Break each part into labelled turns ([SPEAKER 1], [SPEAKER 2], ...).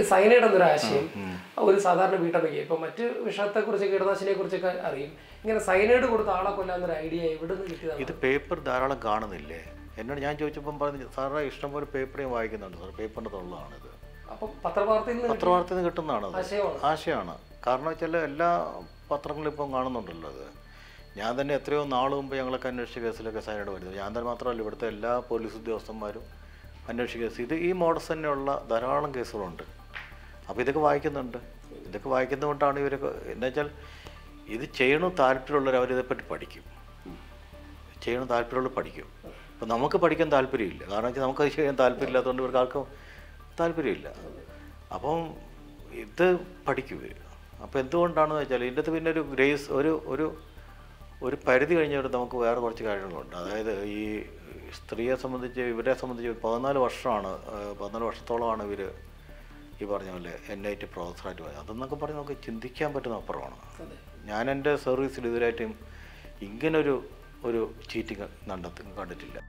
[SPEAKER 1] Cyanide എന്നൊരു ആശയം ഒരു സാധാരണ വീട്ടമ്മയ്ക്ക് ഇപ്പൊ മറ്റ് വിഷത്തെക്കുറിച്ച് കീടനാശിനിയെ കുറിച്ചൊക്കെ അറിയും ഇങ്ങനെ സൈനൈഡ് കൊടുത്ത ആളെ കൊല്ലാന്നൊരു ഐഡിയ എവിടെ നിന്ന് കിട്ടിയതാണ്
[SPEAKER 2] ഇത് പേപ്പർ ധാരാളം കാണുന്നില്ലേ എന്നോട് ഞാൻ ചോദിച്ചപ്പം പറഞ്ഞു സാറേ ഇഷ്ടംപോലെ പേപ്പർ ഞാൻ വായിക്കുന്നുണ്ട് സാർ പേപ്പറിൻ്റെ തൊള്ളാണിത്
[SPEAKER 1] അപ്പൊ പത്രവാർത്തയിൽ നിന്ന്
[SPEAKER 2] പത്രവാർത്തയിൽ നിന്ന് കിട്ടുന്നതാണത്
[SPEAKER 1] ആശയമാണ്
[SPEAKER 2] ആശയമാണ് കാരണം വെച്ചാൽ എല്ലാ പത്രങ്ങളും ഇപ്പം കാണുന്നുണ്ടല്ലോ അത് ഞാൻ തന്നെ എത്രയോ നാൾ മുമ്പ് ഞങ്ങളൊക്കെ അന്വേഷിച്ച കേസിലൊക്കെ സൈനൈഡ് വരുന്നത് ഞാൻ തന്നെ മാത്രമല്ല ഇവിടുത്തെ എല്ലാ പോലീസ് ഉദ്യോഗസ്ഥന്മാരും അന്വേഷിച്ച കേസ് ഇത് ഈ മോഡസ് തന്നെയുള്ള ധാരാളം കേസുകളുണ്ട് അപ്പോൾ ഇതൊക്കെ വായിക്കുന്നുണ്ട് ഇതൊക്കെ വായിക്കുന്നതുകൊണ്ടാണ് ഇവരൊക്കെ എന്താ വെച്ചാൽ ഇത് ചെയ്യണം താല്പര്യമുള്ളവർ അവരിതേപ്പറ്റി പഠിക്കും ചെയ്യണം താല്പര്യമുള്ള പഠിക്കും അപ്പം നമുക്ക് പഠിക്കാൻ താല്പര്യമില്ല കാരണം വെച്ചാൽ നമുക്കത് ചെയ്യാൻ താല്പര്യമില്ലാത്തതുകൊണ്ട് ഇവർക്ക് ആർക്കും താല്പര്യമില്ല അപ്പം ഇത് പഠിക്കും ഇവർ അപ്പോൾ എന്തുകൊണ്ടാണെന്ന് വെച്ചാൽ ഇതിൻ്റെ അകത്ത് പിന്നെ ഒരു ഗ്രേസ് ഒരു ഒരു ഒരു പരിധി കഴിഞ്ഞിട്ട് നമുക്ക് വേറെ കുറച്ച് കാര്യങ്ങളുണ്ട് അതായത് ഈ സ്ത്രീയെ സംബന്ധിച്ച് ഇവരെ സംബന്ധിച്ച് ഒരു പതിനാല് വർഷമാണ് ഏഹ്, പതിനാല് വർഷത്തോളമാണ് ഇവർ ഈ പറഞ്ഞ പോലെ എൻ ഐ ടി പ്രൊഫസറായിട്ട് പോയത് അതെന്നൊക്കെ പറഞ്ഞ് നമുക്ക് ചിന്തിക്കാൻ പറ്റുന്ന അപ്പുറമാണ് ഞാൻ എൻ്റെ സർവീസിൽ ഇതുവരായിട്ടും ഇങ്ങനൊരു ഒരു ചീറ്റിങ് കണ്ടെത്തി കണ്ടിട്ടില്ല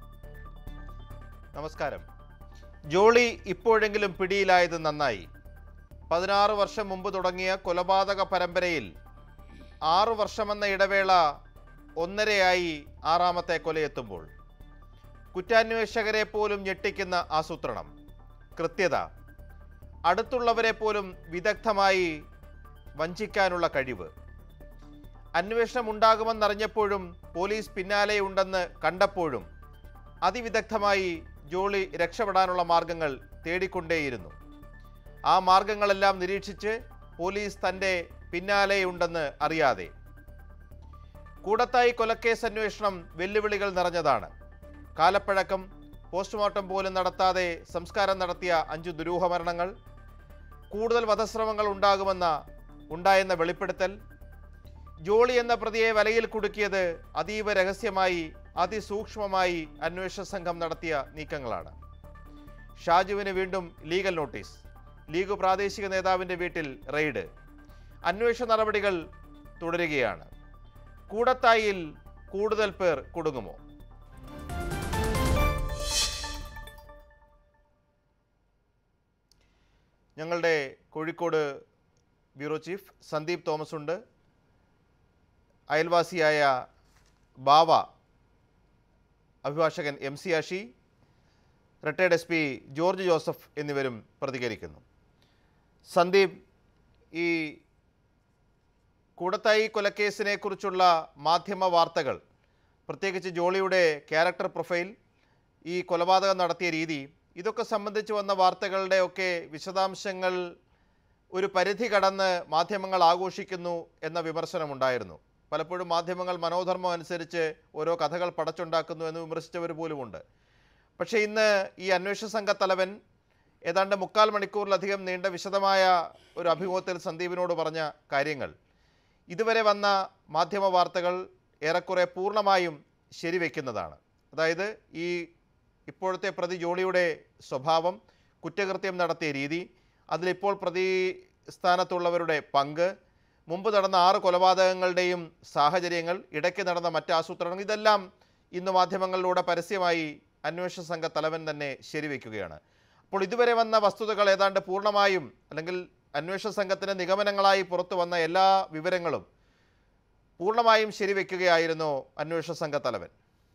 [SPEAKER 3] നമസ്കാരം ജോളി ഇപ്പോഴെങ്കിലും പിടിയിലായത് നന്നായി പതിനാറ് വർഷം മുമ്പ് തുടങ്ങിയ കൊലപാതക പരമ്പരയിൽ ആറു വർഷമെന്ന ഇടവേള ഒന്നരയായി ആറാമത്തെ കൊലയെത്തുമ്പോൾ കുറ്റാന്വേഷകരെ പോലും ഞെട്ടിക്കുന്ന ആസൂത്രണം കൃത്യത അടുത്തുള്ളവരെ പോലും വിദഗ്ധമായി വഞ്ചിക്കാനുള്ള കഴിവ് അന്വേഷണം ഉണ്ടാകുമെന്നറിഞ്ഞപ്പോഴും പോലീസ് പിന്നാലെയുണ്ടെന്ന് കണ്ടപ്പോഴും അതിവിദഗ്ധമായി ജോളി രക്ഷപ്പെടാനുള്ള മാർഗങ്ങൾ തേടിക്കൊണ്ടേയിരുന്നു ആ മാർഗങ്ങളെല്ലാം നിരീക്ഷിച്ച് പോലീസ് തൻ്റെ പിന്നാലെയുണ്ടെന്ന് അറിയാതെ കൂടത്തായി കൊലക്കേസ് അന്വേഷണം വെല്ലുവിളികൾ നിറഞ്ഞതാണ് കാലപ്പഴക്കം പോസ്റ്റ്മോർട്ടം പോലും നടത്താതെ സംസ്കാരം നടത്തിയ അഞ്ചു ദുരൂഹ മരണങ്ങൾ കൂടുതൽ വധശ്രമങ്ങൾ ഉണ്ടാകുമെന്ന ഉണ്ടായെന്ന വെളിപ്പെടുത്തൽ ജോളി എന്ന പ്രതിയെ വലയിൽ കുടുക്കിയത് അതീവ രഹസ്യമായി അതിസൂക്ഷ്മമായി അന്വേഷണ സംഘം നടത്തിയ നീക്കങ്ങളാണ് ഷാജുവിന് വീണ്ടും ലീഗൽ നോട്ടീസ് ലീഗ് പ്രാദേശിക നേതാവിൻ്റെ വീട്ടിൽ റെയ്ഡ് അന്വേഷണ നടപടികൾ തുടരുകയാണ് കൂടത്തായിൽ കൂടുതൽ പേർ കുടുങ്ങുമോ ഞങ്ങളുടെ Kozhikode bureau chief Sandeep Thomas ഉണ്ട് അയൽവാസിയായ ബാവ അഭിഭാഷകൻ M C Ashi retired S P George Joseph എന്നിവരും പ്രതികരിക്കുന്നു സന്ദീപ് ഈ കൂടത്തായി കൊലക്കേസിനെ കുറിച്ചുള്ള മാധ്യമ വാർത്തകൾ പ്രത്യേകിച്ച് ജോളിയുടെ ക്യാരക്ടർ പ്രൊഫൈൽ ഈ കൊലപാതകം നടത്തിയ രീതി ഇതൊക്കെ സംബന്ധിച്ച് വന്ന വാർത്തകളുടെയൊക്കെ വിശദാംശങ്ങൾ ഒരു പരിധി കടന്ന് മാധ്യമങ്ങൾ ആഘോഷിക്കുന്നു എന്ന വിമർശനമുണ്ടായിരുന്നു പലപ്പോഴും മാധ്യമങ്ങൾ മനോധർമ്മം അനുസരിച്ച് ഓരോ കഥകൾ പടച്ചുണ്ടാക്കുന്നു എന്ന് വിമർശിച്ചവർ പോലുമുണ്ട് പക്ഷേ ഇന്ന് ഈ അന്വേഷണ സംഘ തലവൻ ഏതാണ്ട് മുക്കാൽ മണിക്കൂറിലധികം നീണ്ട വിശദമായ ഒരു അഭിമുഖത്തിൽ സന്ദീപിനോട് പറഞ്ഞ കാര്യങ്ങൾ ഇതുവരെ വന്ന മാധ്യമ വാർത്തകൾ ഏറെക്കുറെ പൂർണ്ണമായും ശരിവെക്കുന്നതാണ് അതായത് ഈ ഇപ്പോഴത്തെ പ്രതി ജോളിയുടെ സ്വഭാവം കുറ്റകൃത്യം നടത്തിയ രീതി അതിലിപ്പോൾ പ്രതി സ്ഥാനത്തുള്ളവരുടെ പങ്ക് മുമ്പ് നടന്ന ആറ് കൊലപാതകങ്ങളുടെയും സാഹചര്യങ്ങൾ ഇടയ്ക്ക് നടന്ന മറ്റ് ആസൂത്രണങ്ങൾ ഇതെല്ലാം ഇന്ന് മാധ്യമങ്ങളിലൂടെ പരസ്യമായി അന്വേഷണ സംഘ തലവൻ തന്നെ ശരിവെക്കുകയാണ് അപ്പോൾ ഇതുവരെ വന്ന വസ്തുതകൾ ഏതാണ്ട് പൂർണ്ണമായും അല്ലെങ്കിൽ അന്വേഷണ സംഘത്തിൻ്റെ നിഗമനങ്ങളായി പുറത്തു വന്ന എല്ലാ വിവരങ്ങളും പൂർണ്ണമായും ശരിവെക്കുകയായിരുന്നു അന്വേഷണ സംഘ തലവൻ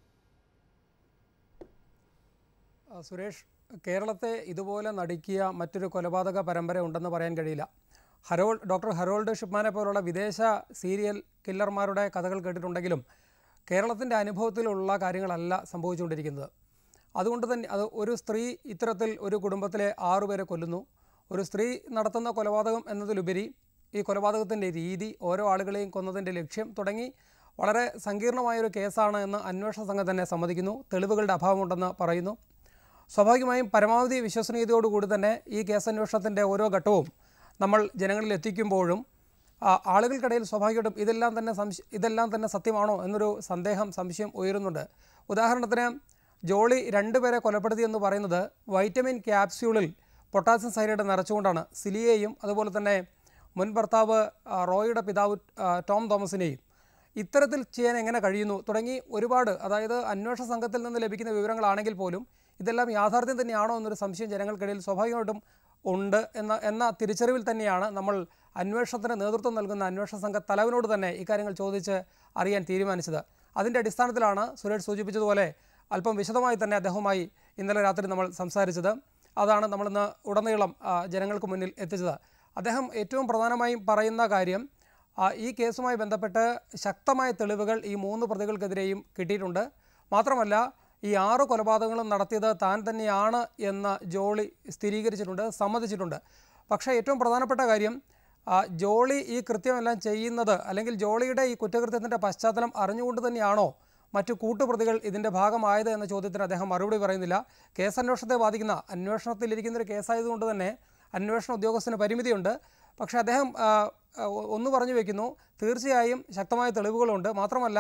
[SPEAKER 4] ആ, സുരേഷ് കേരളത്തെ ഇതുപോലെ നടുക്കിയ മറ്റൊരു കൊലപാതക പരമ്പര ഉണ്ടെന്ന് പറയാൻ കഴിയില്ല ഹരോൾ ഡോക്ടർ ഹരോൾഡ് ഷിപ്മാനെ പോലുള്ള വിദേശ സീരിയൽ കില്ലർമാരുടെ കഥകൾ കേട്ടിട്ടുണ്ടെങ്കിലും കേരളത്തിൻ്റെ അനുഭവത്തിലുള്ള കാര്യങ്ങളല്ല സംഭവിച്ചുകൊണ്ടിരിക്കുന്നത് അതുകൊണ്ട് തന്നെ അത് ഒരു സ്ത്രീ ഇത്തരത്തിൽ ഒരു കുടുംബത്തിലെ ആറുപേരെ കൊല്ലുന്നു ഒരു സ്ത്രീ നടത്തുന്ന കൊലപാതകം എന്നതിലുപരി ഈ കൊലപാതകത്തിൻ്റെ രീതി ഓരോ ആളുകളെയും കൊന്നതിൻ്റെ ലക്ഷ്യം തുടങ്ങി വളരെ സങ്കീർണമായൊരു കേസാണ് എന്ന് അന്വേഷണ സംഘം തന്നെ സമ്മതിക്കുന്നു തെളിവുകളുടെ അഭാവമുണ്ടെന്ന് പറയുന്നു സ്വാഭാവികമായും പരമാവധി വിശ്വസനീയതയോടുകൂടി തന്നെ ഈ കേസന്വേഷണത്തിൻ്റെ ഓരോ ഘട്ടവും നമ്മൾ ജനങ്ങളിൽ എത്തിക്കുമ്പോഴും ആ, ആളുകൾക്കിടയിൽ സ്വാഭാവികമായിട്ടും ഇതെല്ലാം തന്നെ സംശ ഇതെല്ലാം തന്നെ സത്യമാണോ എന്നൊരു സന്ദേഹം സംശയം ഉയരുന്നുണ്ട് ഉദാഹരണത്തിന് ജോളി രണ്ടുപേരെ കൊലപ്പെടുത്തി എന്ന് പറയുന്നത് വൈറ്റമിൻ ക്യാപ്സ്യൂളിൽ പൊട്ടാസ്യം സൈനൈഡ് നിറച്ചുകൊണ്ടാണ് സിലിയെയും അതുപോലെ തന്നെ മുൻ ഭർത്താവ് ആ, റോയിയുടെ പിതാവ് ആ, ടോം തോമസിനെയും ഇത്തരത്തിൽ ചെയ്യാൻ എങ്ങനെ കഴിയുന്നു തുടങ്ങി ഒരുപാട് അതായത് അന്വേഷണ സംഘത്തിൽ നിന്ന് ലഭിക്കുന്ന വിവരങ്ങളാണെങ്കിൽ പോലും ഇതെല്ലാം യാഥാർത്ഥ്യം തന്നെയാണോ എന്നൊരു സംശയം ജനങ്ങൾക്കിടയിൽ സ്വാഭാവികമായിട്ടും ഉണ്ട് എന്ന എന്ന തിരിച്ചറിവിൽ തന്നെയാണ് നമ്മൾ അന്വേഷണത്തിന് നേതൃത്വം നൽകുന്ന അന്വേഷണ സംഘ തലവനോട് തന്നെ ഇക്കാര്യങ്ങൾ ചോദിച്ച് അറിയാൻ തീരുമാനിച്ചത് അതിൻ്റെ അടിസ്ഥാനത്തിലാണ് സുരേഷ് സൂചിപ്പിച്ചതുപോലെ അല്പം വിശദമായി തന്നെ അദ്ദേഹവുമായി ഇന്നലെ രാത്രി നമ്മൾ സംസാരിച്ചത് അതാണ് നമ്മളിന്ന് ഉടനീളം ആ, ജനങ്ങൾക്ക് മുന്നിൽ എത്തിച്ചത് അദ്ദേഹം ഏറ്റവും പ്രധാനമായും പറയുന്ന കാര്യം ആ, ഈ കേസുമായി ബന്ധപ്പെട്ട് ശക്തമായ തെളിവുകൾ ഈ മൂന്ന് പ്രതികൾക്കെതിരെയും കിട്ടിയിട്ടുണ്ട് മാത്രമല്ല ഈ ആറ് കൊലപാതകങ്ങളും നടത്തിയത് താൻ തന്നെയാണ് എന്ന് ജോളി സ്ഥിരീകരിച്ചിട്ടുണ്ട് സമ്മതിച്ചിട്ടുണ്ട് പക്ഷേ ഏറ്റവും പ്രധാനപ്പെട്ട കാര്യം ആ, ജോളി ഈ കൃത്യമെല്ലാം ചെയ്യുന്നത് അല്ലെങ്കിൽ ജോളിയുടെ ഈ കുറ്റകൃത്യത്തിൻ്റെ പശ്ചാത്തലം അറിഞ്ഞുകൊണ്ട് തന്നെയാണോ മറ്റു കൂട്ടുപ്രതികൾ ഇതിൻ്റെ ഭാഗമായത് എന്ന ചോദ്യത്തിന് അദ്ദേഹം മറുപടി പറയുന്നില്ല കേസന്വേഷണത്തെ ബാധിക്കുന്ന അന്വേഷണത്തിലിരിക്കുന്ന ഒരു കേസായതുകൊണ്ട് തന്നെ അന്വേഷണ ഉദ്യോഗസ്ഥന് പരിമിതിയുണ്ട് പക്ഷേ അദ്ദേഹം ആ, ആ, ഒന്ന് പറഞ്ഞു വയ്ക്കുന്നു തീർച്ചയായും ശക്തമായ തെളിവുകളുണ്ട് മാത്രമല്ല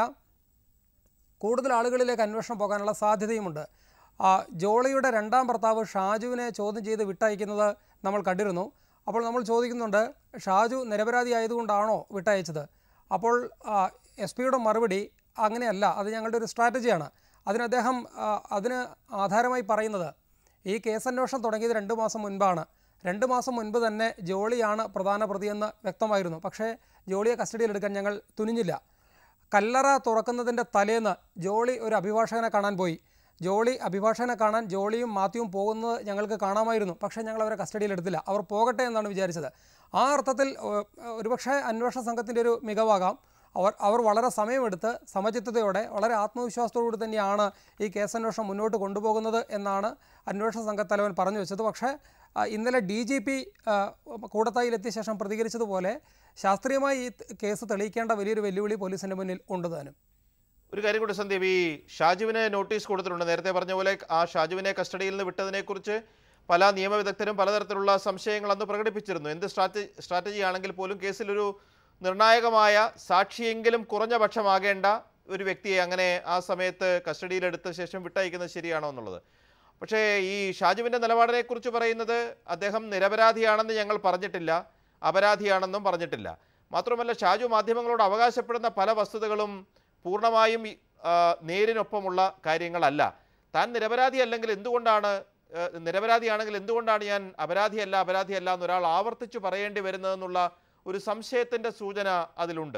[SPEAKER 4] കൂടുതൽ ആളുകളിലേക്ക് അന്വേഷണം പോകാനുള്ള സാധ്യതയുമുണ്ട് ആ, ജോളിയുടെ രണ്ടാം ഭർത്താവ് ഷാജുവിനെ ചോദ്യം ചെയ്ത് വിട്ടയക്കുന്നത് നമ്മൾ കണ്ടിരുന്നു അപ്പോൾ നമ്മൾ ചോദിക്കുന്നുണ്ട് ഷാജു നിരപരാധി ആയതുകൊണ്ടാണോ വിട്ടയച്ചത് അപ്പോൾ എസ് പിയുടെ മറുപടി അങ്ങനെയല്ല അത് ഞങ്ങളുടെ ഒരു സ്ട്രാറ്റജിയാണ് അതിന് അദ്ദേഹം ആ, അതിന് ആധാരമായി പറയുന്നത് ഈ കേസന്വേഷണം തുടങ്ങിയത് രണ്ട് മാസം മുൻപാണ് രണ്ട് മാസം മുൻപ് തന്നെ ജോളിയാണ് പ്രധാന പ്രതിയെന്ന് വ്യക്തമായിരുന്നു പക്ഷേ ജോളിയെ കസ്റ്റഡിയിലെടുക്കാൻ ഞങ്ങൾ തുനിഞ്ഞില്ല കല്ലറ തുറക്കുന്നതിൻ്റെ തലേന്ന് ജോളി ഒരു അഭിഭാഷകനെ കാണാൻ പോയി ജോളി അഭിഭാഷകനെ കാണാൻ ജോളിയും മാത്യുവും പോകുന്നത് ഞങ്ങൾക്ക് കാണാമായിരുന്നു പക്ഷേ ഞങ്ങൾ അവരെ കസ്റ്റഡിയിലെടുത്തില്ല അവർ പോകട്ടെ എന്നാണ് വിചാരിച്ചത് ആ അർത്ഥത്തിൽ ഏഹ്, ഒരുപക്ഷെ അന്വേഷണ സംഘത്തിൻ്റെ ഒരു മികവാകാം അവർ അവർ വളരെ സമയമെടുത്ത് സമചിത്തതയോടെ വളരെ ആത്മവിശ്വാസത്തോടുകൂടി തന്നെയാണ് ഈ കേസന്വേഷണം മുന്നോട്ട് കൊണ്ടുപോകുന്നത് എന്നാണ് അന്വേഷണ സംഘത്തലവൻ പറഞ്ഞു വെച്ചത് പക്ഷേ ആ, ഇന്നലെ ഡി ജി പി കൂടത്തായിലെത്തിയ ശേഷം പ്രതികരിച്ചതുപോലെ ശാസ്ത്രീയമായി ഈ ത- കേസ് തെളിയിക്കേണ്ട വലിയൊരു വെല്ലുവിളി പോലീസിൻ്റെ മുന്നിൽ ഉണ്ട് താനും
[SPEAKER 3] ഒരു കാര്യം കൂടി സന്ദീപ് ഈ ഷാജുവിന് നോട്ടീസ് കൊടുത്തിട്ടുണ്ട് നേരത്തെ പറഞ്ഞ പോലെ ആ ഷാജുവിനെ കസ്റ്റഡിയിൽ നിന്ന് വിട്ടതിനെക്കുറിച്ച് പല നിയമവിദഗ്ധരും പലതരത്തിലുള്ള സംശയങ്ങൾ അന്ന് പ്രകടിപ്പിച്ചിരുന്നു എന്ത് സ്ട്രാറ്റജി സ്ട്രാറ്റജി ആണെങ്കിൽ പോലും കേസിലൊരു നിർണായകമായ സാക്ഷിയെങ്കിലും കുറഞ്ഞ പക്ഷമാകേണ്ട ഒരു വ്യക്തിയെ അങ്ങനെ ആ സമയത്ത് കസ്റ്റഡിയിലെടുത്ത ശേഷം വിട്ടയക്കുന്നത് ശരിയാണോ എന്നുള്ളത് പക്ഷേ ഈ ഷാജുവിൻ്റെ നിലപാടിനെക്കുറിച്ച് പറയുന്നത് അദ്ദേഹം നിരപരാധിയാണെന്ന് ഞങ്ങൾ പറഞ്ഞിട്ടില്ല അപരാധിയാണെന്നും പറഞ്ഞിട്ടില്ല മാത്രമല്ല ഷാജു മാധ്യമങ്ങളോട് അവകാശപ്പെടുന്ന പല വസ്തുതകളും പൂർണ്ണമായും ഈ, ആ, നേരിനൊപ്പമുള്ള കാര്യങ്ങളല്ല താൻ നിരപരാധി അല്ലെങ്കിൽ എന്തുകൊണ്ടാണ് ആ, നിരപരാധിയാണെങ്കിൽ എന്തുകൊണ്ടാണ് ഞാൻ അപരാധിയല്ല അപരാധിയല്ല എന്ന് ഒരാൾ ആവർത്തിച്ചു പറയേണ്ടി വരുന്നതെന്നുള്ള ഒരു സംശയത്തിൻ്റെ സൂചന അതിലുണ്ട്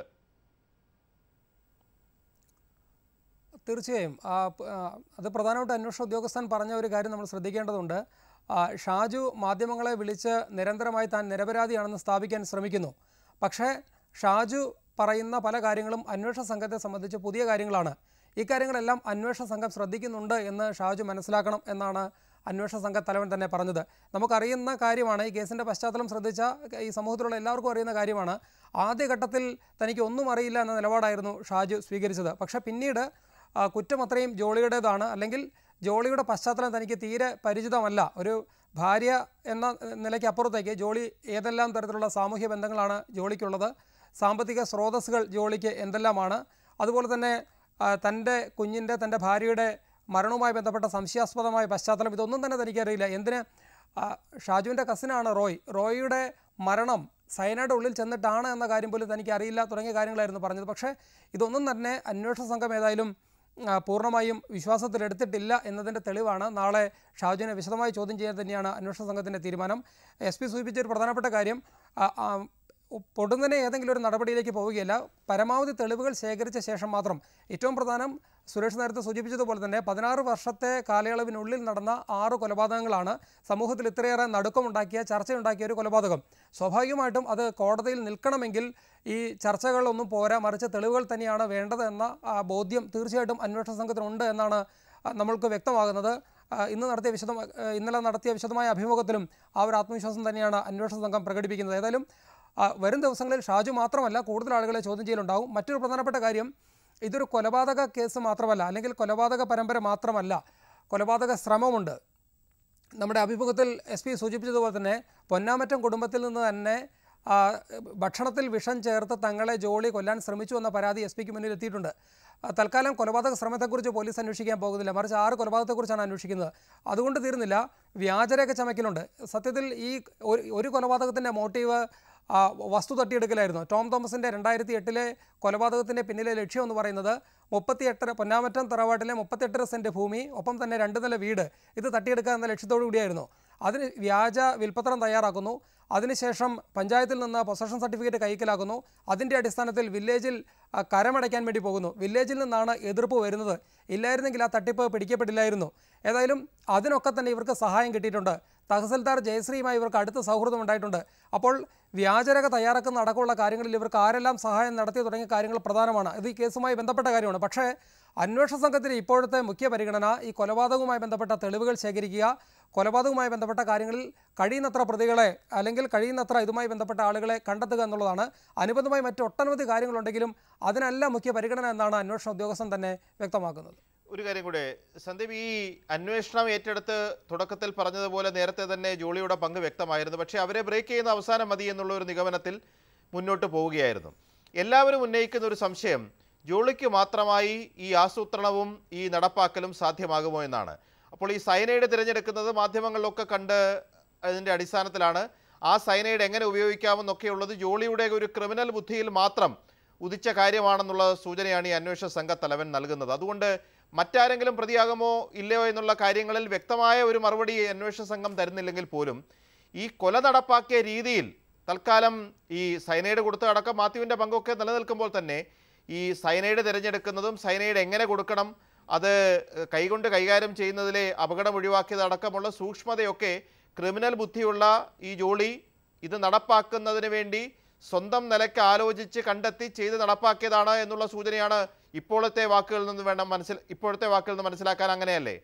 [SPEAKER 4] തീർച്ചയായും ആ, പ- ആ, അത് പ്രധാനമായിട്ട് അന്വേഷണ ഉദ്യോഗസ്ഥൻ പറഞ്ഞ ഒരു കാര്യം നമ്മൾ ശ്രദ്ധിക്കേണ്ടതുണ്ട് ആ, ഷാജു മാധ്യമങ്ങളെ വിളിച്ച് നിരന്തരമായി താൻ നിരപരാധിയാണെന്ന് സ്ഥാപിക്കാൻ ശ്രമിക്കുന്നു പക്ഷേ ഷാജു പറയുന്ന പല കാര്യങ്ങളും അന്വേഷണ സംഘത്തെ സംബന്ധിച്ച് പുതിയ കാര്യങ്ങളാണ് ഈ കാര്യങ്ങളെല്ലാം അന്വേഷണ സംഘം ശ്രദ്ധിക്കുന്നുണ്ട് എന്ന് ഷാജു മനസ്സിലാക്കണം എന്നാണ് അന്വേഷണ സംഘ തലവൻ തന്നെ പറഞ്ഞത് നമുക്കറിയുന്ന കാര്യമാണ് ഈ കേസിൻ്റെ പശ്ചാത്തലം ശ്രദ്ധിച്ച ഈ സമൂഹത്തിലുള്ള എല്ലാവർക്കും അറിയുന്ന കാര്യമാണ് ആദ്യഘട്ടത്തിൽ തനിക്ക് ഒന്നും അറിയില്ല എന്ന നിലപാടായിരുന്നു ഷാജു സ്വീകരിച്ചത് പക്ഷേ പിന്നീട് ആ, കുറ്റം അത്രയും ജോളിയുടേതാണ് അല്ലെങ്കിൽ ജോളിയുടെ പശ്ചാത്തലം തനിക്ക് തീരെ പരിചിതമല്ല ഒരു ഭാര്യ എന്ന നിലയ്ക്ക് അപ്പുറത്തേക്ക് ജോളി ഏതെല്ലാം തരത്തിലുള്ള സാമൂഹ്യ ബന്ധങ്ങളാണ് ജോളിക്കുള്ളത് സാമ്പത്തിക സ്രോതസ്സുകൾ ജോളിക്ക് എന്തെല്ലാമാണ് അതുപോലെ തന്നെ ആ, തൻ്റെ കുഞ്ഞിൻ്റെ തൻ്റെ ഭാര്യയുടെ മരണവുമായി ബന്ധപ്പെട്ട സംശയാസ്പദമായ പശ്ചാത്തലം ഇതൊന്നും തന്നെ തനിക്കറിയില്ല എന്തിന് ആ, ഷാജുവിൻ്റെ കസിനാണ് റോയ് റോയിയുടെ മരണം സയനയുടെ ഉള്ളിൽ ചെന്നിട്ടാണ് എന്ന കാര്യം പോലും തനിക്ക് അറിയില്ല തുടങ്ങിയ കാര്യങ്ങളായിരുന്നു പറഞ്ഞത് പക്ഷേ ഇതൊന്നും തന്നെ അന്വേഷണ സംഘം ഏതായാലും ആ, പൂർണ്ണമായും വിശ്വാസത്തിലെടുത്തിട്ടില്ല എന്നതിൻ്റെ തെളിവാണ് നാളെ ഷാജുവിനെ വിശദമായി ചോദ്യം ചെയ്യാൻ തന്നെയാണ് അന്വേഷണ സംഘത്തിൻ്റെ തീരുമാനം എസ് പി സൂചിപ്പിച്ച ഒരു പ്രധാനപ്പെട്ട കാര്യം ആ, ആ, പൊടുന്നനെ ഏതെങ്കിലും ഒരു നടപടിയിലേക്ക് പോവുകയല്ല പരമാവധി തെളിവുകൾ ശേഖരിച്ച ശേഷം മാത്രം ഏറ്റവും പ്രധാനം സുരേഷ് നേരത്തെ സൂചിപ്പിച്ചതുപോലെ തന്നെ പതിനാറ് വർഷത്തെ കാലയളവിനുള്ളിൽ നടന്ന ആറ് കൊലപാതകങ്ങളാണ് സമൂഹത്തിൽ ഇത്രയേറെ നടുക്കമുണ്ടാക്കിയ ചർച്ചയുണ്ടാക്കിയ ഒരു കൊലപാതകം സ്വാഭാവികമായിട്ടും അത് കോടതിയിൽ നിൽക്കണമെങ്കിൽ ഈ ചർച്ചകളൊന്നും പോരാ മറിച്ച് തെളിവുകൾ തന്നെയാണ് വേണ്ടത് എന്ന ആ, ബോധ്യം തീർച്ചയായിട്ടും അന്വേഷണ സംഘത്തിനുണ്ട് എന്നാണ് ആ, നമ്മൾക്ക് വ്യക്തമാകുന്നത് ആ, ഇന്ന് നടത്തിയ വിശദ ഇന്നലെ നടത്തിയ വിശദമായ അഭിമുഖത്തിലും ആ ഒരു ആത്മവിശ്വാസം തന്നെയാണ് അന്വേഷണ സംഘം പ്രകടിപ്പിക്കുന്നത് ഏതായാലും ആ, വരും ദിവസങ്ങളിൽ ഷാജു മാത്രമല്ല കൂടുതൽ ആളുകളെ ചോദ്യം ചെയ്യലുണ്ടാവും മറ്റൊരു പ്രധാനപ്പെട്ട കാര്യം ഇതൊരു കൊലപാതക കേസ് മാത്രമല്ല അല്ലെങ്കിൽ കൊലപാതക പരമ്പര മാത്രമല്ല കൊലപാതക ശ്രമമുണ്ട് നമ്മുടെ അഭിമുഖത്തിൽ എസ് പി സൂചിപ്പിച്ചതുപോലെ തന്നെ പൊന്നാമറ്റം കുടുംബത്തിൽ നിന്ന് തന്നെ ആ, ഭക്ഷണത്തിൽ വിഷം ചേർത്ത് തങ്ങളെ ജോളി കൊല്ലാൻ ശ്രമിച്ചു എന്ന പരാതി എസ് പിക്ക് മുന്നിൽ എത്തിയിട്ടുണ്ട് ആ, തൽക്കാലം കൊലപാതക ശ്രമത്തെക്കുറിച്ച് പോലീസ് അന്വേഷിക്കാൻ പോകുന്നില്ല മറിച്ച് ആറ് കൊലപാതകത്തെക്കുറിച്ചാണ് അന്വേഷിക്കുന്നത് അതുകൊണ്ട് തീർന്നില്ല വ്യാജരേഖ ചമയ്ക്കലുണ്ട് സത്യത്തിൽ ഈ ഒരു ഒരു കൊലപാതകത്തിൻ്റെ മോട്ടീവ് ആ, വസ്തു തട്ടിയെടുക്കലായിരുന്നു ടോം തോമസിൻ്റെ രണ്ടായിരത്തി എട്ടിലെ കൊലപാതകത്തിൻ്റെ പിന്നിലെ ലക്ഷ്യം എന്ന് പറയുന്നത് മുപ്പത്തിയെട്ടര പൊന്നാമറ്റം തറവാട്ടിലെ മുപ്പത്തെട്ടര സെൻറ്റ് ഭൂമി ഒപ്പം തന്നെ രണ്ട് നില വീട് ഇത് തട്ടിയെടുക്കുക എന്ന ലക്ഷ്യത്തോടു കൂടിയായിരുന്നു അതിന് വ്യാജ വിൽപ്പത്രം തയ്യാറാക്കുന്നു അതിനുശേഷം പഞ്ചായത്തിൽ നിന്ന് പൊസഷൻ സർട്ടിഫിക്കറ്റ് കൈക്കലാക്കുന്നു അതിൻ്റെ അടിസ്ഥാനത്തിൽ വില്ലേജിൽ ആ, കരമടയ്ക്കാൻ വേണ്ടി പോകുന്നു വില്ലേജിൽ നിന്നാണ് എതിർപ്പ് വരുന്നത് ഇല്ലായിരുന്നെങ്കിൽ ആ തട്ടിപ്പ് പിടിക്കപ്പെട്ടില്ലായിരുന്നു ഏതായാലും അതിനൊക്കെ തന്നെ ഇവർക്ക് സഹായം കിട്ടിയിട്ടുണ്ട് തഹസിൽദാർ ജയശ്രീയുമായി ഇവർക്ക് അടുത്ത സൗഹൃദം ഉണ്ടായിട്ടുണ്ട് അപ്പോൾ വ്യാജരേഖ തയ്യാറാക്കുന്ന അടക്കമുള്ള കാര്യങ്ങളിൽ ഇവർക്ക് ആരെല്ലാം സഹായം നടത്തി തുടങ്ങിയ കാര്യങ്ങൾ പ്രധാനമാണ് ഇത് ഈ കേസുമായി ബന്ധപ്പെട്ട കാര്യമാണ് പക്ഷേ അന്വേഷണ സംഘത്തിന് ഇപ്പോഴത്തെ മുഖ്യ പരിഗണന ഈ കൊലപാതകവുമായി ബന്ധപ്പെട്ട തെളിവുകൾ ശേഖരിക്കുക കൊലപാതകവുമായി ബന്ധപ്പെട്ട കാര്യങ്ങളിൽ കഴിയുന്നത്ര പ്രതികളെ അല്ലെങ്കിൽ കഴിയുന്നത്ര ഇതുമായി ബന്ധപ്പെട്ട ആളുകളെ കണ്ടെത്തുക എന്നുള്ളതാണ് അനുബന്ധമായി മറ്റ് ഒട്ടനവധി കാര്യങ്ങളുണ്ടെങ്കിലും അതിനല്ല മുഖ്യ പരിഗണന എന്നാണ് അന്വേഷണ ഉദ്യോഗസ്ഥൻ തന്നെ വ്യക്തമാക്കുന്നത്
[SPEAKER 3] ഒരു കാര്യം കൂടെ സന്ദീപ് ഈ അന്വേഷണം ഏറ്റെടുത്ത് തുടക്കത്തിൽ പറഞ്ഞതുപോലെ നേരത്തെ തന്നെ ജോളിയുടെ പങ്ക് വ്യക്തമായിരുന്നു പക്ഷേ അവരെ ബ്രേക്ക് ചെയ്യുന്ന അവസാനം മതി എന്നുള്ള ഒരു നിഗമനത്തിൽ മുന്നോട്ട് പോവുകയായിരുന്നു എല്ലാവരും ഉന്നയിക്കുന്ന ഒരു സംശയം ജോളിക്ക് മാത്രമായി ഈ ആസൂത്രണവും ഈ നടപ്പാക്കലും സാധ്യമാകുമോ എന്നാണ് അപ്പോൾ ഈ സൈനൈഡ് തിരഞ്ഞെടുക്കുന്നത് മാധ്യമങ്ങളിലൊക്കെ കണ്ട് അതിൻ്റെ അടിസ്ഥാനത്തിലാണ് ആ സൈനൈഡ് എങ്ങനെ ഉപയോഗിക്കാമെന്നൊക്കെയുള്ളത് ജോളിയുടെ ഒരു ക്രിമിനൽ ബുദ്ധിയിൽ മാത്രം ഉദിച്ച കാര്യമാണെന്നുള്ള സൂചനയാണ് ഈ അന്വേഷണ സംഘ തലവൻ നൽകുന്നത് അതുകൊണ്ട് മറ്റാരെങ്കിലും പ്രതിയാകുമോ ഇല്ലയോ എന്നുള്ള കാര്യങ്ങളിൽ വ്യക്തമായ ഒരു മറുപടി ഈ അന്വേഷണ സംഘം തരുന്നില്ലെങ്കിൽ പോലും ഈ കൊല നടപ്പാക്കിയ രീതിയിൽ തൽക്കാലം ഈ സൈനൈഡ് കൊടുത്ത അടക്കം മാത്യുവിൻ്റെ പങ്കൊക്കെ നിലനിൽക്കുമ്പോൾ തന്നെ ഈ സൈനൈഡ് തിരഞ്ഞെടുക്കുന്നതും സൈനൈഡ് എങ്ങനെ കൊടുക്കണം അത് കൈകൊണ്ട് കൈകാര്യം ചെയ്യുന്നതിലെ അപകടം ഒഴിവാക്കിയത് അടക്കമുള്ള സൂക്ഷ്മതയൊക്കെ ക്രിമിനൽ ബുദ്ധിയുള്ള ഈ ജോളി ഇത് നടപ്പാക്കുന്നതിന് വേണ്ടി സ്വന്തം നിലയ്ക്ക് ആലോചിച്ച് കണ്ടെത്തി ചെയ്ത് നടപ്പാക്കിയതാണ് എന്നുള്ള സൂചനയാണ് ഇപ്പോഴത്തെ വാക്കുകളിൽ നിന്ന് വേണം മനസ്സിൽ ഇപ്പോഴത്തെ വാക്കുകളിൽ നിന്ന് മനസ്സിലാക്കാൻ അങ്ങനെയല്ലേ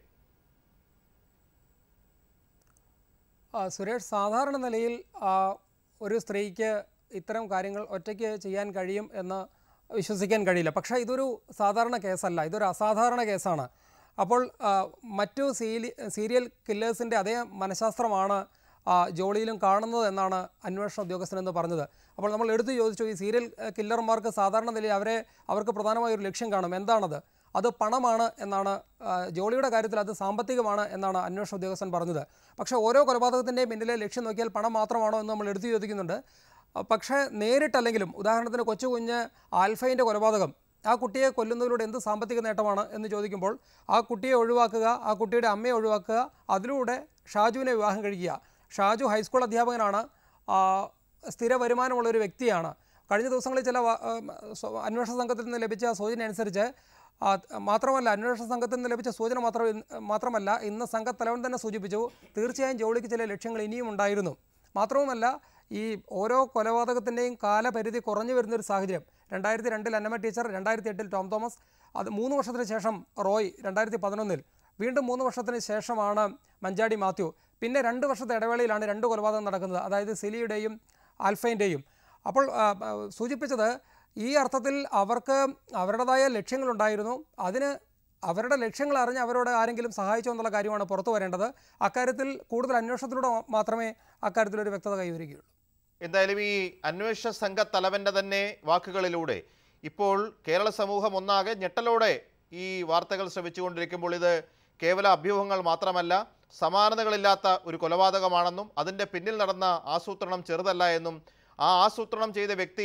[SPEAKER 4] ആ, സുരേഷ് സാധാരണ നിലയിൽ ആ, ഒരു സ്ത്രീക്ക് ഇത്തരം കാര്യങ്ങൾ ഒറ്റയ്ക്ക് ചെയ്യാൻ കഴിയും എന്ന് വിശ്വസിക്കാൻ കഴിയില്ല പക്ഷേ ഇതൊരു സാധാരണ കേസല്ല ഇതൊരു അസാധാരണ കേസാണ് അപ്പോൾ ആ, മറ്റു സീലി സീരിയൽ കില്ലേഴ്സിൻ്റെ അതേ മനഃശാസ്ത്രമാണ് ആ, ജോളിയിലും കാണുന്നത് എന്നാണ് അന്വേഷണ ഉദ്യോഗസ്ഥൻ എന്ന് പറഞ്ഞത് അപ്പോൾ നമ്മൾ എടുത്തു ചോദിച്ചു ഈ സീരിയൽ ഏഹ്, കില്ലർമാർക്ക് സാധാരണ നിലയിൽ അവരെ അവർക്ക് പ്രധാനമായ ഒരു ലക്ഷ്യം കാണും എന്താണത് അത് പണമാണ് എന്നാണ് ആ, ജോളിയുടെ കാര്യത്തിൽ അത് സാമ്പത്തികമാണ് എന്നാണ് അന്വേഷണ ഉദ്യോഗസ്ഥൻ പറഞ്ഞത് പക്ഷേ ഓരോ കൊലപാതകത്തിൻ്റെയും പിന്നിലെ ലക്ഷ്യം നോക്കിയാൽ പണം മാത്രമാണോ എന്ന് നമ്മൾ എടുത്തു ചോദിക്കുന്നുണ്ട് ആ, പക്ഷേ നേരിട്ടല്ലെങ്കിലും ഉദാഹരണത്തിന് കൊച്ചു കുഞ്ഞ് ആൽഫൈൻ്റെ കൊലപാതകം ആ കുട്ടിയെ കൊല്ലുന്നതിലൂടെ എന്ത് സാമ്പത്തിക നേട്ടമാണ് എന്ന് ചോദിക്കുമ്പോൾ ആ കുട്ടിയെ ഒഴിവാക്കുക ആ കുട്ടിയുടെ അമ്മയെ ഒഴിവാക്കുക അതിലൂടെ ഷാജുവിനെ വിവാഹം കഴിക്കുക ഷാജു ഹൈസ്കൂൾ അധ്യാപകനാണ് ആ, സ്ഥിര വരുമാനമുള്ള ഒരു വ്യക്തിയാണ് കഴിഞ്ഞ ദിവസങ്ങളിൽ ചില വ- ആ, സ്വ- അന്വേഷണ സംഘത്തിൽ നിന്ന് ലഭിച്ച സൂചന അനുസരിച്ച് ആ, മാത്രമല്ല അന്വേഷണ സംഘത്തിൽ നിന്ന് ലഭിച്ച സൂചന മാത്രം മാത്രമല്ല ഇന്ന് സംഘത്തലവൻ തന്നെ സൂചിപ്പിച്ചു തീർച്ചയായും ജോളിക്ക് ചില ലക്ഷ്യങ്ങൾ ഇനിയും ഉണ്ടായിരുന്നു മാത്രവുമല്ല ഈ ഓരോ കൊലപാതകത്തിൻ്റെയും കാലപരിധി കുറഞ്ഞു വരുന്നൊരു സാഹചര്യം രണ്ടായിരത്തി രണ്ടിൽ അന്നമ്മ ടീച്ചർ രണ്ടായിരത്തി എട്ടിൽ ടോം തോമസ് അത് മൂന്ന് വർഷത്തിന് ശേഷം റോയ് രണ്ടായിരത്തി പതിനൊന്നിൽ വീണ്ടും മൂന്ന് വർഷത്തിന് ശേഷമാണ് മഞ്ചാടി മാത്യു പിന്നെ രണ്ട് വർഷത്തെ ഇടവേളയിലാണ് രണ്ട് കൊലപാതകം നടക്കുന്നത് അതായത് സിലിയുടെയും ആൽഫൈൻ്റെയും അപ്പോൾ ആ, ആ, സൂചിപ്പിച്ചത് ഈ അർത്ഥത്തിൽ അവർക്ക് അവരുടേതായ ലക്ഷ്യങ്ങളുണ്ടായിരുന്നു അതിന് അവരുടെ ലക്ഷ്യങ്ങൾ അറിഞ്ഞ് അവരോട് ആരെങ്കിലും സഹായിച്ചോ എന്നുള്ള കാര്യമാണ് പുറത്തു വരേണ്ടത് അക്കാര്യത്തിൽ കൂടുതൽ അന്വേഷണത്തിലൂടെ മാത്രമേ അക്കാര്യത്തിലൊരു വ്യക്തത കൈവരികയുള്ളൂ
[SPEAKER 3] എന്തായാലും ഈ അന്വേഷണ സംഘ തലവൻ്റെ തന്നെ വാക്കുകളിലൂടെ ഇപ്പോൾ കേരള സമൂഹം ഒന്നാകെ ഞെട്ടലോടെ ഈ വാർത്തകൾ ശ്രമിച്ചുകൊണ്ടിരിക്കുമ്പോൾ ഇത് കേവല അഭ്യൂഹങ്ങൾ മാത്രമല്ല സമാനതകളില്ലാത്ത ഒരു കൊലപാതകമാണെന്നും അതിൻ്റെ പിന്നിൽ നടന്ന ആസൂത്രണം ചെറുതല്ല എന്നും ആ ആസൂത്രണം ചെയ്ത വ്യക്തി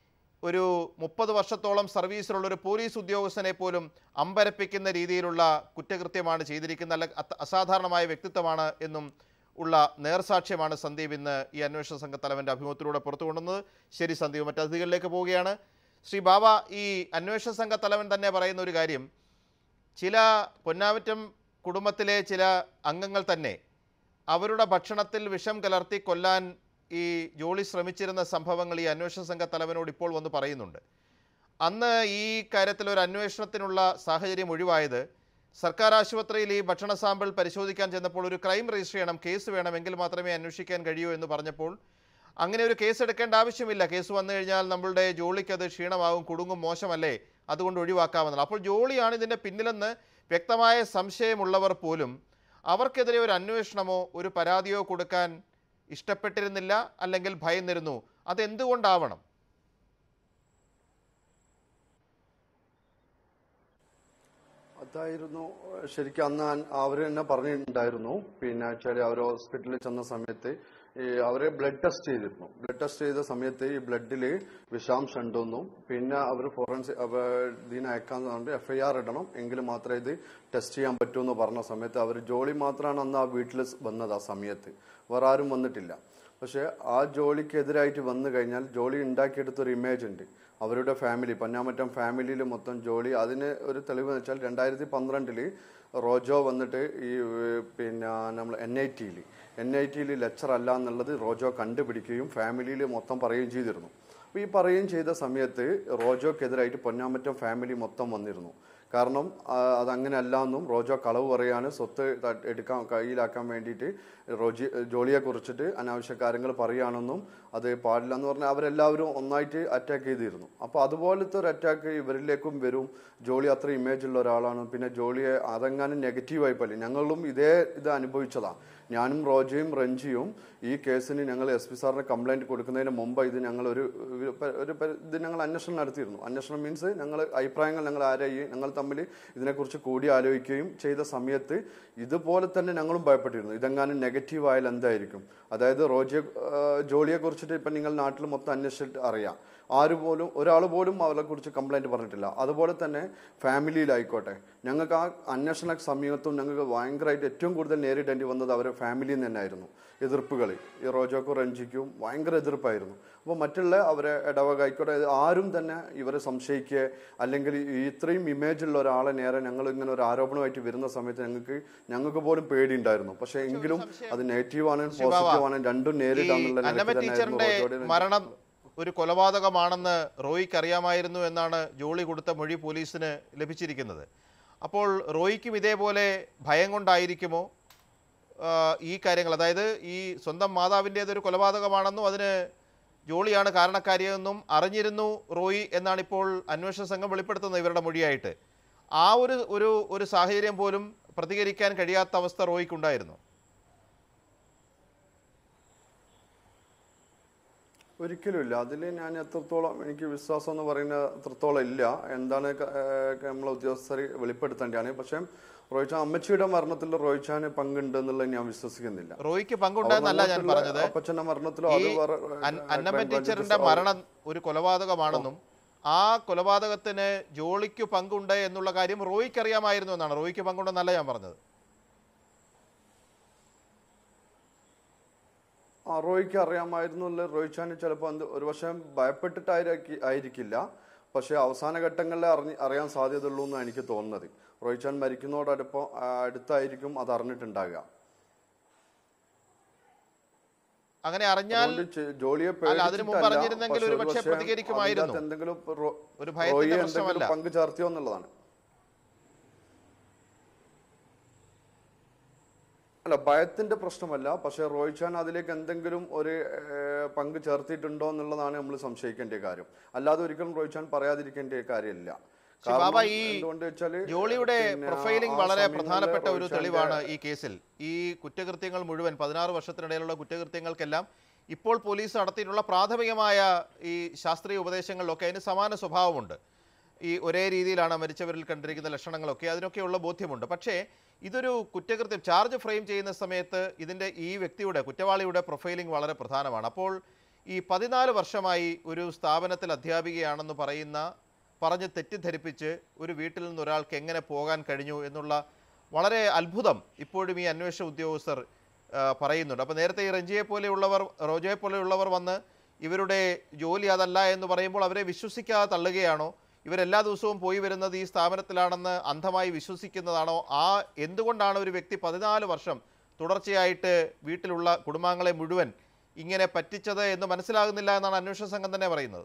[SPEAKER 3] ഒരു മുപ്പത് വർഷത്തോളം സർവീസിലുള്ള ഒരു പോലീസ് ഉദ്യോഗസ്ഥനെ പോലും അമ്പരപ്പിക്കുന്ന രീതിയിലുള്ള കുറ്റകൃത്യമാണ് ചെയ്തിരിക്കുന്ന അല്ല അത്ത- അസാധാരണമായ വ്യക്തിത്വമാണ് എന്നും ഉള്ള നേർസാക്ഷ്യമാണ് സന്ദീപ് ഇന്ന് ഈ അന്വേഷണ സംഘ തലവൻ്റെ അഭിമുഖത്തിലൂടെ പുറത്തു കൊണ്ടുവന്നത് ശരി സന്ദീപ് മറ്റ് അതിഥികളിലേക്ക് പോവുകയാണ് ശ്രീ ബാബ ഈ അന്വേഷണ സംഘ തലവൻ തന്നെ പറയുന്ന ഒരു കാര്യം ചില പൊന്നാമറ്റം കുടുംബത്തിലെ ചില അംഗങ്ങൾ തന്നെ അവരുടെ ഭക്ഷണത്തിൽ വിഷം കലർത്തി കൊല്ലാൻ ഈ ജോളി ശ്രമിച്ചിരുന്ന സംഭവങ്ങൾ ഈ അന്വേഷണ സംഘ തലവനോട് ഇപ്പോൾ വന്ന് പറയുന്നുണ്ട് അന്ന് ഈ കാര്യത്തിൽ ഒരു അന്വേഷണത്തിനുള്ള സാഹചര്യം ഒഴിവായത് സർക്കാർ ആശുപത്രിയിൽ ഈ ഭക്ഷണ സാമ്പിൾ പരിശോധിക്കാൻ ചെന്നപ്പോൾ ഒരു ക്രൈം രജിസ്റ്റർ ചെയ്യണം കേസ് വേണമെങ്കിൽ മാത്രമേ അന്വേഷിക്കാൻ കഴിയൂ എന്ന് പറഞ്ഞപ്പോൾ അങ്ങനെ ഒരു കേസ് എടുക്കേണ്ട ആവശ്യമില്ല കേസ് വന്നു കഴിഞ്ഞാൽ നമ്മളുടെ ജോളിക്ക് അത് ക്ഷീണമാകും കുടുങ്ങും മോശമല്ലേ അതുകൊണ്ട് ഒഴിവാക്കാമെന്നുള്ള അപ്പോൾ ജോളിയാണ് ഇതിൻ്റെ പിന്നിലെന്ന് വ്യക്തമായ സംശയമുള്ളവർ പോലും അവർക്കെതിരെ ഒരു അന്വേഷണമോ ഒരു പരാതിയോ കൊടുക്കാൻ ഇഷ്ടപ്പെട്ടിരുന്നില്ല അല്ലെങ്കിൽ ഭയന്നിരുന്നു അതെന്തുകൊണ്ടാവണം
[SPEAKER 5] അതായിരുന്നു ശരിക്കും അന്ന് അവർ തന്നെ പറഞ്ഞിട്ടുണ്ടായിരുന്നു പിന്നെ വെച്ചാൽ അവർ ഹോസ്പിറ്റലിൽ ചെന്ന സമയത്ത് ഈ അവരെ ബ്ലഡ് ടെസ്റ്റ് ചെയ്തിരുന്നു ബ്ലഡ് ടെസ്റ്റ് ചെയ്ത സമയത്ത് ഈ ബ്ലഡിൽ വിഷാംശം ഉണ്ടെന്നും പിന്നെ അവർ ഫോറൻസിക് ഇതിനെ അയക്കാന്ന് പറഞ്ഞിട്ട് എഫ് ഐ ആർ ഇടണം എങ്കിൽ മാത്രമേ ഇത് ടെസ്റ്റ് ചെയ്യാൻ പറ്റൂ എന്ന് പറഞ്ഞ സമയത്ത് അവർ ജോളി മാത്രമാണ് അന്ന് ആ വീട്ടിൽ വന്നത് ആ സമയത്ത് വേറെ ആരും വന്നിട്ടില്ല പക്ഷേ ആ ജോലിക്കെതിരായിട്ട് വന്നു കഴിഞ്ഞാൽ ജോലി ഉണ്ടാക്കിയെടുത്തൊരു ഇമേജ് ഉണ്ട് അവരുടെ ഫാമിലി പന്നാമറ്റം ഫാമിലിയിൽ മൊത്തം ജോലി അതിന് ഒരു തെളിവ് എന്ന് വെച്ചാൽ രണ്ടായിരത്തി പന്ത്രണ്ടില് റോജോ വന്നിട്ട് ഈ ഏഹ്, പിന്നെ നമ്മൾ എൻ ഐ ടിയിൽ എൻ ഐ ടിയിൽ ലെക്ചർ അല്ല എന്നുള്ളത് റോജോ കണ്ടുപിടിക്കുകയും ഫാമിലിയിൽ മൊത്തം പറയുകയും ചെയ്തിരുന്നു അപ്പോൾ ഈ പറയുകയും ചെയ്ത സമയത്ത് റോജോക്കെതിരായിട്ട് പൊന്നാമറ്റം ഫാമിലി മൊത്തം വന്നിരുന്നു കാരണം ആ, അതങ്ങനെ അല്ല എന്നും റോജോ കളവ് പറയാണ് സ്വത്ത് ത- എടുക്കാൻ കയ്യിലാക്കാൻ വേണ്ടിയിട്ട് റോജി ജോളിയെ കുറിച്ചിട്ട് അനാവശ്യ കാര്യങ്ങൾ പറയുകയാണെന്നും അത് പാടില്ല എന്ന് പറഞ്ഞാൽ അവരെല്ലാവരും ഒന്നായിട്ട് അറ്റാക്ക് ചെയ്തിരുന്നു അപ്പോൾ അതുപോലത്തെ ഒരു അറ്റാക്ക് ഇവരിലേക്കും വരും ജോളി അത്ര ഇമേജ് ഉള്ള ഒരാളാണ് പിന്നെ ജോളിയെ അതെങ്ങാനും നെഗറ്റീവായി പോലെ ഞങ്ങളും ഇതേ ഇത് അനുഭവിച്ചതാണ് ഞാനും റോജയും റഞ്ജിയും ഈ കേസിന് ഞങ്ങൾ എസ് പി സാറിന് കംപ്ലൈന്റ് കൊടുക്കുന്നതിന് മുമ്പ് ഇത് ഞങ്ങൾ ഒരു ഒരു പ- ഒരു പ- ഇത് ഞങ്ങൾ അന്വേഷണം നടത്തിയിരുന്നു അന്വേഷണം മീൻസ് ഞങ്ങൾ അഭിപ്രായങ്ങൾ ഞങ്ങൾ ആരായി ഞങ്ങൾ തമ്മിൽ ഇതിനെക്കുറിച്ച് കൂടി ആലോചിക്കുകയും ചെയ്ത സമയത്ത് ഇതുപോലെ തന്നെ ഞങ്ങളും ഭയപ്പെട്ടിരുന്നു ഇതെങ്ങാനും നെഗറ്റീവ് ആയാൽ എന്തായിരിക്കും അതായത് റോജിയെ ജോലിയെ കുറിച്ചിട്ട് ഇപ്പം നിങ്ങൾ നാട്ടിൽ മൊത്തം അന്വേഷിച്ചിട്ട് അറിയാം ആര് പോലും ഒരാൾ പോലും അവരെ കുറിച്ച് കംപ്ലൈന്റ് പറഞ്ഞിട്ടില്ല അതുപോലെ തന്നെ ഫാമിലിയിലായിക്കോട്ടെ ഞങ്ങൾക്ക് ആ അന്വേഷണ സമയത്തും ഞങ്ങൾക്ക് ഭയങ്കരമായിട്ട് ഏറ്റവും കൂടുതൽ നേരിടേണ്ടി വന്നത് അവരുടെ ഫാമിലിയിൽ നിന്ന് തന്നെയായിരുന്നു എതിർപ്പുകൾ ഈ റോജോക്കും റഞ്ജിക്കും ഭയങ്കര എതിർപ്പായിരുന്നു അപ്പോൾ മറ്റുള്ള അവരെ ഇടവകായിക്കോട്ടെ ഇത് ആരും തന്നെ ഇവരെ സംശയിക്കുക അല്ലെങ്കിൽ ഈ ഇത്രയും ഇമേജ് ഉള്ള ഒരാളെ നേരെ ഞങ്ങൾ ഇങ്ങനെ ഒരു ആരോപണമായിട്ട് വരുന്ന സമയത്ത് ഞങ്ങൾക്ക് ഞങ്ങൾക്ക് പോലും പേടിയുണ്ടായിരുന്നു പക്ഷേ എങ്കിലും അത് നെഗറ്റീവ് ആണ് പോസിറ്റീവ് ആണ് രണ്ടും
[SPEAKER 3] ഈ
[SPEAKER 5] നേരിടാന്നുള്ള നിലയ്ക്ക്
[SPEAKER 3] അന്നമ്മ
[SPEAKER 5] തന്നെയായിരുന്നു
[SPEAKER 3] ടീച്ചറിന്റെ
[SPEAKER 5] റോജോയുടെ
[SPEAKER 3] മരണം ഒരു കൊലപാതകമാണെന്ന് റോയിക്ക് അറിയാമായിരുന്നു എന്നാണ് ജോളി കൊടുത്ത മൊഴി പോലീസിന് ലഭിച്ചിരിക്കുന്നത് അപ്പോൾ റോയിക്കും ഇതേപോലെ ഭയം കൊണ്ടായിരിക്കുമോ ആ, ഈ കാര്യങ്ങൾ അതായത് ഈ സ്വന്തം മാതാവിൻ്റേതൊരു കൊലപാതകമാണെന്നും അതിന് ജോളിയാണ് കാരണക്കാരിയെന്നും അറിഞ്ഞിരുന്നു റോയി എന്നാണ് ഇപ്പോൾ അന്വേഷണ സംഘം വെളിപ്പെടുത്തുന്നത് ഇവരുടെ മൊഴിയായിട്ട് ആ ഒരു ഒരു ഒരു സാഹചര്യം പോലും പ്രതികരിക്കാൻ കഴിയാത്ത അവസ്ഥ റോയിക്കുണ്ടായിരുന്നു
[SPEAKER 5] ഒരിക്കലും ഇല്ല അതിൽ ഞാൻ എത്രത്തോളം എനിക്ക് വിശ്വാസം എന്ന് പറയുന്ന എത്രത്തോളം ഇല്ല എന്താണ് ക- ഏഹ് നമ്മളെ ഉദ്യോഗസ്ഥർ വെളിപ്പെടുത്തേണ്ടതാണ് പക്ഷേ റോയിച്ചാൻ അമ്മച്ചിയുടെ മരണത്തിൽ റോയിച്ചാന് പങ്കുണ്ട് എന്നുള്ളത് ഞാൻ വിശ്വസിക്കുന്നില്ല
[SPEAKER 3] റോയിക്ക് പങ്കുണ്ടെന്നല്ല ഞാൻ
[SPEAKER 5] അവരുടെ
[SPEAKER 3] പറഞ്ഞത്
[SPEAKER 5] അപ്പച്ചന്റെ മരണത്തിലോ
[SPEAKER 3] ഈ
[SPEAKER 5] അത് വേറെ
[SPEAKER 3] അൻ- അന്നമ്മ ടീച്ചറിന്റെ മരണം ഒരു കൊലപാതകമാണെന്നും ആ കൊലപാതകത്തിന് ജോളിക്ക് പങ്കുണ്ട് എന്നുള്ള കാര്യം റോയിക്ക് അറിയാമായിരുന്നു എന്നാണ് റോയിക്ക് പങ്കുണ്ടെന്നല്ല ഞാൻ പറഞ്ഞത്
[SPEAKER 5] ആ റോയ്ക്ക് അറിയാമായിരുന്നു അല്ലെ റോയിച്ചാന് ചിലപ്പോൾ എന്ത് ഒരു പക്ഷേ ഭയപ്പെട്ടിട്ടായിരിക്കി ആയിരിക്കില്ല പക്ഷേ അവസാന ഘട്ടങ്ങളിൽ അറിഞ്ഞ് അറിയാൻ സാധ്യതയുള്ളൂ എന്നാണ് എനിക്ക് തോന്നുന്നത് റോയിച്ചാൻ മരിക്കുന്നതോടൊപ്പം ആ, അടുത്തായിരിക്കും അത് അറിഞ്ഞിട്ടുണ്ടാകുക
[SPEAKER 3] അങ്ങനെ അറിഞ്ഞാൽ
[SPEAKER 5] അതുകൊണ്ട് ചെ- ജോലിയെ
[SPEAKER 3] അല്ല, അതിനു മുമ്പ്
[SPEAKER 5] പേടിച്ചിട്ടല്ല,
[SPEAKER 3] അറിഞ്ഞിരുന്നെങ്കിൽ
[SPEAKER 5] പക്ഷേ
[SPEAKER 3] ഒരു പക്ഷേ
[SPEAKER 5] പക്ഷേ
[SPEAKER 3] പ്രതികരിക്കുമായിരുന്നു.
[SPEAKER 5] അതിനകത്ത് എന്തെങ്കിലും ഇപ്പൊ റോ-
[SPEAKER 3] ഒരു ഭയത്തിന്റെ
[SPEAKER 5] റോയിയെ
[SPEAKER 3] പ്രശ്നമല്ല.
[SPEAKER 5] എന്തെങ്കിലും പങ്ക് ചേർത്തിയോ എന്നുള്ളതാണ് അല്ല ഭയത്തിന്റെ പ്രശ്നമല്ല പക്ഷെ റോഹിത് ഖാൻ അതിലേക്ക് എന്തെങ്കിലും ഒരു ഏഹ്, പങ്ക് ചേർത്തിട്ടുണ്ടോ എന്നുള്ളതാണ് നമ്മൾ സംശയിക്കേണ്ട കാര്യം അല്ലാതെ ഒരിക്കലും റോഹിത് ഖാൻ പറയാതിരിക്കേണ്ട കാര്യമില്ല
[SPEAKER 3] പക്ഷേ ബാബ
[SPEAKER 5] കാരണം
[SPEAKER 3] ഈ
[SPEAKER 5] എന്തുകൊണ്ട് വെച്ചാല്
[SPEAKER 3] ജോളിയുടെ
[SPEAKER 5] പിന്നെ
[SPEAKER 3] പ്രൊഫൈലിംഗ്
[SPEAKER 5] ആ
[SPEAKER 3] വളരെ
[SPEAKER 5] സമയങ്ങളിൽ
[SPEAKER 3] പ്രധാനപ്പെട്ട ഒരു
[SPEAKER 5] റോഹിത് ഖാന്റെ-
[SPEAKER 3] തെളിവാണ് ഈ കേസിൽ ഈ കുറ്റകൃത്യങ്ങൾ മുഴുവൻ പതിനാറ് വർഷത്തിനിടയിലുള്ള കുറ്റകൃത്യങ്ങൾക്കെല്ലാം ഇപ്പോൾ പോലീസ് നടത്തിയിട്ടുള്ള പ്രാഥമികമായ ഈ ശാസ്ത്രീയ ഉപദേശങ്ങളിലൊക്കെ അതിന് സമാന സ്വഭാവമുണ്ട് ഈ ഒരേ രീതിയിലാണ് മരിച്ചവരിൽ കണ്ടിരിക്കുന്ന ലക്ഷണങ്ങളൊക്കെ അതിനൊക്കെയുള്ള ബോധ്യമുണ്ട് പക്ഷേ ഇതൊരു കുറ്റകൃത്യം ചാർജ് ഫ്രെയിം ചെയ്യുന്ന സമയത്ത് ഇതിൻ്റെ ഈ വ്യക്തിയുടെ കുറ്റവാളിയുടെ പ്രൊഫൈലിംഗ് വളരെ പ്രധാനമാണ് അപ്പോൾ ഈ പതിനാല് വർഷമായി ഒരു സ്ഥാപനത്തിൽ അധ്യാപികയാണെന്ന് പറയുന്ന പറഞ്ഞ് തെറ്റിദ്ധരിപ്പിച്ച് ഒരു വീട്ടിൽ നിന്ന് ഒരാൾക്ക് എങ്ങനെ പോകാൻ കഴിഞ്ഞു എന്നുള്ള വളരെ അത്ഭുതം ഇപ്പോഴും ഈ അന്വേഷണ ഉദ്യോഗസ്ഥർ ആ, പറയുന്നുണ്ട് അപ്പോൾ നേരത്തെ ഈ റഞ്ജിയെ പോലെയുള്ളവർ റോജയെ പോലെയുള്ളവർ വന്ന് ഇവരുടെ ജോലി അതല്ല എന്ന് പറയുമ്പോൾ അവരെ വിശ്വസിക്കാതെ തള്ളുകയാണോ ഇവരെല്ലാ ദിവസവും പോയി വരുന്നത് ഈ സ്ഥാപനത്തിലാണെന്ന് അന്ധമായി വിശ്വസിക്കുന്നതാണോ ആ എന്തുകൊണ്ടാണ് ഒരു വ്യക്തി പതിനാല് വർഷം തുടർച്ചയായിട്ട് വീട്ടിലുള്ള കുടുംബാംഗങ്ങളെ മുഴുവൻ ഇങ്ങനെ പറ്റിച്ചത് എന്ന് മനസ്സിലാകുന്നില്ല എന്നാണ് അന്വേഷണ സംഘം തന്നെ പറയുന്നത്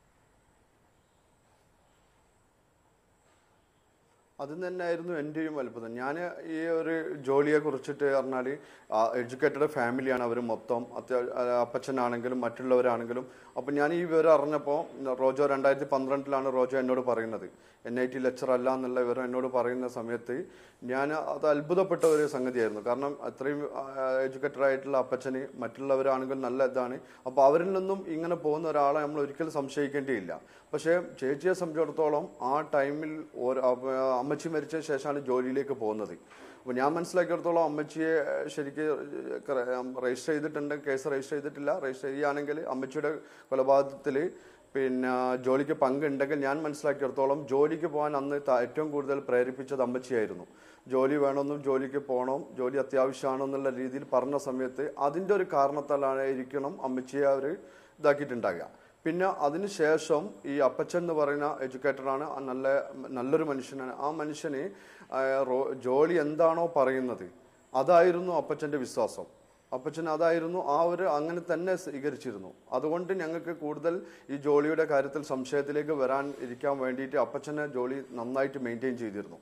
[SPEAKER 5] അത് തന്നെയായിരുന്നു എൻ്റെയും അത്ഭുതം ഞാൻ ഈ ഒരു ജോലിയെ കുറിച്ചിട്ട് പറഞ്ഞാൽ എഡ്യൂക്കേറ്റഡ് ഫാമിലിയാണ് അവർ മൊത്തം അത്യാവശ്യം അപ്പച്ചനാണെങ്കിലും മറ്റുള്ളവരാണെങ്കിലും അപ്പം ഞാൻ ഈ വിവരം അറിഞ്ഞപ്പോൾ റോജോ രണ്ടായിരത്തി പന്ത്രണ്ടിലാണ് റോജോ എന്നോട് പറയുന്നത് എൻ ഐ ടി ലെക്ചർ അല്ല എന്നുള്ള വിവരം എന്നോട് പറയുന്ന സമയത്ത് ഞാൻ അത് അത്ഭുതപ്പെട്ട ഒരു സംഗതിയായിരുന്നു കാരണം അത്രയും എഡ്യൂക്കേറ്റഡ് ആയിട്ടുള്ള അപ്പച്ചന് മറ്റുള്ളവരാണെങ്കിൽ നല്ല ഇതാണ് അപ്പോൾ അവരിൽ നിന്നും ഇങ്ങനെ പോകുന്ന ഒരാളെ നമ്മൾ ഒരിക്കലും സംശയിക്കേണ്ടിയില്ല പക്ഷേ ചേച്ചിയെ സംബന്ധിച്ചിടത്തോളം ആ ടൈമിൽ ഓരോ അപ്പ- അമ്മച്ചി മരിച്ച ശേഷമാണ് ജോലിയിലേക്ക് പോകുന്നത് അപ്പോൾ ഞാൻ മനസ്സിലാക്കിയിടത്തോളം അമ്മച്ചിയെ ശരിക്ക് രജിസ്റ്റർ ചെയ്തിട്ടുണ്ട് കേസ് രജിസ്റ്റർ ചെയ്തിട്ടില്ല രജിസ്റ്റർ ചെയ്യുകയാണെങ്കിൽ അമ്മച്ചിയുടെ കൊലപാതകത്തിൽ പിന്നെ ജോലിക്ക് പങ്കുണ്ടെങ്കിൽ ഞാൻ മനസ്സിലാക്കിയിടത്തോളം ജോലിക്ക് പോകാൻ അന്ന് ത- ഏറ്റവും കൂടുതൽ പ്രേരിപ്പിച്ചത് അമ്മച്ചിയായിരുന്നു ജോലി വേണമെന്നും ജോലിക്ക് പോകണം ജോലി അത്യാവശ്യമാണെന്നുള്ള രീതിയിൽ പറഞ്ഞ സമയത്ത് അതിൻ്റെ ഒരു കാരണത്താലാണ് ഇരിക്കണം അമ്മച്ചിയെ അവർ ഇതാക്കിയിട്ടുണ്ടാകുക പിന്നെ അതിനുശേഷം ഈ അപ്പച്ചൻ എന്ന് പറയുന്ന എഡ്യൂക്കേറ്ററാണ് ആ നല്ല നല്ലൊരു മനുഷ്യനാണ് ആ മനുഷ്യന് ആ, റോ- ജോലി എന്താണോ പറയുന്നത് അതായിരുന്നു അപ്പച്ചൻ്റെ വിശ്വാസം അപ്പച്ചൻ അതായിരുന്നു ആ ഒരു അങ്ങനെ തന്നെ സ്വീകരിച്ചിരുന്നു അതുകൊണ്ട് ഞങ്ങൾക്ക് കൂടുതൽ ഈ ജോലിയുടെ കാര്യത്തിൽ സംശയത്തിലേക്ക് വരാൻ ഇരിക്കാൻ വേണ്ടിയിട്ട് അപ്പച്ചനെ ജോലി നന്നായിട്ട് മെയിൻറ്റെയിൻ ചെയ്തിരുന്നു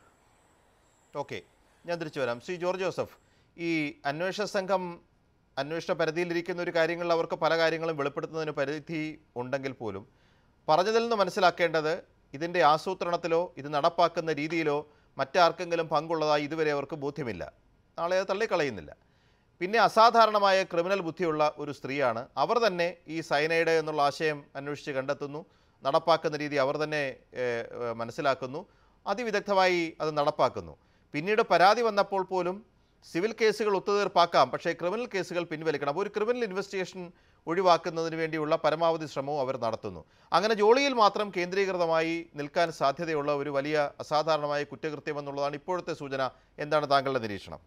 [SPEAKER 3] ഓക്കെ ഞാൻ തിരിച്ചു വരാം ശ്രീ ജോർജ് ജോസഫ് ഈ അന്വേഷണ സംഘം അന്വേഷണ പരിധിയിലിരിക്കുന്ന ഒരു കാര്യങ്ങളിൽ അവർക്ക് പല കാര്യങ്ങളും വെളിപ്പെടുത്തുന്നതിന് പരിധി ഉണ്ടെങ്കിൽ പോലും പറഞ്ഞതിൽ നിന്ന് മനസ്സിലാക്കേണ്ടത് ഇതിൻ്റെ ആസൂത്രണത്തിലോ ഇത് നടപ്പാക്കുന്ന രീതിയിലോ മറ്റാർക്കെങ്കിലും പങ്കുള്ളതായി ഇതുവരെ അവർക്ക് ബോധ്യമില്ല നാളെ അത് തള്ളിക്കളയുന്നില്ല പിന്നെ അസാധാരണമായ ക്രിമിനൽ ബുദ്ധിയുള്ള ഒരു സ്ത്രീയാണ് അവർ തന്നെ ഈ സൈനൈഡ് എന്നുള്ള ആശയം അന്വേഷിച്ച് കണ്ടെത്തുന്നു നടപ്പാക്കുന്ന രീതി അവർ തന്നെ ഏഹ്, ഏഹ്, മനസ്സിലാക്കുന്നു അതിവിദഗ്ധമായി അത് നടപ്പാക്കുന്നു പിന്നീട് പരാതി വന്നപ്പോൾ പോലും സിവിൽ കേസുകൾ ഒത്തുതീർപ്പാക്കാം പക്ഷേ ക്രിമിനൽ കേസുകൾ പിൻവലിക്കണം അപ്പോൾ ഒരു ക്രിമിനൽ ഇൻവെസ്റ്റിഗേഷൻ ഒഴിവാക്കുന്നതിന് വേണ്ടിയുള്ള പരമാവധി ശ്രമവും അവർ നടത്തുന്നു അങ്ങനെ ജോലിയിൽ മാത്രം കേന്ദ്രീകൃതമായി നിൽക്കാൻ സാധ്യതയുള്ള ഒരു വലിയ അസാധാരണമായ കുറ്റകൃത്യം എന്നുള്ളതാണ് ഇപ്പോഴത്തെ സൂചന എന്താണ് താങ്കളുടെ നിരീക്ഷണം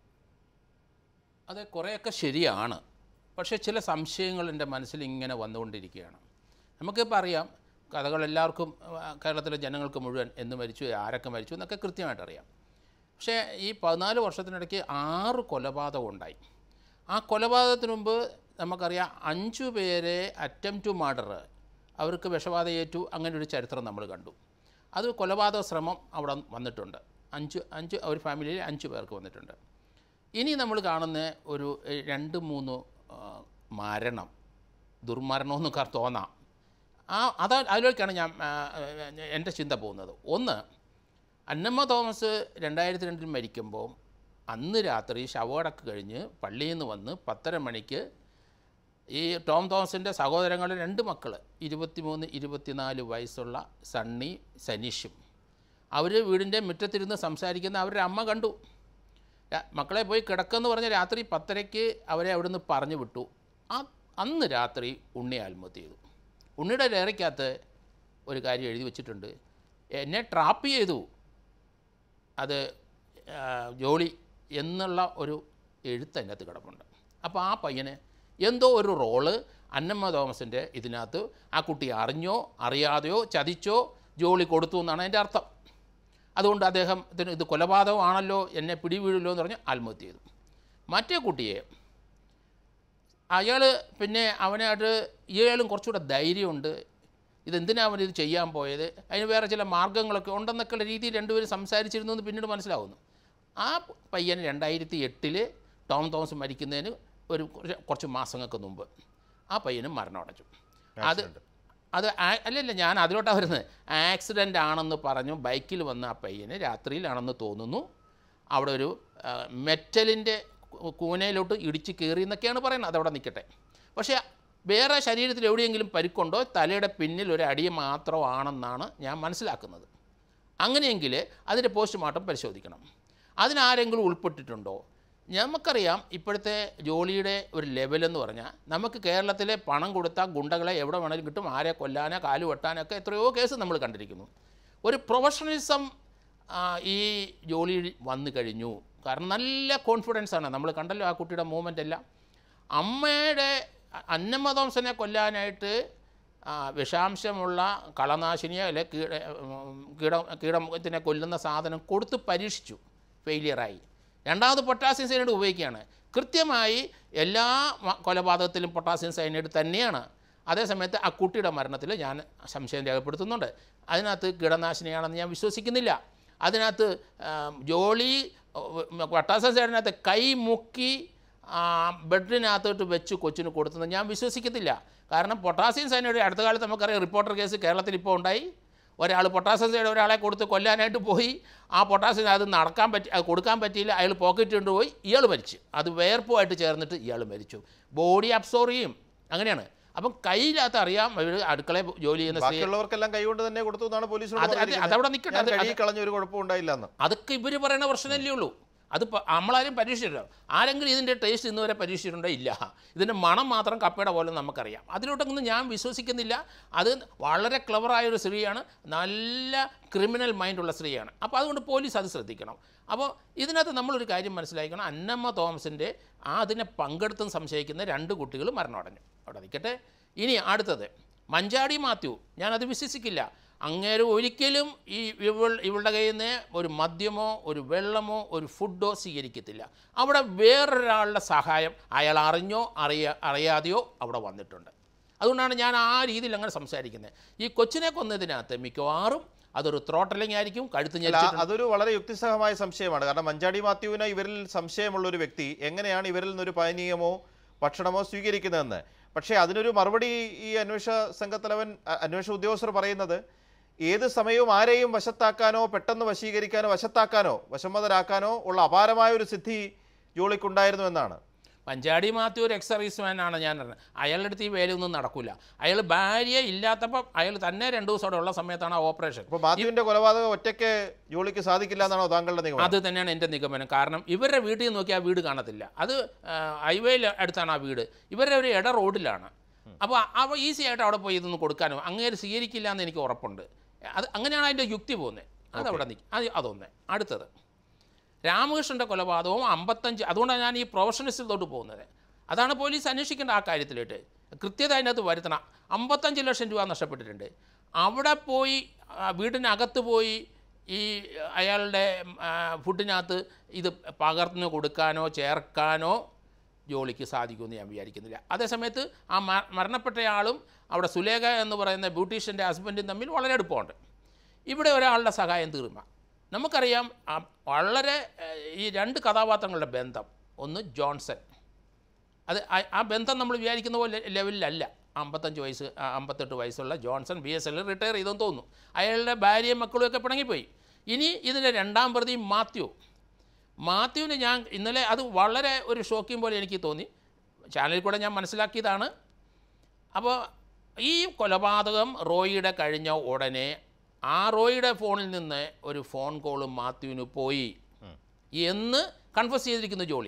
[SPEAKER 6] അത് കുറേയൊക്കെ ശരിയാണ് പക്ഷേ ചില സംശയങ്ങൾ എൻ്റെ മനസ്സിൽ ഇങ്ങനെ വന്നുകൊണ്ടിരിക്കുകയാണ് നമുക്കിപ്പോൾ അറിയാം കഥകൾ എല്ലാവർക്കും ആ, കേരളത്തിലെ ജനങ്ങൾക്ക് മുഴുവൻ എന്ന് മരിച്ചു ആരൊക്കെ മരിച്ചു എന്നൊക്കെ കൃത്യമായിട്ട് അറിയാം പക്ഷേ ഈ പതിനാല് വർഷത്തിനിടയ്ക്ക് ആറ് കൊലപാതകം ഉണ്ടായി ആ കൊലപാതകത്തിന് മുമ്പ് നമുക്കറിയാം അഞ്ചു പേരെ അറ്റം ടു മർഡർ അവർക്ക് വിഷബാധ ഏറ്റു അങ്ങനെ ഒരു ചരിത്രം നമ്മൾ കണ്ടു അത് കൊലപാതക ശ്രമം അവിടെ വന്നിട്ടുണ്ട് അഞ്ച് അഞ്ച് ഒരു ഫാമിലിയിൽ അഞ്ച് പേർക്ക് വന്നിട്ടുണ്ട് ഇനി നമ്മൾ കാണുന്ന ഒരു എ, രണ്ട് മൂന്ന് ആ, മരണം ദുർമരണമെന്നൊക്കെ തോന്നാം ആ അതാ അതിലേക്കാണ് ഞാൻ ആ, എൻ്റെ ചിന്ത പോകുന്നത് ഒന്ന് അന്നമ്മ തോമസ് രണ്ടായിരത്തി രണ്ടിൽ മരിക്കുമ്പോൾ അന്ന് രാത്രി ശവടക്ക് കഴിഞ്ഞ് പള്ളിയിൽ നിന്ന് വന്ന് പത്തര മണിക്ക് ഈ ടോം തോമസിൻ്റെ സഹോദരങ്ങളുടെ രണ്ട് മക്കൾ ഇരുപത്തിമൂന്ന് ഇരുപത്തിനാല് വയസ്സുള്ള സണ്ണി സനീഷും അവർ വീടിൻ്റെ മുറ്റത്തിരുന്ന് സംസാരിക്കുന്ന അവരുടെ അമ്മ കണ്ടു ര- മക്കളെ പോയി കിടക്കെന്ന് പറഞ്ഞ് രാത്രി പത്തരയ്ക്ക് അവരെ അവിടുന്ന് പറഞ്ഞു വിട്ടു ആ അന്ന് രാത്രി ഉണ്ണി ആത്മഹത്യ ചെയ്തു ഉണ്ണിയുടെ ഡയറിക്കകത്ത് ഒരു കാര്യം എഴുതി വെച്ചിട്ടുണ്ട് എന്നെ ട്രാപ്പ് ചെയ്തു അത് ആ, ജോളി എന്നുള്ള ഒരു എഴുത്ത് അതിനകത്ത് കിടപ്പുണ്ട് അപ്പോൾ ആ പയ്യന് എന്തോ ഒരു റോള് അന്നമ്മ തോമസിൻ്റെ ഇതിനകത്ത് ആ കുട്ടി അറിഞ്ഞോ അറിയാതെയോ ചതിച്ചോ ജോലി കൊടുത്തു എന്നാണ് അതിൻ്റെ അർത്ഥം അതുകൊണ്ട് അദ്ദേഹത്തിന് ഇത് കൊലപാതകമാണല്ലോ എന്നെ പിടിവീഴുമല്ലോ എന്ന് പറഞ്ഞ് ആത്മഹത്യ ചെയ്തു മറ്റേ കുട്ടിയെ അയാൾ പിന്നെ അവനായിട്ട് ഇയാളും കുറച്ചുകൂടെ ധൈര്യമുണ്ട് ഇതെന്തിനാ അവൻ ഇത് ചെയ്യാൻ പോയത് അതിന് വേറെ ചില മാർഗ്ഗങ്ങളൊക്കെ ഉണ്ടെന്നൊക്കെയുള്ള രീതിയിൽ രണ്ടുപേരും സംസാരിച്ചിരുന്നു എന്ന് പിന്നീട് മനസ്സിലാവുന്നു ആ പയ്യൻ രണ്ടായിരത്തി എട്ടിൽ ടോം തോമസ് മരിക്കുന്നതിന് ഒരു കുറച്ച് കുറച്ച് മാസങ്ങൾക്ക് മുമ്പ് ആ പയ്യനും മരണം അടച്ചു അത് അത് ആ- അല്ലല്ല ഞാൻ അതിലോട്ടാണ് വരുന്നത് ആക്സിഡൻ്റ് ആണെന്ന് പറഞ്ഞു ബൈക്കിൽ വന്ന ആ പയ്യന് രാത്രിയിലാണെന്ന് തോന്നുന്നു അവിടെ ഒരു ആ, മെറ്റലിൻ്റെ കൂ- കൂനയിലോട്ട് ഇടിച്ച് കയറി എന്നൊക്കെയാണ് പറയുന്നത് അതവിടെ നിൽക്കട്ടെ പക്ഷേ വേറെ ശരീരത്തിൽ എവിടെയെങ്കിലും പരിക്കുണ്ടോ തലയുടെ പിന്നിൽ ഒരു അടി മാത്രമാണെന്നാണ് ഞാൻ മനസ്സിലാക്കുന്നത് അങ്ങനെയെങ്കിൽ അതിൻ്റെ പോസ്റ്റ്മോർട്ടം പരിശോധിക്കണം അതിനാരെങ്കിലും ഉൾപ്പെട്ടിട്ടുണ്ടോ നമുക്കറിയാം ഇപ്പോഴത്തെ ജോലിയുടെ ഒരു ലെവലെന്ന് പറഞ്ഞാൽ നമുക്ക് കേരളത്തിലെ പണം കൊടുത്ത ഗുണ്ടകളെ എവിടെ വേണമെങ്കിലും കിട്ടും ആരെ കൊല്ലാനോ കാല് വെട്ടാനൊക്കെ എത്രയോ കേസ് നമ്മൾ കണ്ടിരിക്കുന്നു ഒരു പ്രൊഫഷണലിസം ഈ ജോലി വന്നു കഴിഞ്ഞു കാരണം നല്ല കോൺഫിഡൻസ് ആണ് നമ്മൾ കണ്ടല്ലോ ആ കുട്ടിയുടെ മൂവ്മെൻ്റ് എല്ലാം അമ്മയുടെ അന്നമ്മ തോംസനെ കൊല്ലാനായിട്ട് ആ, വിഷാംശമുള്ള കളനാശിനിയോ അല്ലെ കീട ഉം, കീട കീടത്തിനെ കൊല്ലുന്ന സാധനം കൊടുത്ത് പരീക്ഷിച്ചു ഫെയിലിയറായി രണ്ടാമത് പൊട്ടാസ്യം സൈനൈഡ് ഉപയോഗിക്കുകയാണ് കൃത്യമായി എല്ലാ മ- കൊലപാതകത്തിലും പൊട്ടാസ്യം സൈനൈഡ് തന്നെയാണ് അതേസമയത്ത് ആ കുട്ടിയുടെ മരണത്തിൽ ഞാൻ സംശയം രേഖപ്പെടുത്തുന്നുണ്ട് അതിനകത്ത് കീടനാശിനിയാണെന്ന് ഞാൻ വിശ്വസിക്കുന്നില്ല അതിനകത്ത് ആ, ജോളി ഉം, പൊട്ടാസ്യം സൈനൈഡിനകത്ത് കൈ മുക്കി ആ, ബെഡിനകത്തോട്ട് വെച്ച് കൊച്ചിന് കൊടുത്തെന്ന് ഞാൻ വിശ്വസിക്കത്തില്ല കാരണം പൊട്ടാസ്യം സൈനൈഡ് അടുത്ത കാലത്ത് നമുക്കറിയാം റിപ്പോർട്ടർ കേസ് കേരളത്തിൽ ഇപ്പോൾ ഉണ്ടായി ഒരാൾ പൊട്ടാസ്യം സൈഡ് ഒരാളെ കൊടുത്ത് കൊല്ലാനായിട്ട് പോയി ആ പൊട്ടാസ്യം അത് നടക്കാൻ പറ്റി അത് കൊടുക്കാൻ പറ്റിയില്ല അയാൾ പോക്കറ്റ് കൊണ്ടുപോയി ഇയാൾ മരിച്ചു അത് വേർപ്പുമായിട്ട് ചേർന്നിട്ട് ഇയാൾ മരിച്ചു ബോഡി അബ്സോർവ് ചെയ്യും അങ്ങനെയാണ് അപ്പം കയ്യിലകത്ത് അറിയാം ഇവർ അടുക്കളയിൽ ജോലി ചെയ്യുന്ന സ്ത്രീ
[SPEAKER 3] ബാക്കിയുള്ളവർക്കെല്ലാം കൈകൊണ്ട് തന്നെ കൊടുത്തു എന്നാണ് പോലീസിനോട്
[SPEAKER 6] അത് അത്
[SPEAKER 3] പറഞ്ഞിരിക്കുന്നത്.
[SPEAKER 6] അതവിടെ നിൽക്കട്ടെ.
[SPEAKER 3] ഞാൻ
[SPEAKER 6] അത്
[SPEAKER 3] കഴുകി കളഞ്ഞ ഒരു കുഴപ്പം ഉണ്ടായില്ല എന്ന്
[SPEAKER 6] അതൊക്കെ ഇവർ പറയുന്ന പ്രശ്നമല്ലേ ഉള്ളൂ അത് പ- നമ്മളാരും പരീക്ഷിച്ചിട്ടില്ല ആരെങ്കിലും ഇതിൻ്റെ ടേസ്റ്റ് ഇന്ന് വരെ പരീക്ഷിച്ചിട്ടുണ്ടോ ഇല്ല ഇതിൻ്റെ മണം മാത്രം കപ്പയുടെ പോലെ നമുക്കറിയാം അതിലോട്ടൊന്നും ഞാൻ വിശ്വസിക്കുന്നില്ല അത് വളരെ ക്ലവറായ ഒരു സ്ത്രീയാണ് നല്ല ക്രിമിനൽ മൈൻഡുള്ള സ്ത്രീയാണ് അപ്പോൾ അതുകൊണ്ട് പോലീസ് അത് ശ്രദ്ധിക്കണം അപ്പോൾ ഇതിനകത്ത് നമ്മളൊരു കാര്യം മനസ്സിലാക്കണം അന്നമ്മ തോമസിൻ്റെ ആ അതിനെ പങ്കെടുത്തും സംശയിക്കുന്ന രണ്ട് കുട്ടികൾ മരണമടഞ്ഞു അവിടെ നിൽക്കട്ടെ ഇനി അടുത്തത് മഞ്ചാടി മാത്യു ഞാനത് വിശ്വസിക്കില്ല അങ്ങേര് ഒരിക്കലും ഈ ഇവൾ ഇവളുടെ കയ്യിൽ നിന്ന് ഒരു മദ്യമോ ഒരു വെള്ളമോ ഒരു ഫുഡോ സ്വീകരിക്കത്തില്ല അവിടെ വേറൊരാളുടെ സഹായം അയാൾ അറിഞ്ഞോ അറിയാ അറിയാതെയോ അവിടെ വന്നിട്ടുണ്ട് അതുകൊണ്ടാണ് ഞാൻ ആ രീതിയിൽ അങ്ങനെ സംസാരിക്കുന്നത് ഈ കൊച്ചിനെ കൊന്നതിനകത്ത് മിക്കവാറും അതൊരു ത്രോട്ടലിംഗ് ആയിരിക്കും കഴുത്ത്
[SPEAKER 3] അല്ല
[SPEAKER 6] ഞെരിച്ചിട്ടുണ്ട്
[SPEAKER 3] അതൊരു വളരെ യുക്തിസഹമായ സംശയമാണ് കാരണം മഞ്ചാടി മാത്യുവിന് ഇവരിൽ സംശയമുള്ള ഒരു വ്യക്തി എങ്ങനെയാണ് ഇവരിൽ നിന്നൊരു പാനീയമോ ഭക്ഷണമോ സ്വീകരിക്കുന്നതെന്ന് പക്ഷേ അതിനൊരു മറുപടി ഈ അന്വേഷണ സംഘത്തലവൻ അ- അന്വേഷണ ഉദ്യോഗസ്ഥർ പറയുന്നത് ഏത് സമയവും ആരെയും വശത്താക്കാനോ പെട്ടെന്ന് വശീകരിക്കാനോ വശത്താക്കാനോ വശംവദരാക്കാനോ ഉള്ള അപാരമായ ഒരു സിദ്ധി ജോളിക്കുണ്ടായിരുന്നു എന്നാണ്
[SPEAKER 6] പഞ്ചാടി മാത്യു ഒരു എക്സ് സർവീസ്മാനാണ് ഞാൻ പറഞ്ഞത് അയാളുടെ അടുത്ത് ഈ വേലയൊന്നും നടക്കില്ല അയാൾ ഭാര്യ ഇല്ലാത്തപ്പോൾ അയാൾ തന്നെ രണ്ട് ദിവസം അവിടെ ഉള്ള സമയത്താണ് ആ ഓപ്പറേഷൻ
[SPEAKER 3] അപ്പോൾ മാത്യുവിന്റെ കൊലപാതകം ഒറ്റയ്ക്ക് ജോളിക്ക് സാധിക്കില്ല എന്നാണോ താങ്കളുടെ നിഗമനം
[SPEAKER 6] അത് തന്നെയാണ് എൻ്റെ നിഗമനം കാരണം ഇവരുടെ വീട്ടിൽ നോക്കിയാൽ ആ വീട് കാണത്തില്ല അത് ഹൈവേയിൽ അടുത്താണ് ആ വീട് ഇവരുടെ ഒരു ഇട റോഡിലാണ് അപ്പോൾ അവ ഈസി ആയിട്ട് അവിടെ പോയി ഇതൊന്നും കൊടുക്കാനോ അങ്ങേര് സ്വീകരിക്കില്ല എന്ന് എനിക്ക് ഉറപ്പുണ്ട് അത് അങ്ങനെയാണ് അതിൻ്റെ യുക്തി പോകുന്നത് അതവിടെ നിൽക്കും അത് അതൊന്ന് അടുത്തത് രാമകൃഷ്ണൻ്റെ കൊലപാതകവും അമ്പത്തഞ്ച് അതുകൊണ്ടാണ് ഞാൻ ഈ പ്രൊഫഷണലിസത്തോട്ട് പോകുന്നത് അതാണ് പോലീസ് അന്വേഷിക്കേണ്ട ആ കാര്യത്തിലിട്ട് കൃത്യത അതിനകത്ത് വരുത്തണം അമ്പത്തഞ്ച് ലക്ഷം രൂപ നഷ്ടപ്പെട്ടിട്ടുണ്ട് അവിടെ പോയി ആ, വീടിനകത്ത് പോയി ഈ അയാളുടെ ആ, ഫുഡിനകത്ത് ഇത് പകർന്നു കൊടുക്കാനോ ചേർക്കാനോ ജോലിക്ക് സാധിക്കുമെന്ന് ഞാൻ വിചാരിക്കുന്നില്ല അതേസമയത്ത് ആ മ- മരണപ്പെട്ടയാളും അവിടെ സുലേഖ എന്ന് പറയുന്ന ബ്യൂട്ടീഷ്യൻ്റെ ഹസ്ബൻഡും തമ്മിൽ വളരെ അടുപ്പമുണ്ട് ഇവിടെ ഒരാളുടെ സഹായം തീർന്ന നമുക്കറിയാം ആ വളരെ ഏഹ്, ഈ രണ്ട് കഥാപാത്രങ്ങളുടെ ബന്ധം ഒന്ന് ജോൺസൺ അത് ആ- ആ ബന്ധം നമ്മൾ വിചാരിക്കുന്ന പോലെ ലെവലിലല്ല അമ്പത്തഞ്ച് വയസ്സ് ആ, അമ്പത്തെട്ട് വയസ്സുള്ള Johnson B S L retire ചെയ്തെന്ന് തോന്നുന്നു അയാളുടെ ഭാര്യയും മക്കളും ഒക്കെ പിണങ്ങിപ്പോയി ഇനി ഇതിൻ്റെ രണ്ടാം പ്രതി മാത്യു മാത്യുവിന് ഞാൻ ഇന്നലെ അത് വളരെ ഒരു ഷോക്കിംഗ് പോലെ എനിക്ക് തോന്നി ചാനലിൽ കൂടെ ഞാൻ മനസ്സിലാക്കിയതാണ് അപ്പോൾ ഈ കൊലപാതകം റോയിയുടെ കഴിഞ്ഞ ഉടനെ ആ റോയിയുടെ ഫോണിൽ നിന്ന് ഒരു ഫോൺ കോളും മാത്യുവിന് പോയി എന്ന് കൺഫസ് ചെയ്തിരിക്കുന്നു ജോളി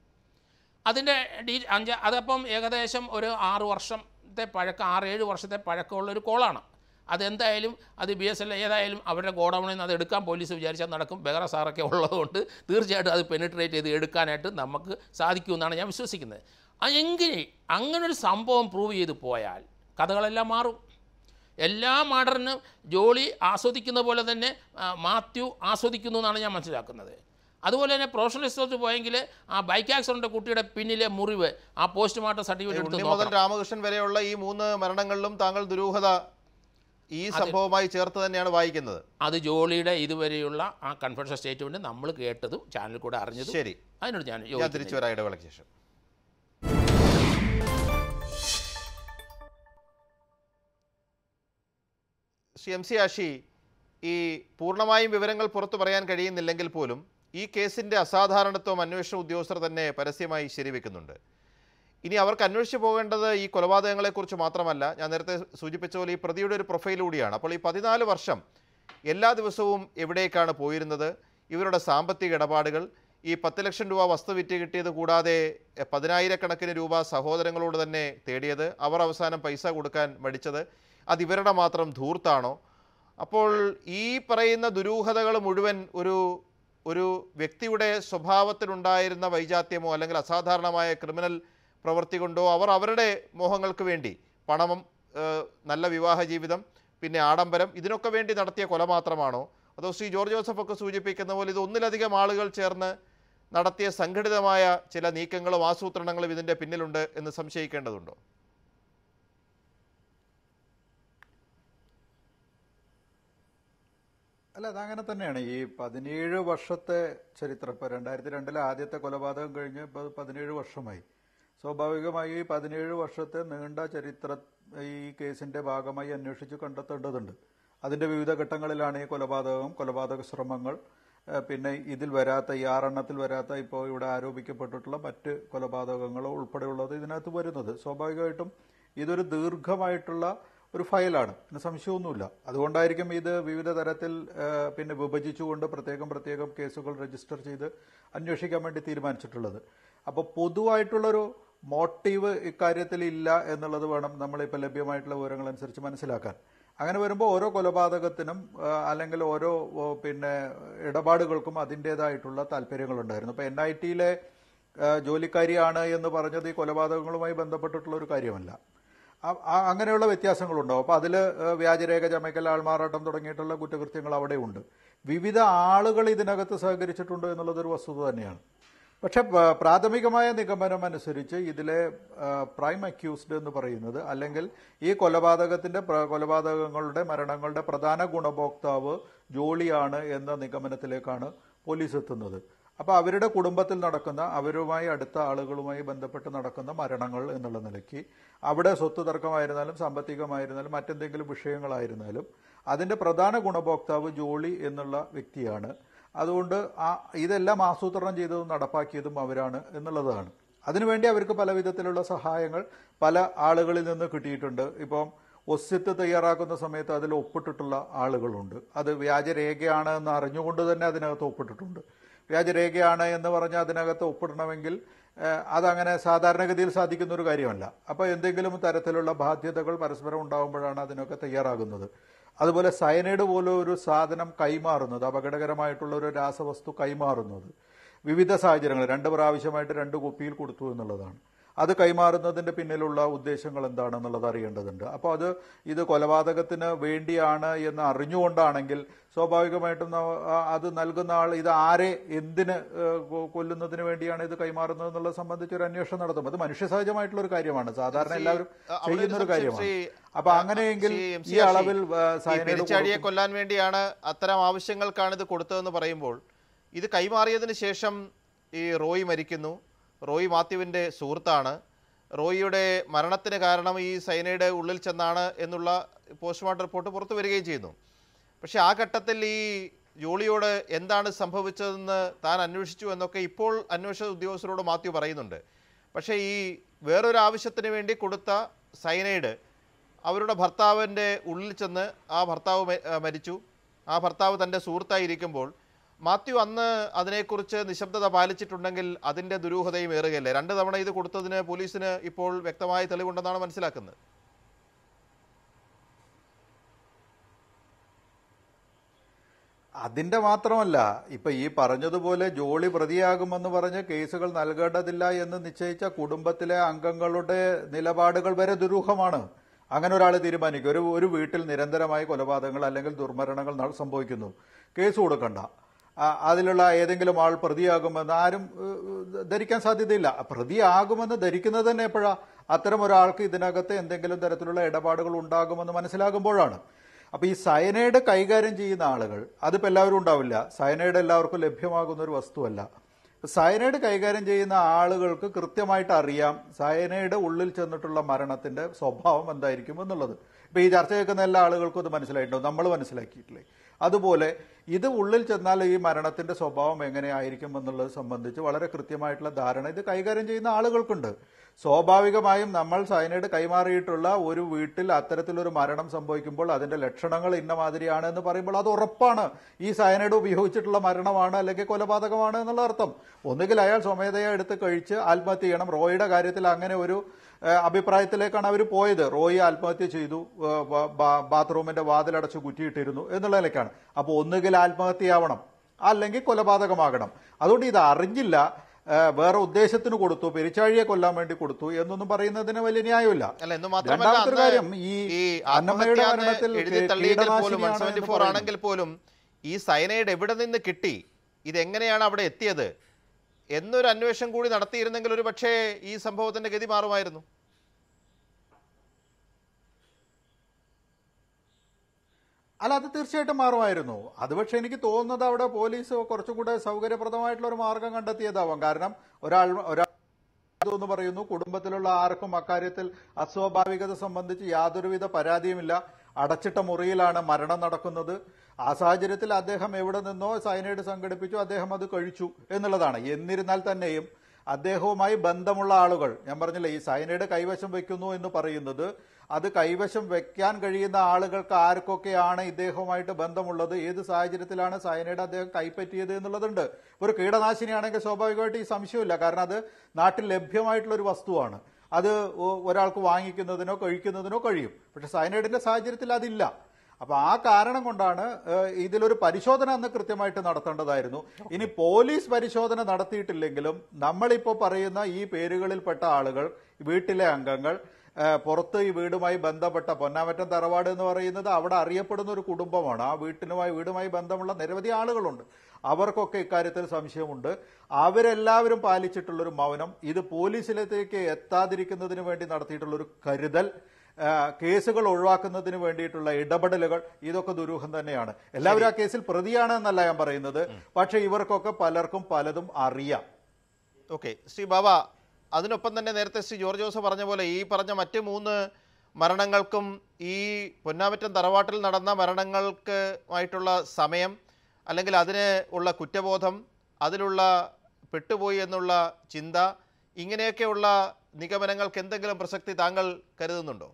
[SPEAKER 6] അതിൻ്റെ ഡീ അഞ്ച് അതപ്പം ഏകദേശം ഒരു ആറ് വർഷത്തെ പഴക്കം ആറ് ഏഴ് വർഷത്തെ പഴക്കമുള്ള ഒരു കോളാണ് അതെന്തായാലും അത് ബി എസ് എൽ ഏതായാലും അവരുടെ ഗോഡൗണിൽ നിന്ന് അത് എടുക്കാൻ പോലീസ് വിചാരിച്ചാൽ നടക്കും ബെഹ്റ സാറൊക്കെ ഉള്ളതുകൊണ്ട് തീർച്ചയായിട്ടും അത് പെനിട്രേറ്റ് ചെയ്ത് എടുക്കാനായിട്ട് നമുക്ക് സാധിക്കുമെന്നാണ് ഞാൻ വിശ്വസിക്കുന്നത് ആ എങ്കിൽ അങ്ങനൊരു സംഭവം പ്രൂവ് ചെയ്ത് പോയാൽ കഥകളെല്ലാം മാറും എല്ലാ മാഡറിനും ജോളി ആസ്വദിക്കുന്ന പോലെ തന്നെ ആ, മാത്യു ആസ്വദിക്കുന്നു എന്നാണ് ഞാൻ മനസ്സിലാക്കുന്നത് അതുപോലെ തന്നെ പ്രൊഫഷണലിസ്റ്റോട്ട് പോയെങ്കിൽ ആ ബൈക്ക് ആക്സിഡൻ്റ് കുട്ടിയുടെ പിന്നിലെ മുറിവ് ആ പോസ്റ്റ്മോർട്ടം സർട്ടിഫിക്കറ്റ് എടുത്ത്
[SPEAKER 3] ഉണ്ണി മുതൽ
[SPEAKER 6] നോക്കണം
[SPEAKER 3] രാമകൃഷ്ണൻ വരെയുള്ള ഈ മൂന്ന് മരണങ്ങളിലും താങ്കൾ ദുരൂഹത ഈ സംഭവവുമായി ചേർത്ത് തന്നെയാണ് വായിക്കുന്നത്
[SPEAKER 6] അത് ജോളിയുടെ ഇതുവരെയുള്ള ആ കൺഫെഷൻ സ്റ്റേറ്റ്മെൻറ്റ് നമ്മൾ കേട്ടതും ചാനലിൽ കൂടെ അറിഞ്ഞതും
[SPEAKER 3] ശരി
[SPEAKER 6] അതിനോട് ഞാൻ
[SPEAKER 3] ഞാൻ
[SPEAKER 6] യോജിക്കുന്നില്ല.
[SPEAKER 3] തിരിച്ചു വരാം ഇടവേളയ്ക്ക് ശേഷം ശ്രീ എം സി ആഷി ഈ പൂർണ്ണമായും വിവരങ്ങൾ പുറത്തു പറയാൻ കഴിയുന്നില്ലെങ്കിൽ പോലും ഈ കേസിന്റെ അസാധാരണത്വം അന്വേഷണ ഉദ്യോഗസ്ഥർ തന്നെ പരസ്യമായി ശരിവെക്കുന്നുണ്ട് ഇനി അവർക്ക് അന്വേഷിച്ചു പോകേണ്ടത് ഈ കൊലപാതകങ്ങളെക്കുറിച്ച് മാത്രമല്ല ഞാൻ നേരത്തെ സൂചിപ്പിച്ച പോലെ ഈ പ്രതിയുടെ ഒരു പ്രൊഫൈൽ കൂടിയാണ് അപ്പോൾ ഈ പതിനാല് വർഷം എല്ലാ ദിവസവും എവിടേക്കാണ് പോയിരുന്നത് ഇവരുടെ സാമ്പത്തിക ഇടപാടുകൾ ഈ പത്ത് ലക്ഷം രൂപ വസ്തു വിറ്റ് കിട്ടിയത് കൂടാതെ എ, പതിനായിരക്കണക്കിന് രൂപ സഹോദരങ്ങളോട് തന്നെ തേടിയത് അവർ അവസാനം പൈസ കൊടുക്കാൻ മടിച്ചത് അത് ഇവരുടെ മാത്രം ധൂർത്താണോ അപ്പോൾ ഈ പറയുന്ന ദുരൂഹതകൾ മുഴുവൻ ഒരു ഒരു വ്യക്തിയുടെ സ്വഭാവത്തിലുണ്ടായിരുന്ന വൈജാത്യമോ അല്ലെങ്കിൽ അസാധാരണമായ ക്രിമിനൽ പ്രവൃത്തി കൊണ്ടോ അവർ അവരുടെ മോഹങ്ങൾക്ക് വേണ്ടി പണവും ഏഹ്, നല്ല വിവാഹ ജീവിതം പിന്നെ ആഡംബരം ഇതിനൊക്കെ വേണ്ടി നടത്തിയ കൊല മാത്രമാണോ അതോ ശ്രീ ജോർജ് ജോസഫ് ഒക്കെ സൂചിപ്പിക്കുന്ന പോലെ ഇത് ഒന്നിലധികം ആളുകൾ ചേർന്ന് നടത്തിയ സംഘടിതമായ ചില നീക്കങ്ങളും ആസൂത്രണങ്ങളും ഇതിൻ്റെ പിന്നിലുണ്ട് എന്ന് സംശയിക്കേണ്ടതുണ്ടോ
[SPEAKER 7] അല്ല അതങ്ങനെ തന്നെയാണ് ഈ പതിനേഴ് വർഷത്തെ ചരിത്രം ഇപ്പോൾ രണ്ടായിരത്തി രണ്ടിലെ ആദ്യത്തെ കൊലപാതകം കഴിഞ്ഞ് ഇപ്പോൾ പതിനേഴ് വർഷമായി സ്വാഭാവികമായി ഈ പതിനേഴ് വർഷത്തെ നീണ്ട ചരിത്ര ഈ കേസിന്റെ ഭാഗമായി അന്വേഷിച്ച് കണ്ടെത്തേണ്ടതുണ്ട് അതിന്റെ വിവിധ ഘട്ടങ്ങളിലാണ് ഈ കൊലപാതകം കൊലപാതക ശ്രമങ്ങൾ ഏഹ് പിന്നെ ഇതിൽ വരാത്ത ഈ ആറെണ്ണത്തിൽ വരാത്ത ഇപ്പോൾ ഇവിടെ ആരോപിക്കപ്പെട്ടിട്ടുള്ള മറ്റ് കൊലപാതകങ്ങളോ ഉൾപ്പെടെയുള്ളത് ഇതിനകത്ത് വരുന്നത് സ്വാഭാവികമായിട്ടും ഇതൊരു ദീർഘമായിട്ടുള്ള ഒരു ഫയലാണ് ഇതിന് സംശയമൊന്നുമില്ല അതുകൊണ്ടായിരിക്കും ഇത് വിവിധ തരത്തിൽ ആ, പിന്നെ വിഭജിച്ചുകൊണ്ട് പ്രത്യേകം പ്രത്യേകം കേസുകൾ രജിസ്റ്റർ ചെയ്ത് അന്വേഷിക്കാൻ വേണ്ടി തീരുമാനിച്ചിട്ടുള്ളത് അപ്പോൾ പൊതുവായിട്ടുള്ളൊരു മോട്ടീവ് ഇക്കാര്യത്തിൽ ഇല്ല എന്നുള്ളത് വേണം നമ്മളിപ്പോൾ ലഭ്യമായിട്ടുള്ള വിവരങ്ങൾ അനുസരിച്ച് മനസ്സിലാക്കാൻ അങ്ങനെ വരുമ്പോൾ ഓരോ കൊലപാതകത്തിനും ആ, അല്ലെങ്കിൽ ഓരോ ഓ, പിന്നെ ഇടപാടുകൾക്കും അതിൻ്റെതായിട്ടുള്ള താല്പര്യങ്ങളുണ്ടായിരുന്നു ഇപ്പോൾ എൻ ഐ ടിയിലെ ജോലിക്കാരിയാണ് എന്ന് പറഞ്ഞത് ഈ കൊലപാതകങ്ങളുമായി ബന്ധപ്പെട്ടിട്ടുള്ള ഒരു കാര്യമല്ല ആ- ആ- അങ്ങനെയുള്ള വ്യത്യാസങ്ങളുണ്ടാവും അപ്പോൾ അതിൽ വ്യാജരേഖ ചമയ്ക്കൽ ആൾമാറാട്ടം തുടങ്ങിയിട്ടുള്ള കുറ്റകൃത്യങ്ങൾ അവിടെയുണ്ട് വിവിധ ആളുകൾ ഇതിനകത്ത് സഹകരിച്ചിട്ടുണ്ട് എന്നുള്ളതൊരു വസ്തുത തന്നെയാണ് പക്ഷെ പ- പ്രാഥമികമായ നിഗമനം അനുസരിച്ച് ഇതിലെ ആ, പ്രൈം അക്യൂസ്ഡ് എന്ന് പറയുന്നത് അല്ലെങ്കിൽ ഈ കൊലപാതകത്തിന്റെ പ്ര- കൊലപാതകങ്ങളുടെ മരണങ്ങളുടെ പ്രധാന ഗുണഭോക്താവ് ജോളിയാണ് എന്ന നിഗമനത്തിലേക്കാണ് പോലീസ് എത്തുന്നത് അപ്പൊ അവരുടെ കുടുംബത്തിൽ നടക്കുന്ന അവരുമായി അടുത്ത ആളുകളുമായി ബന്ധപ്പെട്ട് നടക്കുന്ന മരണങ്ങൾ എന്നുള്ള നിലയ്ക്ക് അവിടെ സ്വത്ത് തർക്കമായിരുന്നാലും സാമ്പത്തികമായിരുന്നാലും മറ്റെന്തെങ്കിലും വിഷയങ്ങളായിരുന്നാലും അതിന്റെ പ്രധാന ഗുണഭോക്താവ് ജോളി എന്നുള്ള വ്യക്തിയാണ് അതുകൊണ്ട് ആ ഇതെല്ലാം ആസൂത്രണം ചെയ്തതും നടപ്പാക്കിയതും അവരാണ് എന്നുള്ളതാണ് അതിനുവേണ്ടി അവർക്ക് പല വിധത്തിലുള്ള സഹായങ്ങൾ പല ആളുകളിൽ നിന്ന് കിട്ടിയിട്ടുണ്ട് ഇപ്പം ഒസ്യത്ത് തയ്യാറാക്കുന്ന സമയത്ത് അതിൽ ഒപ്പിട്ടിട്ടുള്ള ആളുകളുണ്ട് അത് വ്യാജരേഖയാണ് എന്ന് അറിഞ്ഞുകൊണ്ട് തന്നെ അതിനകത്ത് ഒപ്പിട്ടിട്ടുണ്ട് വ്യാജരേഖയാണ് എന്ന് പറഞ്ഞ് അതിനകത്ത് ഒപ്പിടണമെങ്കിൽ ഏഹ്, അതങ്ങനെ സാധാരണഗതിയിൽ സാധിക്കുന്ന ഒരു കാര്യമല്ല അപ്പോൾ എന്തെങ്കിലും തരത്തിലുള്ള ബാധ്യതകൾ പരസ്പരം ഉണ്ടാകുമ്പോഴാണ് അതിനൊക്കെ തയ്യാറാകുന്നത് അതുപോലെ സയനൈഡ് പോലെ ഒരു സാധനം കൈമാറുന്നത് അപകടകരമായിട്ടുള്ള ഒരു രാസവസ്തു കൈമാറുന്നത് വിവിധ സാഹചര്യങ്ങൾ രണ്ട് പ്രാവശ്യമായിട്ട് രണ്ട് കുപ്പിയിൽ കൊടുത്തു എന്നുള്ളതാണ് അത് കൈമാറുന്നതിന്റെ പിന്നിലുള്ള ഉദ്ദേശങ്ങൾ എന്താണെന്നുള്ളത് അറിയേണ്ടതുണ്ട് അപ്പോൾ അത് ഇത് കൊലപാതകത്തിന് വേണ്ടിയാണ് എന്ന് അറിഞ്ഞുകൊണ്ടാണെങ്കിൽ സ്വാഭാവികമായിട്ടും ന- ആ- അത് നൽകുന്ന ആൾ ഇത് ആരെ എന്തിന് ഏഹ്, കൊ- കൊല്ലുന്നതിന് വേണ്ടിയാണ് ഇത് കൈമാറുന്നത് എന്നുള്ളത് സംബന്ധിച്ച് ഒരു അന്വേഷണം നടത്തും അത് മനുഷ്യസഹജമായിട്ടുള്ള ഒരു കാര്യമാണ് സാധാരണ എല്ലാവരും
[SPEAKER 3] അവിടെ ഒരു
[SPEAKER 7] ചെയ്യുന്ന ഒരു
[SPEAKER 3] സംശയം
[SPEAKER 7] കാര്യമാണ്
[SPEAKER 3] ശ്രീ-
[SPEAKER 7] അപ്പൊ അങ്ങനെയെങ്കിൽ
[SPEAKER 3] ശ്രീ എം സി
[SPEAKER 7] ഈ
[SPEAKER 3] ആഷി,
[SPEAKER 7] അളവിൽ ആ,
[SPEAKER 3] ഈ
[SPEAKER 7] സയനൈഡ്
[SPEAKER 3] പെരിച്ചാഴിയെ
[SPEAKER 7] കൊടുക്കും-
[SPEAKER 3] കൊല്ലാൻ വേണ്ടിയാണ് അത്തരം ആവശ്യങ്ങൾക്കാണ് ഇത് കൊടുത്തതെന്ന് പറയുമ്പോൾ ഇത് കൈമാറിയതിന് ശേഷം ഈ റോയി മരിക്കുന്നു റോയി മാത്യുവിൻ്റെ സുഹൃത്താണ് റോയിയുടെ മരണത്തിന് കാരണം ഈ സൈനൈഡ് ഉള്ളിൽ ചെന്നാണ് എന്നുള്ള പോസ്റ്റ്മോർട്ടം റിപ്പോർട്ട് പുറത്തു വരികയും ചെയ്യുന്നു പക്ഷേ ആ ഘട്ടത്തിൽ ഈ ജോളിയോട് എന്താണ് സംഭവിച്ചതെന്ന് താൻ അന്വേഷിച്ചു എന്നൊക്കെ ഇപ്പോൾ അന്വേഷണ ഉദ്യോഗസ്ഥരോട് മാത്യു പറയുന്നുണ്ട് പക്ഷേ ഈ വേറൊരു ആവശ്യത്തിന് വേണ്ടി കൊടുത്ത സൈനൈഡ് അവരുടെ ഭർത്താവിൻ്റെ ഉള്ളിൽ ചെന്ന് ആ ഭർത്താവ് മ- ആ, മരിച്ചു ആ ഭർത്താവ് തൻ്റെ സുഹൃത്തായിരിക്കുമ്പോൾ മാത്യു അന്ന് അതിനെക്കുറിച്ച് നിശബ്ദത പാലിച്ചിട്ടുണ്ടെങ്കിൽ അതിൻ്റെ ദുരൂഹതയും ഏറുകയല്ലേ രണ്ട് തവണ ഇത് കൊടുത്തതിന് പോലീസിന് ഇപ്പോൾ വ്യക്തമായ തെളിവുണ്ടെന്നാണ് മനസ്സിലാക്കുന്നത്
[SPEAKER 7] അതിന്റെ മാത്രമല്ല ഇപ്പൊ ഈ പറഞ്ഞതുപോലെ ജോളി പ്രതിയാകുമെന്ന് പറഞ്ഞ് കേസുകൾ നൽകേണ്ടതില്ല എന്ന് നിശ്ചയിച്ച കുടുംബത്തിലെ അംഗങ്ങളുടെ നിലപാടുകൾ വരെ ദുരൂഹമാണ് അങ്ങനെ ഒരാൾ തീരുമാനിക്കും ഒരു ഒരു വീട്ടിൽ നിരന്തരമായി കൊലപാതകങ്ങൾ അല്ലെങ്കിൽ ദുർമരണങ്ങൾ നട- സംഭവിക്കുന്നു കേസ് കൊടുക്കണ്ട ആ, അതിലുള്ള ഏതെങ്കിലും ആൾ പ്രതിയാകുമെന്ന് ആരും ഏഹ്, ധരിക്കാൻ സാധ്യതയില്ല പ്രതിയാകുമെന്ന് ധരിക്കുന്നത് തന്നെ എപ്പോഴാ അത്തരം ഒരാൾക്ക് ഇതിനകത്ത് എന്തെങ്കിലും തരത്തിലുള്ള ഇടപാടുകൾ ഉണ്ടാകുമെന്ന് മനസ്സിലാകുമ്പോഴാണ് അപ്പൊ ഈ സയനൈഡ് കൈകാര്യം ചെയ്യുന്ന ആളുകൾ അതിപ്പോ എല്ലാവരും ഉണ്ടാവില്ല സയനൈഡ് എല്ലാവർക്കും ലഭ്യമാകുന്ന ഒരു വസ്തുവല്ല സയനൈഡ് കൈകാര്യം ചെയ്യുന്ന ആളുകൾക്ക് കൃത്യമായിട്ട് അറിയാം സയനൈഡ് ഉള്ളിൽ ചെന്നിട്ടുള്ള മരണത്തിന്റെ സ്വഭാവം എന്തായിരിക്കും എന്നുള്ളത് ഇപ്പൊ ഈ ചർച്ച കേൾക്കുന്ന എല്ലാ ആളുകൾക്കും അത് മനസ്സിലായിട്ടുണ്ടാവും നമ്മൾ മനസ്സിലാക്കിയിട്ടില്ലേ അതുപോലെ ഇത് ഉള്ളിൽ ചെന്നാൽ ഈ മരണത്തിന്റെ സ്വഭാവം എങ്ങനെയായിരിക്കും എന്നുള്ളത് സംബന്ധിച്ച് വളരെ കൃത്യമായിട്ടുള്ള ധാരണ ഇത് കൈകാര്യം ചെയ്യുന്ന ആളുകൾക്കുണ്ട് സ്വാഭാവികമായും നമ്മൾ സയനൈഡ് കൈമാറിയിട്ടുള്ള ഒരു വീട്ടിൽ അത്തരത്തിലൊരു മരണം സംഭവിക്കുമ്പോൾ അതിന്റെ ലക്ഷണങ്ങൾ ഇന്ന മാതിരിയാണ് എന്ന് പറയുമ്പോൾ അത് ഉറപ്പാണ് ഈ സയനൈഡ് ഉപയോഗിച്ചിട്ടുള്ള മരണമാണ് അല്ലെങ്കിൽ കൊലപാതകമാണ് എന്നുള്ള അർത്ഥം ഒന്നുകിൽ അയാൾ സ്വമേധയാ എടുത്ത് കഴിച്ച് ആത്മഹത്യ ചെയ്യണം റോയിയുടെ കാര്യത്തിൽ അങ്ങനെ ഒരു ഏഹ്, അഭിപ്രായത്തിലേക്കാണ് അവർ പോയത് റോയി ആത്മഹത്യ ചെയ്തു ഏഹ്, ബാ- ബാ- ബാത്റൂമിന്റെ വാതിലടച്ച് കുറ്റിയിട്ടിരുന്നു എന്നുള്ള നിലയ്ക്കാണ് അപ്പോൾ ഒന്നുകിൽ ആത്മഹത്യയാവണം അല്ലെങ്കിൽ കൊലപാതകമാകണം അതുകൊണ്ട് ഇത് അറിഞ്ഞില്ല ഏഹ്, വേറെ ഉദ്ദേശത്തിന് കൊടുത്തു പെരിച്ചാഴിയെ കൊല്ലാൻ വേണ്ടി കൊടുത്തു എന്നൊന്നും പറയുന്നതിന് വലിയ ന്യായമില്ല
[SPEAKER 3] അല്ല എന്ന് മാത്രമല്ല
[SPEAKER 7] രണ്ടാമത്തെ ഒരു
[SPEAKER 3] അന്ന്
[SPEAKER 7] കാര്യം ഈ
[SPEAKER 3] ഈ
[SPEAKER 7] അന്നമ്മയുടെ
[SPEAKER 3] ആത്മഹത്യ എന്ന്
[SPEAKER 7] മരണത്തിൽ
[SPEAKER 3] എഴുതി തള്ളിയെങ്കിൽ പോലും
[SPEAKER 7] കീടനാശിനിയാണ്
[SPEAKER 3] സെവന്റി
[SPEAKER 7] എന്ന്
[SPEAKER 3] ഫോർ
[SPEAKER 7] പറയുന്നു.
[SPEAKER 3] ആണെങ്കിൽ പോലും ഈ സയനൈഡ് എവിടെ നിന്ന് കിട്ടി ഇതെങ്ങനെയാണ് അവിടെ എത്തിയത് എന്നൊരു അന്വേഷണം കൂടി നടത്തിയിരുന്നെങ്കിൽ ഒരു പക്ഷേ ഈ സംഭവത്തിന്റെ ഗതി മാറുമായിരുന്നു
[SPEAKER 7] അല്ല അത് തീർച്ചയായിട്ടും മാറുമായിരുന്നു അത് പക്ഷെ എനിക്ക് തോന്നുന്നത് അവിടെ പോലീസ് കുറച്ചുകൂടെ സൗകര്യപ്രദമായിട്ടുള്ള ഒരു മാർഗം കണ്ടെത്തിയതാവാം കാരണം ഒരാൾ ഒരാൾ എന്ന് പറയുന്നു കുടുംബത്തിലുള്ള ആർക്കും അക്കാര്യത്തിൽ അസ്വാഭാവികത സംബന്ധിച്ച് യാതൊരുവിധ പരാതിയുമില്ല അടച്ചിട്ട മുറിയിലാണ് മരണം നടക്കുന്നത് ആ സാഹചര്യത്തിൽ അദ്ദേഹം എവിടെ നിന്നോ സൈനൈഡ് സംഘടിപ്പിച്ചു അദ്ദേഹം അത് കഴിച്ചു എന്നുള്ളതാണ് എന്നിരുന്നാൽ തന്നെയും അദ്ദേഹവുമായി ബന്ധമുള്ള ആളുകൾ ഞാൻ പറഞ്ഞില്ലേ ഈ സൈനൈഡ് കൈവശം വെക്കുന്നു എന്ന് പറയുന്നത് അത് കൈവശം വെക്കാൻ കഴിയുന്ന ആളുകൾക്ക് ആർക്കൊക്കെയാണ് ഇദ്ദേഹവുമായിട്ട് ബന്ധമുള്ളത് ഏത് സാഹചര്യത്തിലാണ് സൈനൈഡ് അദ്ദേഹം കൈപ്പറ്റിയത് എന്നുള്ളതുണ്ട് ഒരു കീടനാശിനിയാണെങ്കിൽ സ്വാഭാവികമായിട്ട് ഈ സംശയമില്ല കാരണം അത് നാട്ടിൽ ലഭ്യമായിട്ടുള്ള ഒരു വസ്തുവാണ് അത് ഒ- ഒരാൾക്ക് വാങ്ങിക്കുന്നതിനോ കഴിക്കുന്നതിനോ കഴിയും പക്ഷെ സൈനൈഡിന്റെ സാഹചര്യത്തിൽ അതില്ല അപ്പൊ ആ കാരണം കൊണ്ടാണ് ഏഹ്, ഇതിലൊരു പരിശോധന അന്ന് കൃത്യമായിട്ട് നടത്തേണ്ടതായിരുന്നു ഇനി പോലീസ് പരിശോധന നടത്തിയിട്ടില്ലെങ്കിലും നമ്മളിപ്പോ പറയുന്ന ഈ പേരുകളിൽപ്പെട്ട ആളുകൾ വീട്ടിലെ അംഗങ്ങൾ ഏഹ്, പുറത്ത് ഈ വീടുമായി ബന്ധപ്പെട്ട പൊന്നാമറ്റം തറവാട് എന്ന് പറയുന്നത് അവിടെ അറിയപ്പെടുന്ന ഒരു കുടുംബമാണ് ആ വീട്ടിനുമായി വീടുമായി ബന്ധമുള്ള നിരവധി ആളുകളുണ്ട് അവർക്കൊക്കെ ഇക്കാര്യത്തിൽ സംശയമുണ്ട് അവരെല്ലാവരും പാലിച്ചിട്ടുള്ള ഒരു മൗനം ഇത് പോലീസിലേക്ക് എത്താതിരിക്കുന്നതിന് വേണ്ടി നടത്തിയിട്ടുള്ള ഒരു കരുതൽ ആ, കേസുകൾ ഒഴിവാക്കുന്നതിന് വേണ്ടിയിട്ടുള്ള ഇടപെടലുകൾ ഇതൊക്കെ ദുരൂഹം തന്നെയാണ് എല്ലാവരും ആ കേസിൽ പ്രതിയാണ് എന്നല്ല ഞാൻ പറയുന്നത് പക്ഷെ ഇവർക്കൊക്കെ പലർക്കും പലതും അറിയാം
[SPEAKER 3] ഓക്കെ ശ്രീ ബാബ അതിനൊപ്പം തന്നെ നേരത്തെ ശ്രീ ജോർജ് ജോസഫ് പറഞ്ഞ പോലെ ഈ പറഞ്ഞ മറ്റ് മൂന്ന് മരണങ്ങൾക്കും ഈ പൊന്നാമറ്റം തറവാട്ടിൽ നടന്ന മരണങ്ങൾക്ക് ആയിട്ടുള്ള സമയം അല്ലെങ്കിൽ അതിന് ഉള്ള കുറ്റബോധം അതിലുള്ള പെട്ടുപോയി എന്നുള്ള ചിന്ത ഇങ്ങനെയൊക്കെയുള്ള നിഗമനങ്ങൾക്ക് എന്തെങ്കിലും പ്രസക്തി താങ്കൾ കരുതുന്നുണ്ടോ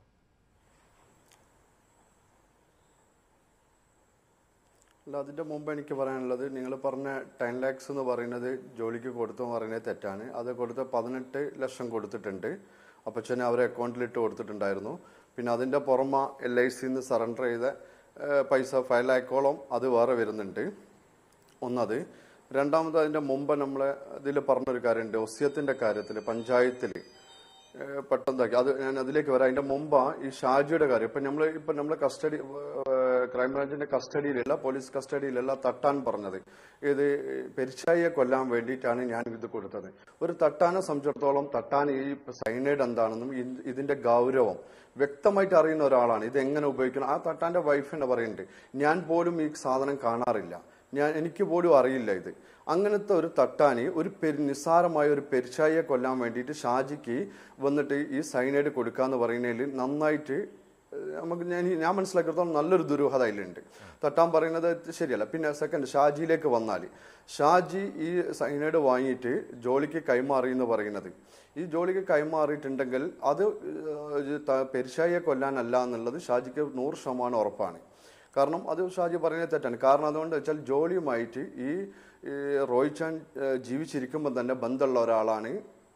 [SPEAKER 5] അല്ല അതിന്റെ മുമ്പ് എനിക്ക് പറയാനുള്ളത് നിങ്ങൾ പറഞ്ഞ ടെൻ ലാക്സ് എന്ന് പറയുന്നത് ജോലിക്ക് കൊടുത്തു എന്ന് പറയുന്നത് തെറ്റാണ് അത് കൊടുത്ത പതിനെട്ട് ലക്ഷം കൊടുത്തിട്ടുണ്ട് അപ്പച്ചനെ അവരെ അക്കൗണ്ടിൽ ഇട്ട് കൊടുത്തിട്ടുണ്ടായിരുന്നു പിന്നെ അതിന്റെ പുറമെ എൽ ഐ സിന്ന് സറണ്ടർ ചെയ്ത ഏഹ്, പൈസ ഫൈവ് ലാക്കോളം അത് വേറെ വരുന്നുണ്ട് ഒന്നത് രണ്ടാമത് അതിന്റെ മുമ്പ് നമ്മളെ ഇതിൽ പറഞ്ഞൊരു കാര്യമുണ്ട് ഒസ്യത്തിന്റെ കാര്യത്തിൽ പഞ്ചായത്തിൽ ഏഹ് പെട്ടെന്നാക്കി അത് ഞാൻ അതിലേക്ക് വരാം അതിന്റെ മുമ്പാ ഈ ഷാജിയുടെ കാര്യം ഇപ്പൊ നമ്മള് ഇപ്പൊ നമ്മളെ കസ്റ്റഡി ക്രൈംബ്രാഞ്ചിന്റെ കസ്റ്റഡിയിലല്ല പോലീസ് കസ്റ്റഡിയിലല്ല തട്ടാൻ പറഞ്ഞത് ഇത് പെരിച്ചായിയെ കൊല്ലാൻ വേണ്ടിയിട്ടാണ് ഞാൻ ഇത് കൊടുത്തത് ഒരു തട്ടാനെ സംബന്ധിച്ചിടത്തോളം തട്ടാൻ ഈ സൈനൈഡ് എന്താണെന്നും ഇ- ഇതിന്റെ ഗൗരവം വ്യക്തമായിട്ട് അറിയുന്ന ഒരാളാണ് ഇത് എങ്ങനെ ഉപയോഗിക്കണം ആ തട്ടാന്റെ വൈഫ് എന്ന് പറയുന്നുണ്ട് ഞാൻ പോലും ഈ സാധനം കാണാറില്ല ഞാൻ എനിക്ക് പോലും അറിയില്ല ഇത് അങ്ങനത്തെ ഒരു തട്ടാനി ഒരു പെരി നിസ്സാരമായ ഒരു പെരിച്ചായിയെ കൊല്ലാൻ വേണ്ടിയിട്ട് ഷാജിക്ക് വന്നിട്ട് ഈ സൈനൈഡ് കൊടുക്കാന്ന് പറയുന്നതിൽ നന്നായിട്ട് ഏഹ്, നമുക്ക് ഞാൻ ഞാൻ മനസ്സിലാക്കിയിടത്തോളം നല്ലൊരു ദുരൂഹത അതിലുണ്ട് തട്ടാൻ പറയുന്നത് ശരിയല്ല പിന്നെ സെക്കൻഡ് ഷാജിയിലേക്ക് വന്നാൽ ഷാജി ഈ സൈനൈഡ് വാങ്ങിയിട്ട് ജോലിക്ക് കൈമാറി എന്ന് പറയുന്നത് ഈ ജോലിക്ക് കൈമാറിയിട്ടുണ്ടെങ്കിൽ അത് ഏഹ്, ത- പെരിച്ചായിയെ കൊല്ലാനല്ല എന്നുള്ളത് ഷാജിക്ക് നൂറ് ശതമാനം ഉറപ്പാണ് കാരണം അത് ഷാജി പറയുന്നത് തെറ്റാണ് കാരണം അതുകൊണ്ട് വെച്ചാൽ ജോലിയുമായിട്ട് ഈ ഈ റോയ് ചാൻ ഏഹ്, ജീവിച്ചിരിക്കുമ്പോൾ തന്നെ ബന്ധമുള്ള ഒരാളാണ്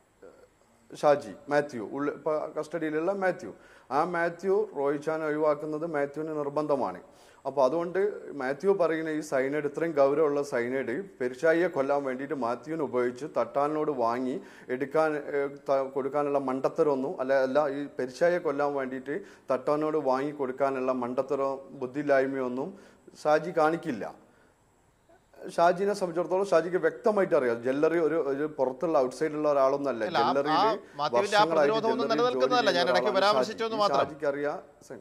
[SPEAKER 5] ഷാജി മാത്യു ഉള്ള ഇപ്പൊ കസ്റ്റഡിയിലുള്ള മാത്യു ആ മാത്യു റോയ് ചാൻ ഒഴിവാക്കുന്നത് മാത്യുവിന് നിർബന്ധമാണ് അപ്പൊ അതുകൊണ്ട് മാത്യു പറയുന്ന ഈ സൈനൈഡ് ഇത്രയും ഗൗരവമുള്ള സൈനൈഡ് പെരിച്ചായിയെ കൊല്ലാൻ വേണ്ടിയിട്ട് മാത്യുവിന് ഉപയോഗിച്ച് തട്ടാനിനോട് വാങ്ങി എടുക്കാൻ ഏഹ്, ത- കൊടുക്കാനുള്ള മണ്ടത്തരമൊന്നും അല്ല അല്ല ഈ പെരിച്ചായിയെ കൊല്ലാൻ വേണ്ടിയിട്ട് തട്ടാനോട് വാങ്ങി കൊടുക്കാനുള്ള മണ്ടത്തരോ ബുദ്ധിയില്ലായ്മയൊന്നും ഷാജി കാണിക്കില്ല ഷാജിനെ സംബന്ധിച്ചിടത്തോളം ഷാജിക്ക് വ്യക്തമായിട്ട് അറിയാം ജ്വല്ലറി ഒരു ഒരു പുറത്തുള്ള ഔട്ട്സൈഡിലുള്ള ഒരാളൊന്നല്ല
[SPEAKER 3] അല്ല, ആ- ആ മാത്യുവിന്റെ ആ പ്രതിരോധം ഒന്നും നിലനിൽക്കുന്നതല്ല. ഞാൻ ഇടയ്ക്ക് പരാമർശിച്ചു എന്ന് മാത്രം.
[SPEAKER 5] ഷാജിക്ക് അറിയാം സ-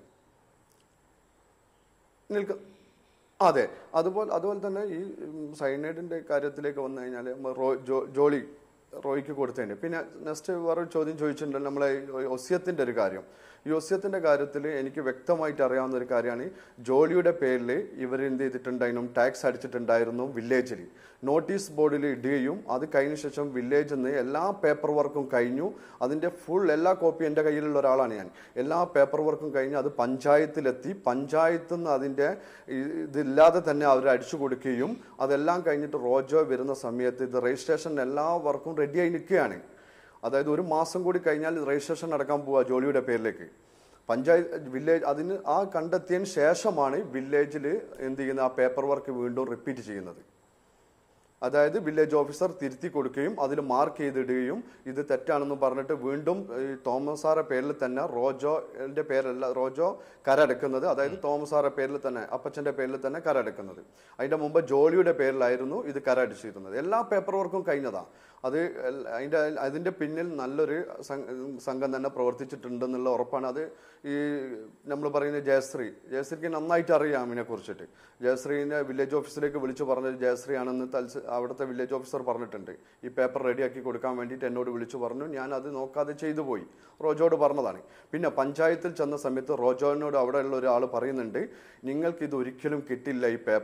[SPEAKER 5] നിൽക്ക അതെ അതുപോലെ അതുപോലെ തന്നെ ഈ ഉം, സൈനൈഡിന്റെ കാര്യത്തിലേക്ക് വന്നു കഴിഞ്ഞാൽ ജോളി റോയ്ക്ക് കൊടുത്തതിന് പിന്നെ നെക്സ്റ്റ് വേറൊരു ചോദ്യം ചോദിച്ചിട്ടുണ്ടല്ലോ നമ്മളെ ഈ ഒസ്യത്തിന്റെ ഒരു കാര്യം ഈ ഒസ്യത്തിന്റെ കാര്യത്തിൽ എനിക്ക് വ്യക്തമായിട്ട് അറിയാവുന്ന ഒരു കാര്യമാണ് ജോലിയുടെ പേരിൽ ഇവർ എന്ത് ചെയ്തിട്ടുണ്ടായിരുന്നു ടാക്സ് അടിച്ചിട്ടുണ്ടായിരുന്നു വില്ലേജിൽ നോട്ടീസ് ബോർഡിൽ ഇടുകയും അത് കഴിഞ്ഞ ശേഷം വില്ലേജിൽ നിന്ന് എല്ലാ പേപ്പർ വർക്കും കഴിഞ്ഞു അതിന്റെ ഫുൾ എല്ലാ കോപ്പി എൻ്റെ കയ്യിലുള്ള ഒരാളാണ് ഞാൻ എല്ലാ പേപ്പർ വർക്കും കഴിഞ്ഞ് അത് പഞ്ചായത്തിലെത്തി പഞ്ചായത്തിൽ നിന്ന് അതിൻ്റെ ഈ- ഇതില്ലാതെ തന്നെ അവർ അടിച്ചു കൊടുക്കുകയും അതെല്ലാം കഴിഞ്ഞിട്ട് റോജോ വരുന്ന സമയത്ത് ഇത് രജിസ്ട്രേഷൻ എല്ലാ വർക്കും റെഡിയായി നിൽക്കുകയാണ് അതായത് ഒരു മാസം കൂടി കഴിഞ്ഞാൽ രജിസ്ട്രേഷൻ നടക്കാൻ പോവുക ജോലിയുടെ പേരിലേക്ക് പഞ്ചായത്ത് വില്ലേജ് അതിന് ആ കണ്ടെത്തിയതിന് ശേഷമാണ് വില്ലേജിൽ എന്ത് ചെയ്യുന്ന ആ പേപ്പർ വർക്ക് വീണ്ടും റിപ്പീറ്റ് ചെയ്യുന്നത് അതായത് വില്ലേജ് ഓഫീസർ തിരുത്തി കൊടുക്കുകയും അതിൽ മാർക്ക് ചെയ്തിടുകയും ഇത് തെറ്റാണെന്ന് പറഞ്ഞിട്ട് വീണ്ടും ഈ തോമസ് സാറെ പേരിൽ തന്നെ റോജോന്റെ പേരല്ല റോജോ കരടക്കുന്നത് അതായത് തോമസ് സാറെ പേരിൽ തന്നെ അപ്പച്ചന്റെ പേരിൽ തന്നെ കരടക്കുന്നത് അതിന്റെ മുമ്പ് ജോലിയുടെ പേരിലായിരുന്നു ഇത് കരടിച്ചിരുന്നത് എല്ലാ പേപ്പർ വർക്കും കഴിഞ്ഞതാ അത് എൽ- അതിന്റെ അതിന്റെ പിന്നിൽ നല്ലൊരു സം- സംഘം തന്നെ പ്രവർത്തിച്ചിട്ടുണ്ടെന്നുള്ള ഉറപ്പാണ് അത് ഈ നമ്മൾ പറയുന്ന ജയശ്രീ ജയശ്രീക്ക് നന്നായിട്ട് അറിയാം ഇതിനെ കുറിച്ചിട്ട് ജയശ്രീനെ വില്ലേജ് ഓഫീസിലേക്ക് വിളിച്ചു പറഞ്ഞത് ജയശ്രീ ആണെന്ന് തൽസ അവിടുത്തെ വില്ലേജ് ഓഫീസർ പറഞ്ഞിട്ടുണ്ട് ഈ പേപ്പർ റെഡിയാക്കി കൊടുക്കാൻ വേണ്ടിയിട്ട് എന്നോട് വിളിച്ചു പറഞ്ഞു ഞാൻ അത് നോക്കാതെ ചെയ്തു പോയി റോജോട് പറഞ്ഞതാണ് പിന്നെ പഞ്ചായത്തിൽ ചെന്ന സമയത്ത് റോജോനോട് അവിടെയുള്ള ഒരാൾ പറയുന്നുണ്ട് നിങ്ങൾക്ക് ഇത് ഒരിക്കലും കിട്ടില്ല ഈ പേപ്പർ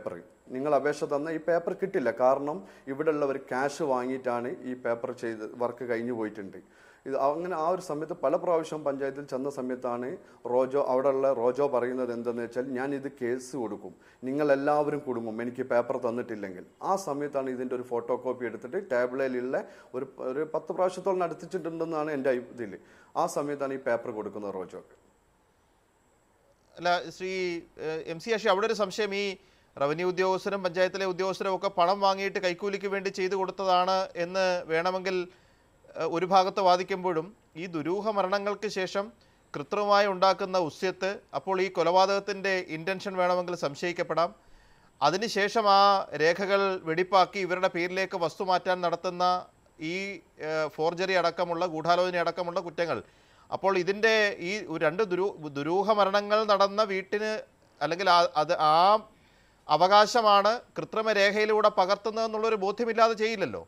[SPEAKER 5] നിങ്ങൾ അപേക്ഷ തന്ന ഈ പേപ്പർ കിട്ടില്ല കാരണം ഇവിടെ ഉള്ളവർ ക്യാഷ് വാങ്ങിയിട്ടാണ് ഈ പേപ്പർ ചെയ്ത് വർക്ക് കഴിഞ്ഞു പോയിട്ടുണ്ട് ഇത് അങ്ങനെ ആ ഒരു സമയത്ത് പല പ്രാവശ്യം പഞ്ചായത്തിൽ ചെന്ന സമയത്താണ് റോജോ അവിടെയുള്ള റോജോ പറയുന്നത് എന്തെന്ന് വെച്ചാൽ ഞാൻ ഇത് കേസ് കൊടുക്കും നിങ്ങൾ എല്ലാവരും കുടുങ്ങും എനിക്ക് പേപ്പർ തന്നിട്ടില്ലെങ്കിൽ ആ സമയത്താണ് ഇതിൻ്റെ ഒരു ഫോട്ടോ കോപ്പി എടുത്തിട്ട് ടേബിളിലുള്ള ഒരു ഒരു പത്ത് പ്രാവശ്യത്തോളം നടത്തിച്ചിട്ടുണ്ടെന്നാണ് എൻ്റെ ഇതിൽ ആ സമയത്താണ് ഈ പേപ്പർ കൊടുക്കുന്നത് റോജോക്ക്
[SPEAKER 3] അല്ല ശ്രീ ഏഹ്, എം സി ആഷി അവിടെ ഒരു സംശയം ഈ റവന്യൂ ഉദ്യോഗസ്ഥരും പഞ്ചായത്തിലെ ഉദ്യോഗസ്ഥരും ഒക്കെ പണം വാങ്ങിയിട്ട് കൈക്കൂലിക്ക് വേണ്ടി ചെയ്തു കൊടുത്തതാണ് എന്ന് വേണമെങ്കിൽ ഏഹ്, ഒരു ഭാഗത്ത് വാദിക്കുമ്പോഴും ഈ ദുരൂഹ മരണങ്ങൾക്ക് ശേഷം കൃത്രിമമായി ഉണ്ടാക്കുന്ന ഉസ്യത്ത് അപ്പോൾ ഈ കൊലപാതകത്തിൻ്റെ ഇൻറ്റൻഷൻ വേണമെങ്കിൽ സംശയിക്കപ്പെടാം അതിനുശേഷം ആ രേഖകൾ വെടിപ്പാക്കി ഇവരുടെ പേരിലേക്ക് വസ്തു മാറ്റാൻ നടത്തുന്ന ഈ ഫോർജറി അടക്കമുള്ള ഗൂഢാലോചന അടക്കമുള്ള കുറ്റങ്ങൾ അപ്പോൾ ഇതിൻ്റെ ഈ ഒരു രണ്ട് ദുരൂ ദുരൂഹ മരണങ്ങൾ നടന്ന വീട്ടിന് അല്ലെങ്കിൽ ആ- അത് ആ അവകാശമാണ് കൃത്രിമ രേഖയിലൂടെ പകർത്തുന്നതെന്നുള്ളൊരു ബോധ്യമില്ലാതെ ചെയ്യില്ലല്ലോ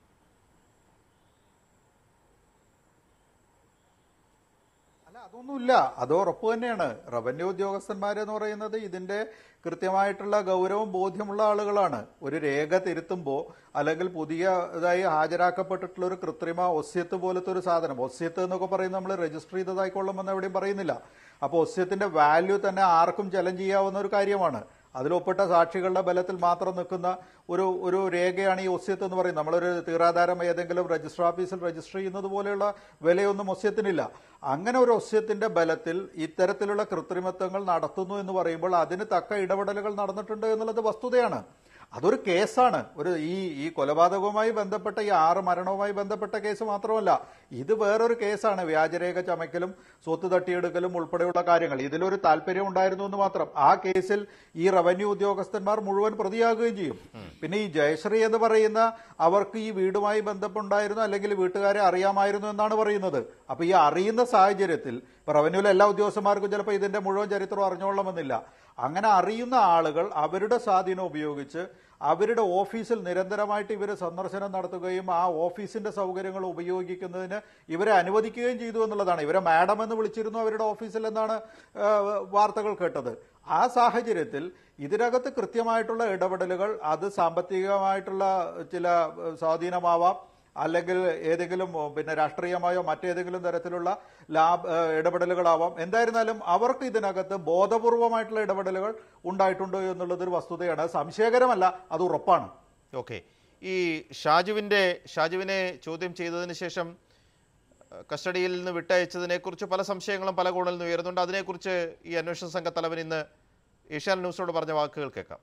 [SPEAKER 7] അല്ല അതൊന്നുമില്ല അത് ഉറപ്പ് തന്നെയാണ് റവന്യൂ ഉദ്യോഗസ്ഥന്മാരെന്ന് പറയുന്നത് ഇതിന്റെ കൃത്യമായിട്ടുള്ള ഗൗരവം ബോധ്യമുള്ള ആളുകളാണ് ഒരു രേഖ തിരുത്തുമ്പോൾ അല്ലെങ്കിൽ പുതിയതായി ഹാജരാക്കപ്പെട്ടിട്ടുള്ള ഒരു കൃത്രിമ ഒസ്യത്ത് പോലത്തെ ഒരു സാധനം ഒസ്യത്ത് എന്നൊക്കെ പറയുന്നത് നമ്മൾ രജിസ്റ്റർ ചെയ്തതായിക്കൊള്ളുമെന്ന് എവിടെയും പറയുന്നില്ല അപ്പോൾ ഒസ്യത്തിന്റെ വാല്യൂ തന്നെ ആർക്കും ചലഞ്ച് ചെയ്യാവുന്ന ഒരു കാര്യമാണ് അതിലൊപ്പിട്ട സാക്ഷികളുടെ ബലത്തിൽ മാത്രം നിൽക്കുന്ന ഒരു ഒരു രേഖയാണ് ഈ ഒസ്യത്ത് എന്ന് പറയുന്നത് നമ്മളൊരു തീറാധാരം ഏതെങ്കിലും രജിസ്റ്റർ ഓഫീസിൽ രജിസ്റ്റർ ചെയ്യുന്നത് പോലെയുള്ള വിലയൊന്നും ഒസ്യത്തിനില്ല അങ്ങനെ ഒരു ഒസ്യത്തിന്റെ ബലത്തിൽ ഇത്തരത്തിലുള്ള കൃത്രിമത്വങ്ങൾ നടത്തുന്നു എന്ന് പറയുമ്പോൾ അതിന് തക്ക ഇടപെടലുകൾ നടന്നിട്ടുണ്ട് എന്നുള്ളത് വസ്തുതയാണ് അതൊരു കേസാണ് ഒരു ഈ ഈ കൊലപാതകവുമായി ബന്ധപ്പെട്ട ഈ ആറ് മരണവുമായി ബന്ധപ്പെട്ട കേസ് മാത്രമല്ല ഇത് വേറൊരു കേസാണ് വ്യാജരേഖ ചമയ്ക്കലും സ്വത്ത് തട്ടിയെടുക്കലും ഉൾപ്പെടെയുള്ള കാര്യങ്ങൾ ഇതിലൊരു താല്പര്യം ഉണ്ടായിരുന്നു എന്ന് മാത്രം ആ കേസിൽ ഈ റവന്യൂ ഉദ്യോഗസ്ഥന്മാർ മുഴുവൻ പ്രതിയാകുകയും ചെയ്യും പിന്നെ ഈ ജയശ്രീ എന്ന് പറയുന്ന അവർക്ക് ഈ വീടുമായി ബന്ധമുണ്ടായിരുന്നു അല്ലെങ്കിൽ വീട്ടുകാരെ അറിയാമായിരുന്നു എന്നാണ് പറയുന്നത് അപ്പൊ ഈ അറിയുന്ന സാഹചര്യത്തിൽ ഇപ്പൊ റവന്യൂവിലെ എല്ലാ ഉദ്യോഗസ്ഥന്മാർക്കും ചിലപ്പോൾ ഇതിന്റെ മുഴുവൻ ചരിത്രം അറിഞ്ഞോളണമെന്നില്ല അങ്ങനെ അറിയുന്ന ആളുകൾ അവരുടെ സ്വാധീനം ഉപയോഗിച്ച് അവരുടെ ഓഫീസിൽ നിരന്തരമായിട്ട് ഇവർ സന്ദർശനം നടത്തുകയും ആ ഓഫീസിന്റെ സൗകര്യങ്ങൾ ഉപയോഗിക്കുന്നതിന് ഇവരെ അനുവദിക്കുകയും ചെയ്തു എന്നുള്ളതാണ് ഇവരെ മാഡം എന്ന് വിളിച്ചിരുന്നു അവരുടെ ഓഫീസിൽ എന്നാണ് ആ, വാർത്തകൾ കേട്ടത് ആ സാഹചര്യത്തിൽ ഇതിനകത്ത് കൃത്യമായിട്ടുള്ള ഇടപെടലുകൾ അത് സാമ്പത്തികമായിട്ടുള്ള ചില ഏഹ്, സ്വാധീനമാവാം അല്ലെങ്കിൽ ഏതെങ്കിലും ഉം, പിന്നെ രാഷ്ട്രീയമായോ മറ്റേതെങ്കിലും തരത്തിലുള്ള ലാഭ ഏഹ്, ഇടപെടലുകളാവാം എന്തായിരുന്നാലും അവർക്ക് ഇതിനകത്ത് ബോധപൂർവമായിട്ടുള്ള ഇടപെടലുകൾ ഉണ്ടായിട്ടുണ്ട് എന്നുള്ളത് ഒരു വസ്തുതയാണ് അത് സംശയകരമല്ല അത് ഉറപ്പാണ്
[SPEAKER 3] ഓക്കെ ഈ ഷാജുവിൻ്റെ ഷാജുവിനെ ചോദ്യം ചെയ്തതിന് ശേഷം അഹ്, കസ്റ്റഡിയിൽ നിന്ന് വിട്ടയച്ചതിനെക്കുറിച്ച് പല സംശയങ്ങളും പല കോണിൽ നിന്ന് ഉയരുന്നുണ്ട് അതിനെക്കുറിച്ച് ഈ അന്വേഷണ സംഘ തലവൻ ഇന്ന് ഏഷ്യാൻ ന്യൂസിനോട് പറഞ്ഞ വാക്കുകൾ കേൾക്കാം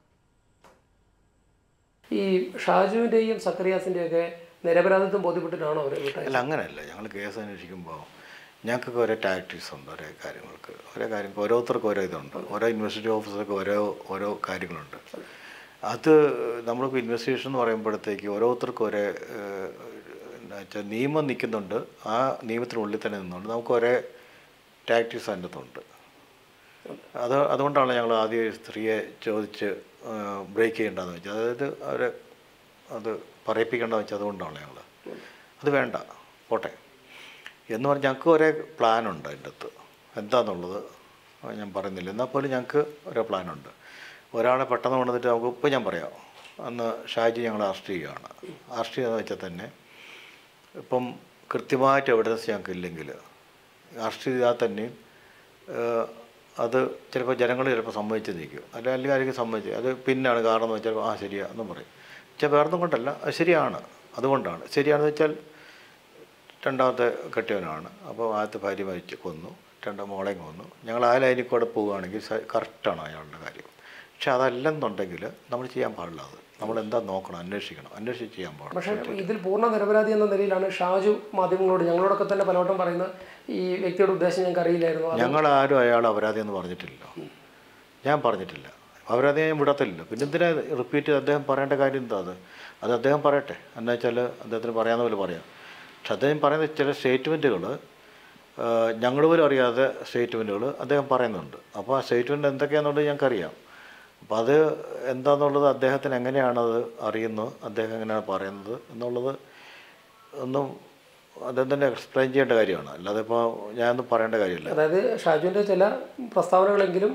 [SPEAKER 1] ഈ ഷാജുവിന്റെയും സക്കറിയാസിന്റെയും ഒക്കെ നിരപരാധിത്വം ബോധ്യപ്പെട്ടിട്ടാണോ അവർ വിട്ടത്
[SPEAKER 2] അല്ല അങ്ങനെയല്ല ഞങ്ങൾ കേസ് അന്വേഷിക്കുമ്പോൾ ഞങ്ങൾക്കൊക്കെ ഓരോ ടാക്ടീസ് ഉണ്ട് ഓരോ കാര്യങ്ങൾക്ക് ഓരോ കാര്യം ഓരോരുത്തർക്കും ഓരോ ഇതുണ്ട് ഓരോ ഇൻവെസ്റ്റിഗേഷൻ ഓഫീസർക്ക് ഓരോ ഓരോ കാര്യങ്ങളുണ്ട് അത് നമ്മളിപ്പോൾ ഇൻവെസ്റ്റിഗേഷൻ എന്ന് പറയുമ്പോഴത്തേക്ക് ഓരോരുത്തർക്കും ഒരേ ഏഹ്, എന്താ വെച്ചാൽ നിയമം നിൽക്കുന്നുണ്ട് ആ നിയമത്തിനുള്ളിൽ തന്നെ നിന്നുകൊണ്ട് നമുക്ക് ഒരേ ടാക്ടീസ് അതിൻ്റെ അകത്തുണ്ട് അത് അതുകൊണ്ടാണ് ഞങ്ങൾ ആദ്യം ഈ സ്ത്രീയെ ചോദിച്ച് ബ്രേക്ക് ചെയ്യേണ്ടതെന്ന് വെച്ചാൽ അതായത് അവരെ അത് പറയിപ്പിക്കേണ്ടതെന്ന് വെച്ചാൽ അതുകൊണ്ടാണ് ഞങ്ങൾ അത് വേണ്ട പോട്ടെ എന്ന് പറഞ്ഞാൽ ഞങ്ങൾക്ക് ഒരേ പ്ലാനുണ്ട് അതിൻ്റെ അകത്ത് എന്താണെന്നുള്ളത് ഞാൻ പറയുന്നില്ല എന്നാൽ പോലും ഞങ്ങൾക്ക് ഒരേ പ്ലാനുണ്ട് ഒരാളെ പെട്ടെന്ന് കൊണ്ടുവന്നിട്ട് നമുക്ക് ഇപ്പം ഞാൻ പറയാം അന്ന് ഷാജി ഞങ്ങൾ അറസ്റ്റ് ചെയ്യുകയാണ് അറസ്റ്റ് ചെയ്യുകയെന്ന് വെച്ചാൽ തന്നെ ഇപ്പം കൃത്യമായിട്ട് എവിഡൻസ് ഞങ്ങൾക്ക് ഇല്ലെങ്കിൽ അറസ്റ്റ് ചെയ്താൽ തന്നെയും ഏഹ്, അത് ചിലപ്പോൾ ജനങ്ങൾ ചിലപ്പോൾ സമ്മതിച്ച് നിൽക്കും അല്ല അല്ലെങ്കിൽ ആരെങ്കിലും സമ്മതിച്ച് അത് പിന്നാണ് കാരണം എന്ന് വെച്ചാൽ ആ ശരിയാ എന്നും പറയും പക്ഷേ വേറൊന്നും കൊണ്ടല്ല അത് ശരിയാണ് അതുകൊണ്ടാണ് ശരിയാണെന്ന് വെച്ചാൽ രണ്ടാമത്തെ കെട്ടിയവനാണ് അപ്പോൾ ആദ്യത്തെ ഭാര്യ മരിച്ച് കൊന്നു രണ്ടാം മോളെയും കൊന്നു ഞങ്ങൾ ആ ലൈനിൽ കൂടെ പോവുകയാണെങ്കിൽ സ- കറക്റ്റാണ് അയാളുടെ കാര്യം പക്ഷെ അതല്ലെന്നുണ്ടെങ്കിൽ നമ്മൾ ചെയ്യാൻ പാടില്ല അത് നമ്മൾ എന്താ നോക്കണം അന്വേഷിക്കണം അന്വേഷിച്ച് ചെയ്യാൻ
[SPEAKER 1] പക്ഷേ
[SPEAKER 2] പാടില്ല
[SPEAKER 1] ഇതിൽ പൂർണ്ണ നിരപരാധി എന്ന നിലയിലാണ് ഷാജു മാധ്യമങ്ങളോട് ഞങ്ങളോടൊക്കെ തന്നെ പലവട്ടം പറയുന്നത് ഈ വ്യക്തിയുടെ ഉദ്ദേശം ഞങ്ങൾക്ക് അറിയില്ലായിരുന്നു അത്
[SPEAKER 2] ഞങ്ങൾ ആരും അയാൾ അപരാധി എന്ന് പറഞ്ഞിട്ടില്ല ഞാൻ പറഞ്ഞിട്ടില്ല അപരാധി ഞാൻ വിടത്തില്ല പിന്നെ എന്തിനാ റിപ്പീറ്റ് ചെയ്ത് അദ്ദേഹം പറയേണ്ട കാര്യം എന്താ അത് അത് അദ്ദേഹം പറയട്ടെ എന്താ വെച്ചാൽ അദ്ദേഹത്തിന് പറയാവുന്ന പോലെ പറയാം പക്ഷെ അദ്ദേഹം പറയുന്ന ചില സ്റ്റേറ്റ്മെൻറ്റുകൾ ഞങ്ങൾ പോലും അറിയാതെ സ്റ്റേറ്റ്മെൻറ്റുകൾ അദ്ദേഹം പറയുന്നുണ്ട് അപ്പോൾ ആ സ്റ്റേറ്റ്മെൻറ്റ് എന്തൊക്കെയാണെന്നുള്ളത് ഞങ്ങൾക്കറിയാം അപ്പോൾ അത് എന്താണെന്നുള്ളത് അദ്ദേഹത്തിന് എങ്ങനെയാണത് അറിയുന്നത് അദ്ദേഹം എങ്ങനെയാണ് പറയുന്നത് എന്നുള്ളത് ഒന്നും അദ്ദേഹം തന്നെ എക്സ്പ്ലെയിൻ ചെയ്യേണ്ട കാര്യമാണ് അല്ലാതെ ഇപ്പോൾ ഞാനൊന്നും പറയേണ്ട കാര്യമില്ല
[SPEAKER 1] അതായത് ഷാജുവിന്റെ ചില പ്രസ്താവനകളെങ്കിലും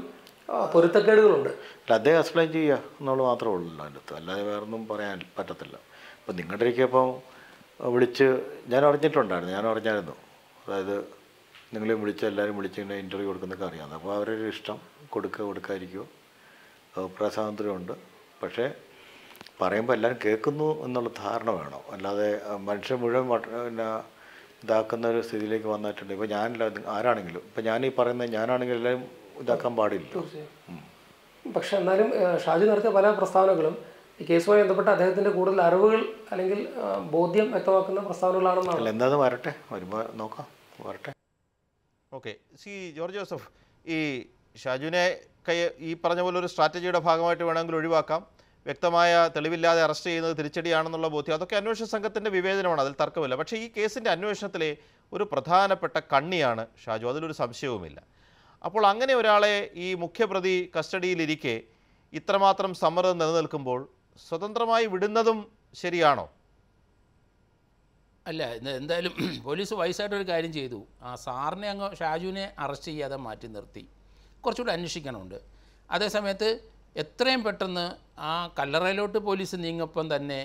[SPEAKER 1] ആ, പൊരുത്തക്കേടുകളുണ്ട്
[SPEAKER 2] അല്ല അദ്ദേഹം എക്സ്പ്ലെയിൻ ചെയ്യുക എന്നുള്ളത് മാത്രമേ ഉള്ളൂ അതിൻ്റെ അകത്ത് അല്ലാതെ വേറൊന്നും പറയാൻ പറ്റത്തില്ല അപ്പം നിങ്ങളുടെ ഇടയ്ക്ക് ഇപ്പം വിളിച്ച് ഞാൻ അറിഞ്ഞിട്ടുണ്ടായിരുന്നു ഞാൻ അറിഞ്ഞായിരുന്നു അതായത് നിങ്ങളെയും വിളിച്ച് എല്ലാവരും വിളിച്ച് ഇങ്ങനെ ഇൻ്റർവ്യൂ കൊടുക്കുന്നൊക്കെ അറിയാം അപ്പോൾ അവരൊരു ഇഷ്ടം കൊടുക്കുക കൊടുക്കാതിരിക്കുമോ അഭിപ്രായ സ്വാതന്ത്ര്യമുണ്ട് പക്ഷേ പറയുമ്പോൾ എല്ലാവരും കേൾക്കുന്നു എന്നുള്ള ധാരണ വേണം അല്ലാതെ അഹ്, മനുഷ്യൻ മുഴുവൻ വട്ട- പിന്നെ ഇതാക്കുന്ന ഒരു സ്ഥിതിയിലേക്ക് വന്നിട്ടുണ്ട് ഇപ്പോൾ ഞാനില്ല നി- ആരാണെങ്കിലും ഇപ്പം ഞാൻ ഈ പറയുന്നത് ഞാനാണെങ്കിൽ എല്ലാവരും ഇതാക്കാൻ പാടില്ല
[SPEAKER 1] തീർച്ചയായും പക്ഷെ എന്നാലും ആ, ഷാജി നടത്തിയ പല പ്രസ്താവനകളും ഈ കേസുമായി ബന്ധപ്പെട്ട അദ്ദേഹത്തിന്റെ കൂടുതൽ അറിവുകൾ അല്ലെങ്കിൽ ആ, ബോധ്യം വ്യക്തമാക്കുന്ന പ്രസ്താവനകളാണെന്നാണ്
[SPEAKER 2] അല്ല എന്താന്ന് വരട്ടെ വരുമ്പോൾ നോക്കാം വരട്ടെ
[SPEAKER 3] ഓക്കെ സി ജോർജ് ജോസഫ് ഈ ഷാജുവിനെ കൈ ഈ പറഞ്ഞ പോലെ ഒരു സ്ട്രാറ്റജിയുടെ ഭാഗമായിട്ട് വേണമെങ്കിൽ ഒഴിവാക്കാം വ്യക്തമായ തെളിവില്ലാതെ അറസ്റ്റ് ചെയ്യുന്നത് തിരിച്ചടിയാണെന്നുള്ള ബോധ്യം അതൊക്കെ അന്വേഷണ സംഘത്തിൻ്റെ വിവേചനമാണ് അതിൽ തർക്കമില്ല പക്ഷേ ഈ കേസിൻ്റെ അന്വേഷണത്തിലെ ഒരു പ്രധാനപ്പെട്ട കണ്ണിയാണ് ഷാജു അതിലൊരു സംശയവുമില്ല അപ്പോൾ അങ്ങനെ ഒരാളെ ഈ മുഖ്യപ്രതി കസ്റ്റഡിയിലിരിക്കെ ഇത്രമാത്രം സമ്മർദ്ദം നിലനിൽക്കുമ്പോൾ സ്വതന്ത്രമായി വിടുന്നതും ശരിയാണോ
[SPEAKER 6] അല്ല ഇത് എന്തായാലും പോലീസ് വയസ്സായിട്ടൊരു കാര്യം ചെയ്തു ആ സാറിനെ അങ്ങ് ഷാജുവിനെ അറസ്റ്റ് ചെയ്യാതെ മാറ്റി നിർത്തി കുറച്ചുകൂടി അന്വേഷിക്കണമുണ്ട് അതേസമയത്ത് എത്രയും പെട്ടെന്ന് ആ കല്ലറയിലോട്ട് പോലീസ് നീങ്ങപ്പം തന്നെ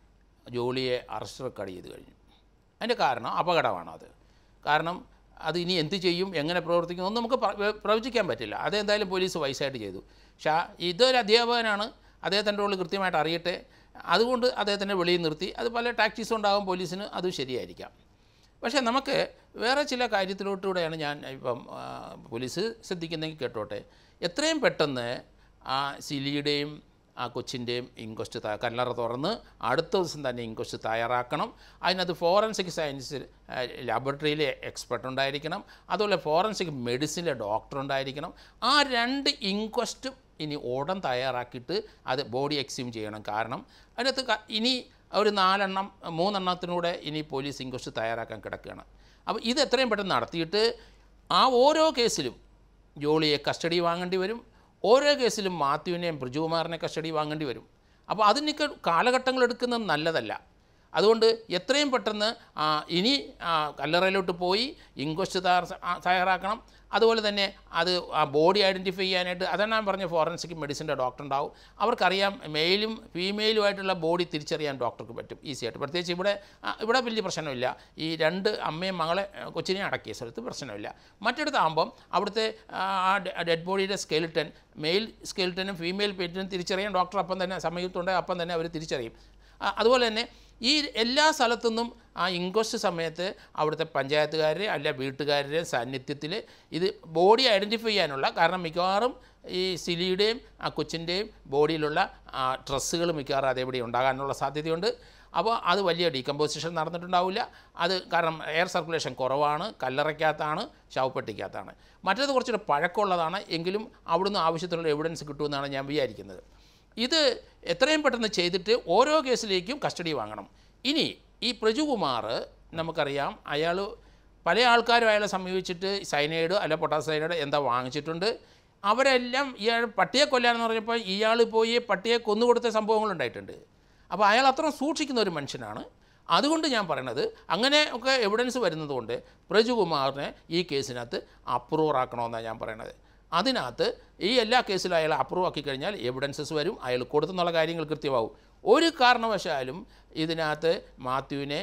[SPEAKER 6] ജോളിയെ അറസ്റ്റ് റെക്കോർഡ് ചെയ്ത് കഴിഞ്ഞു അതിൻ്റെ കാരണം അപകടമാണ് അത് കാരണം അത് ഇനി എന്ത് ചെയ്യും എങ്ങനെ പ്രവർത്തിക്കും ഒന്നും നമുക്ക് പ്ര- വെ- പ്രവചിക്കാൻ പറ്റില്ല അതെന്തായാലും പോലീസ് വയസ്സായിട്ട് ചെയ്തു ഷാ ഇതൊരു അധ്യാപകനാണ് അദ്ദേഹത്തിൻ്റെ റോള് കൃത്യമായിട്ട് അറിയട്ടെ അതുകൊണ്ട് അദ്ദേഹത്തിനെ വെളിയിൽ നിർത്തി അത് പല ടാക്ടീസ് ഉണ്ടാകും പോലീസിന് അത് ശരിയായിരിക്കാം പക്ഷേ നമുക്ക് വേറെ ചില കാര്യത്തിലോട്ടുകൂടെയാണ് ഞാൻ ഇപ്പം ആ, പോലീസ് ശ്രദ്ധിക്കുന്നെങ്കിൽ കേട്ടോട്ടെ എത്രയും പെട്ടെന്ന് ആ സിലിയുടെയും ആ കൊച്ചിൻ്റെയും ഇൻക്വസ്റ്റ് ത- കല്ലറ തുറന്ന് അടുത്ത ദിവസം തന്നെ ഇൻക്വസ്റ്റ് തയ്യാറാക്കണം അതിനകത്ത് ഫോറൻസിക് സയൻസ് ലാബറട്ടറിയിലെ എക്സ്പെർട്ട് ഉണ്ടായിരിക്കണം അതുപോലെ ഫോറൻസിക് മെഡിസിനിലെ ഡോക്ടർ ഉണ്ടായിരിക്കണം ആ രണ്ട് ഇൻക്വസ്റ്റും ഇനി ഉടൻ തയ്യാറാക്കിയിട്ട് അത് ബോഡി എക്സ്യൂം ചെയ്യണം കാരണം അതിനകത്ത് ക- ഇനി ഒരു നാലെണ്ണം മൂന്നെണ്ണത്തിനൂടെ ഇനി പോലീസ് ഇൻക്വസ്റ്റ് തയ്യാറാക്കാൻ കിടക്കുകയാണ് അപ്പോൾ ഇത് എത്രയും പെട്ടെന്ന് നടത്തിയിട്ട് ആ ഓരോ കേസിലും ജോളിയെ കസ്റ്റഡി വാങ്ങേണ്ടി വരും ഓരോ കേസിലും മാത്യുവിനെയും ബ്രിജുകുമാറിനെ കസ്റ്റഡി വാങ്ങേണ്ടി വരും അപ്പോൾ അതിനൊക്കെ കാലഘട്ടങ്ങൾ എടുക്കുന്നത് നല്ലതല്ല അതുകൊണ്ട് എത്രയും പെട്ടെന്ന് ആ, ഇനി ആ, കല്ലറയിലോട്ട് പോയി ഇൻക്വസ്റ്റ് തയ്യാർ ആ, തയ്യാറാക്കണം അതുപോലെ തന്നെ അത് ആ ബോഡി ഐഡൻറ്റിഫൈ ചെയ്യാനായിട്ട് അതാണ് ഞാൻ പറഞ്ഞ ഫോറൻസിക് മെഡിസിൻ്റെ ഡോക്ടർ ഉണ്ടാവും അവർക്കറിയാം മെയിലും ഫീമെയിലുമായിട്ടുള്ള ബോഡി തിരിച്ചറിയാൻ ഡോക്ടർക്ക് പറ്റും ഈസി ആയിട്ട് പ്രത്യേകിച്ച് ഇവിടെ ആ, ഇവിടെ വലിയ പ്രശ്നമില്ല ഈ രണ്ട് അമ്മയും മകളെ ആ, കൊച്ചിനെ അടക്കിയ സ്ഥലത്ത് പ്രശ്നമില്ല മറ്റിടത്താകുമ്പം അവിടുത്തെ ആ ഡെഡ് ബോഡിയുടെ സ്കെലിട്ടൻ മെയിൽ സ്കെലിട്ടനും ഫീമെയിൽ പെറ്റിനും തിരിച്ചറിയാൻ ഡോക്ടർ അപ്പം തന്നെ സമയത്തുണ്ട് അപ്പം തന്നെ അവർ തിരിച്ചറിയും ആ, അതുപോലെ തന്നെ ഈ എല്ലാ സ്ഥലത്തുനിന്നും ആ ഇൻക്വസ്റ്റ് സമയത്ത് അവിടുത്തെ പഞ്ചായത്തുകാരുടെ അല്ല വീട്ടുകാരുടെ സാന്നിധ്യത്തിൽ ഇത് ബോഡി ഐഡൻറ്റിഫൈ ചെയ്യാനുള്ള കാരണം മിക്കവാറും ഈ സിലിയുടെയും ആ കൊച്ചിൻ്റെയും ബോഡിയിലുള്ള ഡ്രസ്സുകൾ മിക്കവാറും അതേപടി ഉണ്ടാകാനുള്ള സാധ്യതയുണ്ട് അപ്പോൾ അത് വലിയ ഡീകമ്പോസിഷൻ നടന്നിട്ടുണ്ടാവില്ല അത് കാരണം എയർ സർക്കുലേഷൻ കുറവാണ് കല്ലറയ്ക്കകത്താണ് ശവപ്പെട്ടിക്കകത്താണ് മറ്റേത് കുറച്ചുകൂടെ പഴക്കമുള്ളതാണ് എങ്കിലും അവിടുന്ന് ആവശ്യത്തിനുള്ള എവിഡൻസ് കിട്ടുമെന്നാണ് ഞാൻ വിചാരിക്കുന്നത് ഇത് എത്രയും പെട്ടെന്ന് ചെയ്തിട്ട് ഓരോ കേസിലേക്കും കസ്റ്റഡി വാങ്ങണം ഇനി ഈ പ്രജുകുമാർ നമുക്കറിയാം അയാൾ പല ആൾക്കാരും അയാളെ സമീപിച്ചിട്ട് സൈനൈഡ് അല്ല പൊട്ടാസ് സൈനൈഡ് എന്താ വാങ്ങിച്ചിട്ടുണ്ട് അവരെല്ലാം ഇയാൾ പട്ടിയെ കൊല്ലാന്ന് പറഞ്ഞപ്പോൾ ഇയാൾ പോയി പട്ടിയെ കൊന്നുകൊടുത്ത സംഭവങ്ങളുണ്ടായിട്ടുണ്ട് അപ്പോൾ അയാൾ അത്ര സൂക്ഷിക്കുന്ന ഒരു മനുഷ്യനാണ് അതുകൊണ്ട് ഞാൻ പറയണത് അങ്ങനെ ഒക്കെ എവിഡൻസ് വരുന്നതുകൊണ്ട് പ്രജുകുമാറിനെ ഈ കേസിനകത്ത് അപ്രൂവർ ആക്കണമെന്നാണ് ഞാൻ പറയണത് അതിനകത്ത് ഈ എല്ലാ കേസിലും അയാൾ അപ്രൂവ് ആക്കി കഴിഞ്ഞാൽ എവിഡൻസസ് വരും അയാൾ കൊടുത്തെന്നുള്ള കാര്യങ്ങൾ കൃത്യമാവും ഒരു കാരണവശാലും ഇതിനകത്ത് മാത്യുവിനെ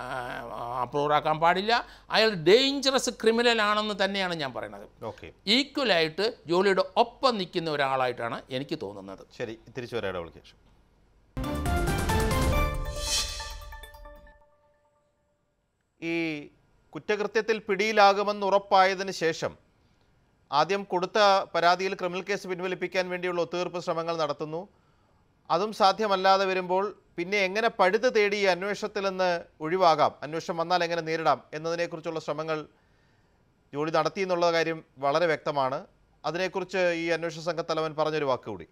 [SPEAKER 6] അപ്രൂവ് ആക്കാൻ പാടില്ല അയാൾ ഡേഞ്ചറസ് ക്രിമിനൽ ആണെന്ന് തന്നെയാണ് ഞാൻ പറയുന്നത്
[SPEAKER 3] ഓക്കെ
[SPEAKER 6] ഈക്വലായിട്ട് ജോലിയുടെ ഒപ്പം നിൽക്കുന്ന ഒരാളായിട്ടാണ് എനിക്ക് തോന്നുന്നത്
[SPEAKER 3] ശരി തിരിച്ചു വരാം ഇടവേളയ്ക്ക് ശേഷം ഈ കുറ്റകൃത്യത്തിൽ പിടിയിലാകുമെന്ന് ഉറപ്പായതിന് ശേഷം ആദ്യം കൊടുത്ത പരാതിയിൽ ക്രിമിനൽ കേസ് പിൻവലിപ്പിക്കാൻ വേണ്ടിയുള്ള ഒത്തുതീർപ്പ് ശ്രമങ്ങൾ നടത്തുന്നു അതും സാധ്യമല്ലാതെ വരുമ്പോൾ പിന്നെ എങ്ങനെ പഴുത് തേടി ഈ അന്വേഷണത്തിൽ നിന്ന് ഒഴിവാകാം അന്വേഷണം വന്നാൽ എങ്ങനെ നേരിടാം എന്നതിനെക്കുറിച്ചുള്ള ശ്രമങ്ങൾ ജോലി നടത്തി എന്നുള്ള കാര്യം വളരെ വ്യക്തമാണ് അതിനെക്കുറിച്ച് ഈ അന്വേഷണ സംഘത്തലവൻ പറഞ്ഞൊരു വാക്ക് കൂടി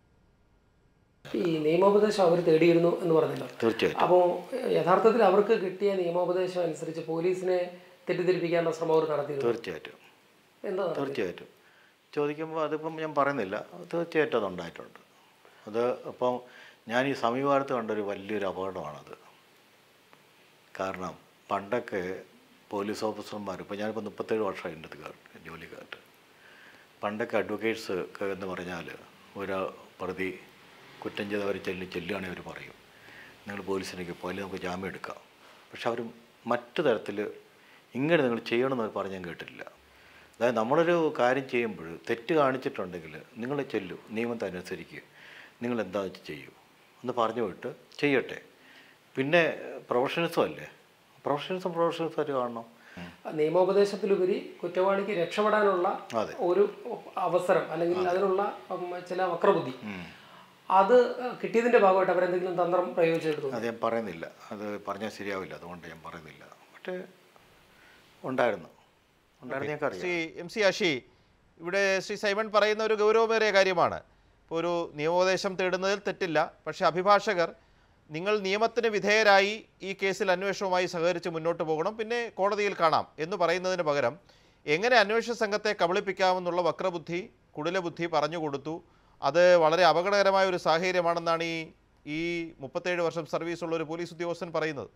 [SPEAKER 1] ഈ നിയമോപദേശം അവർ തേടിയിരുന്നു എന്ന് പറഞ്ഞല്ലോ
[SPEAKER 2] തീർച്ചയായിട്ടും
[SPEAKER 1] അപ്പോൾ യഥാർത്ഥത്തിൽ അവർക്ക് കിട്ടിയ നിയമോപദേശം അനുസരിച്ച് പോലീസിനെ തെറ്റിദ്ധരിപ്പിക്കാനുള്ള ശ്രമം അവർ നടത്തിയിരുന്നു
[SPEAKER 2] തീർച്ചയായിട്ടും
[SPEAKER 1] എന്താ നടത്തിയത്?
[SPEAKER 2] തീർച്ചയായിട്ടും ചോദിക്കുമ്പോൾ അതിപ്പം ഞാൻ പറയുന്നില്ല തീർച്ചയായിട്ടും അതുണ്ടായിട്ടുണ്ട് അത് ഇപ്പം ഞാൻ ഈ സമീപകാലത്ത് കണ്ടൊരു വലിയൊരു അപകടമാണത് കാരണം പണ്ടൊക്കെ പോലീസ് ഓഫീസർമാർ ഇപ്പോൾ ഞാനിപ്പോൾ മുപ്പത്തേഴ് വർഷമായി എൻ്റെ ഇത് ജോലിക്കായിട്ട് പണ്ടൊക്കെ അഡ്വക്കേറ്റ്സ് ഒക്കെ എന്ന് പറഞ്ഞാൽ ഒരു പ്രതി കുറ്റം ചെയ്തവർ ചെല്ലി ചെല്ലുകയാണെങ്കിൽ അവർ പറയും നിങ്ങൾ പോലീസിലേക്ക് പോയാലും നമുക്ക് ജാമ്യം എടുക്കാം പക്ഷെ അവർ മറ്റു തരത്തിൽ ഇങ്ങനെ നിങ്ങൾ ചെയ്യണമെന്ന് പറഞ്ഞ് ഞാൻ കേട്ടിട്ടില്ല അതായത് നമ്മളൊരു കാര്യം ചെയ്യുമ്പോൾ തെറ്റ് കാണിച്ചിട്ടുണ്ടെങ്കിൽ നിങ്ങൾ ചെല്ലു നിയമത്തെ അനുസരിക്കുക നിങ്ങൾ എന്താ വെച്ച് ചെയ്യൂ എന്ന് പറഞ്ഞു വിട്ട് ചെയ്യട്ടെ പിന്നെ പ്രൊഫഷണൽസും അല്ലേ പ്രൊഫഷണൽസും പ്രൊഫഷണൽസും ആയിട്ട് കാണണം
[SPEAKER 1] നിയമോപദേശത്തിലുപരി കുറ്റവാളിക്ക് രക്ഷപ്പെടാനുള്ള
[SPEAKER 2] അതെ.
[SPEAKER 1] ഒരു അവസരം അല്ലെങ്കിൽ അതിനുള്ള ഉം, ചില വക്രബുദ്ധി അത് കിട്ടിയതിന്റെ ഭാഗമായിട്ട് അവരെന്തെങ്കിലും തന്ത്രം പ്രയോഗിച്ചെടുത്തു
[SPEAKER 2] അത് ഞാൻ പറയുന്നില്ല അത് പറഞ്ഞാൽ ശരിയാവില്ല അതുകൊണ്ട് ഞാൻ പറയുന്നില്ല പക്ഷേ ഉണ്ടായിരുന്നു ഉണ്ടായിരുന്നു ഞങ്ങൾക്കറിയാം
[SPEAKER 3] ശ്രീ എം സി ആഷി ഇവിടെ ശ്രീ സൈമൺ പറയുന്ന ഒരു ഗൗരവമേറിയ കാര്യമാണ് ഇപ്പോൾ ഒരു നിയമോപദേശം തേടുന്നതിൽ തെറ്റില്ല പക്ഷേ അഭിഭാഷകർ നിങ്ങൾ നിയമത്തിന് വിധേയരായി ഈ കേസിൽ അന്വേഷണവുമായി സഹകരിച്ച് മുന്നോട്ട് പോകണം പിന്നെ കോടതിയിൽ കാണാം എന്ന് പറയുന്നതിന് പകരം എങ്ങനെ അന്വേഷണ സംഘത്തെ കബളിപ്പിക്കാമെന്നുള്ള വക്രബുദ്ധി കുടിലബുദ്ധി പറഞ്ഞു കൊടുത്തു അത് വളരെ അപകടകരമായ ഒരു സാഹചര്യമാണെന്നാണ് ഈ ഈ മുപ്പത്തേഴ് വർഷം സർവീസുള്ള ഒരു പോലീസ് ഉദ്യോഗസ്ഥൻ പറയുന്നത്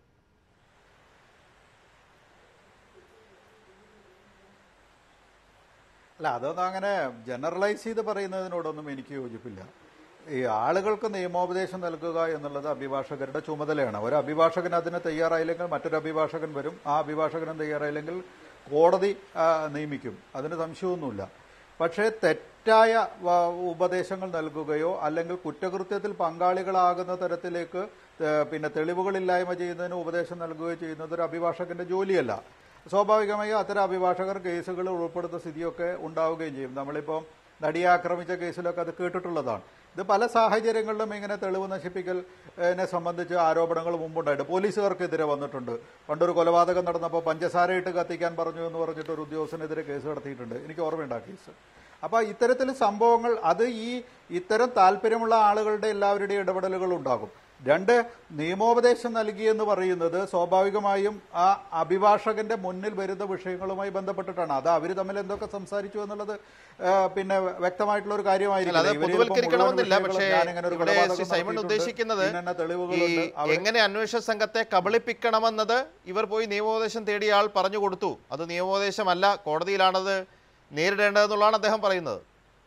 [SPEAKER 7] അല്ല അതൊന്നും അങ്ങനെ ജനറലൈസ് ചെയ്ത് പറയുന്നതിനോടൊന്നും എനിക്ക് യോജിപ്പില്ല ഈ ആളുകൾക്ക് നിയമോപദേശം നൽകുക എന്നുള്ളത് അഭിഭാഷകരുടെ ചുമതലയാണ് ഒരു അഭിഭാഷകൻ അതിന് തയ്യാറായില്ലെങ്കിൽ മറ്റൊരു അഭിഭാഷകൻ വരും ആ അഭിഭാഷകനും തയ്യാറായില്ലെങ്കിൽ കോടതി ആ, നിയമിക്കും അതിന് സംശയമൊന്നുമില്ല പക്ഷേ തെറ്റായ വ- ഉപദേശങ്ങൾ നൽകുകയോ അല്ലെങ്കിൽ കുറ്റകൃത്യത്തിൽ പങ്കാളികളാകുന്ന തരത്തിലേക്ക് ഏ, പിന്നെ തെളിവുകളില്ലായ്മ ചെയ്യുന്നതിന് ഉപദേശം നൽകുകയോ ചെയ്യുന്നത് ഒരു അഭിഭാഷകന്റെ ജോലിയല്ല സ്വാഭാവികമായി അത്തരം അഭിഭാഷകർ കേസുകൾ ഉൾപ്പെടുന്ന സ്ഥിതിയൊക്കെ ഉണ്ടാവുകയും ചെയ്യും നമ്മളിപ്പം നടിയെ ആക്രമിച്ച കേസിലൊക്കെ അത് കേട്ടിട്ടുള്ളതാണ് ഇത് പല സാഹചര്യങ്ങളിലും ഇങ്ങനെ തെളിവ് നശിപ്പിക്കലിനെ സംബന്ധിച്ച് ആരോപണങ്ങൾ മുമ്പുണ്ടായിട്ട് പോലീസുകാർക്കെതിരെ വന്നിട്ടുണ്ട് പണ്ടൊരു കൊലപാതകം നടന്നപ്പോൾ പഞ്ചസാരയിട്ട് കത്തിക്കാൻ പറഞ്ഞു എന്ന് പറഞ്ഞിട്ട് ഒരു ഉദ്യോഗസ്ഥനെതിരെ കേസ് നടത്തിയിട്ടുണ്ട് എനിക്ക് ഓർമ്മയുണ്ട് ആ കേസ് അപ്പൊ ഇത്തരത്തിൽ സംഭവങ്ങൾ അത് ഈ ഇത്തരം താല്പര്യമുള്ള ആളുകളുടെ എല്ലാവരുടെയും ഇടപെടലുകൾ ഉണ്ടാകും രണ്ട് നിയമോപദേശം നൽകിയെന്ന് പറയുന്നത് സ്വാഭാവികമായും ആ അഭിഭാഷകന്റെ മുന്നിൽ വരുന്ന വിഷയങ്ങളുമായി ബന്ധപ്പെട്ടിട്ടാണ് അത് അവർ തമ്മിൽ എന്തൊക്കെ സംസാരിച്ചു എന്നുള്ളത് ആ, പിന്നെ വ്യക്തമായിട്ടുള്ള ഒരു
[SPEAKER 3] അല്ല,
[SPEAKER 7] കാര്യമായിരിക്കും
[SPEAKER 3] അത്
[SPEAKER 7] ഇവര് ചിലപ്പോൾ
[SPEAKER 3] പൊതുവൽക്കരിക്കണമെന്നില്ല
[SPEAKER 7] മുഴുവൻ
[SPEAKER 3] പക്ഷേ
[SPEAKER 7] വിഷയങ്ങളും ഞാനിങ്ങനെ ഒരു
[SPEAKER 3] ഇവിടെ
[SPEAKER 7] കൊലപാതകം
[SPEAKER 3] ശ്രീ സൈമൺ
[SPEAKER 7] നടത്തിയിട്ടുണ്ട്,
[SPEAKER 3] ഉദ്ദേശിക്കുന്നത്
[SPEAKER 7] ഇന്നന്ന
[SPEAKER 3] ഈ
[SPEAKER 7] തെളിവുകളുണ്ട് അവിടെ
[SPEAKER 3] എങ്ങനെ അന്വേഷണ സംഘത്തെ കബളിപ്പിക്കണമെന്നത് ഇവർ പോയി നിയമോപദേശം തേടിയ ആൾ പറഞ്ഞു കൊടുത്തു അത് നിയമോപദേശമല്ല കോടതിയിലാണത് നേരിടേണ്ടതെന്നുള്ളതാണ് അദ്ദേഹം പറയുന്നത്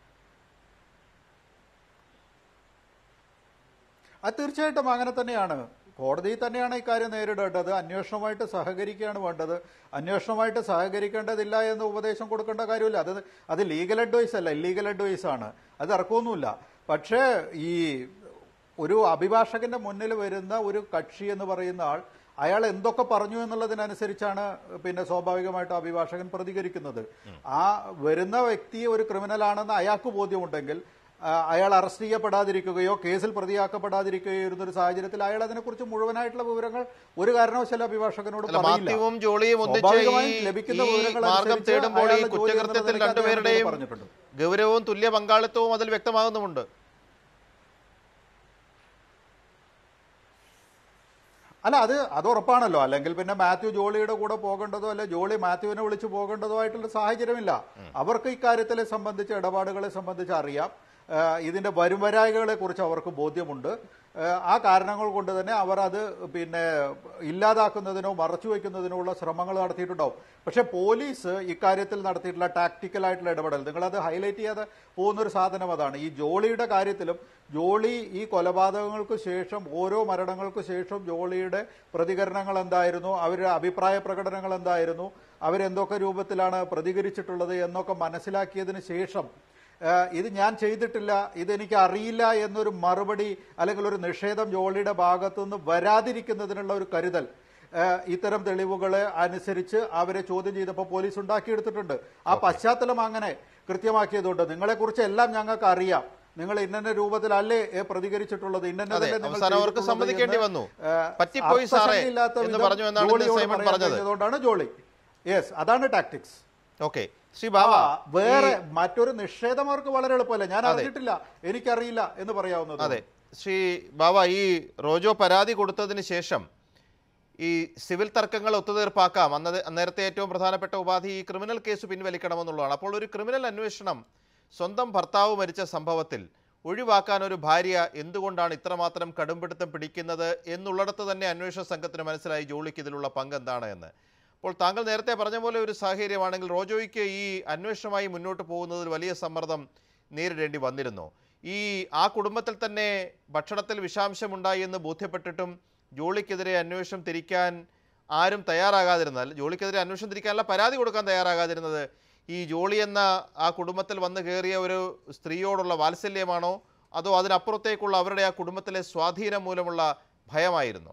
[SPEAKER 7] അത് തീർച്ചയായിട്ടും അങ്ങനെ തന്നെയാണ് കോടതിയിൽ തന്നെയാണ് ഇക്കാര്യം നേരിടേണ്ടത് അന്വേഷണവുമായിട്ട് സഹകരിക്കുകയാണ് വേണ്ടത് അന്വേഷണവുമായിട്ട് സഹകരിക്കേണ്ടതില്ല എന്ന് ഉപദേശം കൊടുക്കേണ്ട കാര്യമില്ല അത് അത് ലീഗൽ അഡ്വൈസ് അല്ല ഇല്ലീഗൽ അഡ്വൈസ് ആണ് അത് ഇറക്കൊന്നുമില്ല പക്ഷേ ഈ ഒരു അഭിഭാഷകന്റെ മുന്നിൽ വരുന്ന ഒരു കക്ഷി എന്ന് പറയുന്ന ആൾ അയാൾ എന്തൊക്കെ പറഞ്ഞു എന്നുള്ളതിനനുസരിച്ചാണ് പിന്നെ സ്വാഭാവികമായിട്ടും അഭിഭാഷകൻ പ്രതികരിക്കുന്നത് ആ വരുന്ന വ്യക്തി ഒരു ക്രിമിനൽ ആണെന്ന് അയാൾക്ക് ബോധ്യമുണ്ടെങ്കിൽ ആ, അയാൾ അറസ്റ്റ് ചെയ്യപ്പെടാതിരിക്കുകയോ കേസിൽ പ്രതിയാക്കപ്പെടാതിരിക്കുകയോ ഇരുന്നൊരു സാഹചര്യത്തിൽ അയാൾ അതിനെക്കുറിച്ച് മുഴുവനായിട്ടുള്ള വിവരങ്ങൾ ഒരു കാരണവശാലും അഭിഭാഷകനോട്
[SPEAKER 3] അല്ല,
[SPEAKER 7] പറയില്ല
[SPEAKER 3] മാത്യുവും ജോളിയും ഒന്നിച്ച്
[SPEAKER 7] സ്വാഭാവികമായും
[SPEAKER 3] ഈ-
[SPEAKER 7] ലഭിക്കുന്ന
[SPEAKER 3] ഈ
[SPEAKER 7] വിവരങ്ങൾ
[SPEAKER 3] മാർഗം
[SPEAKER 7] അനുസരിച്ച്
[SPEAKER 3] തേടുമ്പോൾ ഈ
[SPEAKER 7] അയാളുടെ ജോലി
[SPEAKER 3] കുറ്റകൃത്യത്തിൽ
[SPEAKER 7] എന്നുള്ളതിലേക്ക് അദ്ദേഹം
[SPEAKER 3] രണ്ടുപേരുടെയും
[SPEAKER 7] പറഞ്ഞിട്ടുണ്ട്
[SPEAKER 3] ഗൗരവവും തുല്യ പങ്കാളിത്തവും അതിൽ വ്യക്തമാകുന്നുമുണ്ട്
[SPEAKER 7] അല്ല അത് അത് ഉറപ്പാണല്ലോ അല്ലെങ്കിൽ പിന്നെ മാത്യു ജോളിയുടെ കൂടെ പോകേണ്ടതോ അല്ലെ ജോളി മാത്യുവിനെ വിളിച്ച് പോകേണ്ടതോ ആയിട്ടുള്ള സാഹചര്യമില്ല അവർക്ക് ഇക്കാര്യത്തിലെ സംബന്ധിച്ച് ഇടപാടുകളെ സംബന്ധിച്ച് അറിയാം ആ, ഇതിന്റെ വരുംവരായികളെ കുറിച്ച് അവർക്ക് ബോധ്യമുണ്ട് ആ, ആ കാരണങ്ങൾ കൊണ്ട് തന്നെ അവർ അത് പിന്നെ ഇല്ലാതാക്കുന്നതിനോ മറച്ചു വയ്ക്കുന്നതിനോ ഉള്ള ശ്രമങ്ങൾ നടത്തിയിട്ടുണ്ടാവും പക്ഷെ പോലീസ് ഇക്കാര്യത്തിൽ നടത്തിയിട്ടുള്ള ടാക്ടിക്കൽ ആയിട്ടുള്ള ഇടപെടൽ നിങ്ങളത് ഹൈലൈറ്റ് ചെയ്യാതെ പോകുന്ന ഒരു സാധനം അതാണ് ഈ ജോളിയുടെ കാര്യത്തിലും ജോളി ഈ കൊലപാതകങ്ങൾക്ക് ശേഷം ഓരോ മരണങ്ങൾക്ക് ശേഷം ജോളിയുടെ പ്രതികരണങ്ങൾ എന്തായിരുന്നു അവരുടെ അഭിപ്രായ പ്രകടനങ്ങൾ എന്തായിരുന്നു അവരെന്തൊക്കെ രൂപത്തിലാണ് പ്രതികരിച്ചിട്ടുള്ളത് എന്നൊക്കെ മനസ്സിലാക്കിയതിന് ശേഷം ആ, ഇത് ഞാൻ ചെയ്തിട്ടില്ല ഇതെനിക്ക് അറിയില്ല എന്നൊരു മറുപടി അല്ലെങ്കിൽ ഒരു നിഷേധം ജോളിയുടെ ഭാഗത്തുനിന്ന് വരാതിരിക്കുന്നതിനുള്ള ഒരു കരുതൽ ആ, ഇത്തരം തെളിവുകളെ അനുസരിച്ച് അവരെ ചോദ്യം ചെയ്തപ്പോൾ പോലീസ് ഉണ്ടാക്കിയെടുത്തിട്ടുണ്ട് ആ പശ്ചാത്തലം അങ്ങനെ കൃത്യമാക്കിയതുകൊണ്ട് നിങ്ങളെക്കുറിച്ച് എല്ലാം ഞങ്ങൾക്ക് അറിയാം നിങ്ങൾ ഇന്ന രൂപത്തിലല്ലേ ഏ, പ്രതികരിച്ചിട്ടുള്ളത് ഇന്നതല്ലേ
[SPEAKER 3] അതെ,
[SPEAKER 7] നിങ്ങൾ
[SPEAKER 3] അവസാനം അവർക്ക്
[SPEAKER 7] ചെയ്തിട്ടുള്ളത്
[SPEAKER 3] സമ്മതിക്കേണ്ടി
[SPEAKER 7] എന്ന്,
[SPEAKER 3] വന്നു.
[SPEAKER 7] ആ,
[SPEAKER 3] പറ്റിപ്പോയി സാറേ
[SPEAKER 7] അർത്ഥശങ്കയില്ലാത്ത
[SPEAKER 3] എന്ന്
[SPEAKER 7] വിധം
[SPEAKER 3] പറഞ്ഞു എന്നാണ് ഇന്ന്
[SPEAKER 7] ജോളിയോട്
[SPEAKER 3] സൈമൺ
[SPEAKER 7] പറയാൻ
[SPEAKER 3] പറഞ്ഞത്.
[SPEAKER 7] കഴിഞ്ഞതുകൊണ്ടാണ് ജോളി യെസ് അതാണ് ടാക്ടിക്സ്
[SPEAKER 3] ഓക്കെ ശ്രീ ബാബ
[SPEAKER 7] ആ, വേറെ മറ്റൊരു നിഷേധം അവർക്ക് വളരെ എളുപ്പമല്ല ഞാൻ അറിഞ്ഞിട്ടില്ല എനിക്കറിയില്ല എന്ന് പറയാവുന്നത്
[SPEAKER 3] അതെ ശ്രീ ബാബ ഈ റോജോ പരാതി കൊടുത്തതിന് ശേഷം ഈ സിവിൽ തർക്കങ്ങൾ ഒത്തുതീർപ്പാക്കാം അന്നത് നേരത്തെ ഏറ്റവും പ്രധാനപ്പെട്ട ഉപാധി ഈ ക്രിമിനൽ കേസ് പിൻവലിക്കണമെന്നുള്ളതാണ് അപ്പോൾ ഒരു ക്രിമിനൽ അന്വേഷണം സ്വന്തം ഭർത്താവ് മരിച്ച സംഭവത്തിൽ ഒഴിവാക്കാൻ ഒരു ഭാര്യ എന്തുകൊണ്ടാണ് ഇത്രമാത്രം കടുംപിടുത്തം പിടിക്കുന്നത് എന്നുള്ളിടത്ത് തന്നെ അന്വേഷണ സംഘത്തിന് മനസ്സിലായി ജോളിക്ക് ഇതിലുള്ള പങ്ക് എന്താണ് എന്ന് അപ്പോൾ താങ്കൾ നേരത്തെ പറഞ്ഞ പോലെ ഒരു സാഹചര്യമാണെങ്കിൽ റോജോയ്ക്ക് ഈ അന്വേഷണമായി മുന്നോട്ട് പോകുന്നതിൽ വലിയ സമ്മർദ്ദം നേരിടേണ്ടി വന്നിരുന്നു ഈ ആ കുടുംബത്തിൽ തന്നെ ഭക്ഷണത്തിൽ വിഷാംശമുണ്ടായി എന്ന് ബോധ്യപ്പെട്ടിട്ടും ജോളിക്കെതിരെ അന്വേഷണം തിരിക്കാൻ ആരും തയ്യാറാകാതിരുന്നാൽ ജോളിക്കെതിരെ അന്വേഷണം തിരിക്കാനുള്ള പരാതി കൊടുക്കാൻ തയ്യാറാകാതിരുന്നത് ഈ ജോളി എന്ന ആ കുടുംബത്തിൽ വന്നു കയറിയ ഒരു സ്ത്രീയോടുള്ള വാത്സല്യമാണോ അതോ അതിനപ്പുറത്തേക്കുള്ള അവരുടെ ആ കുടുംബത്തിലെ സ്വാധീനം മൂലമുള്ള ഭയമായിരുന്നു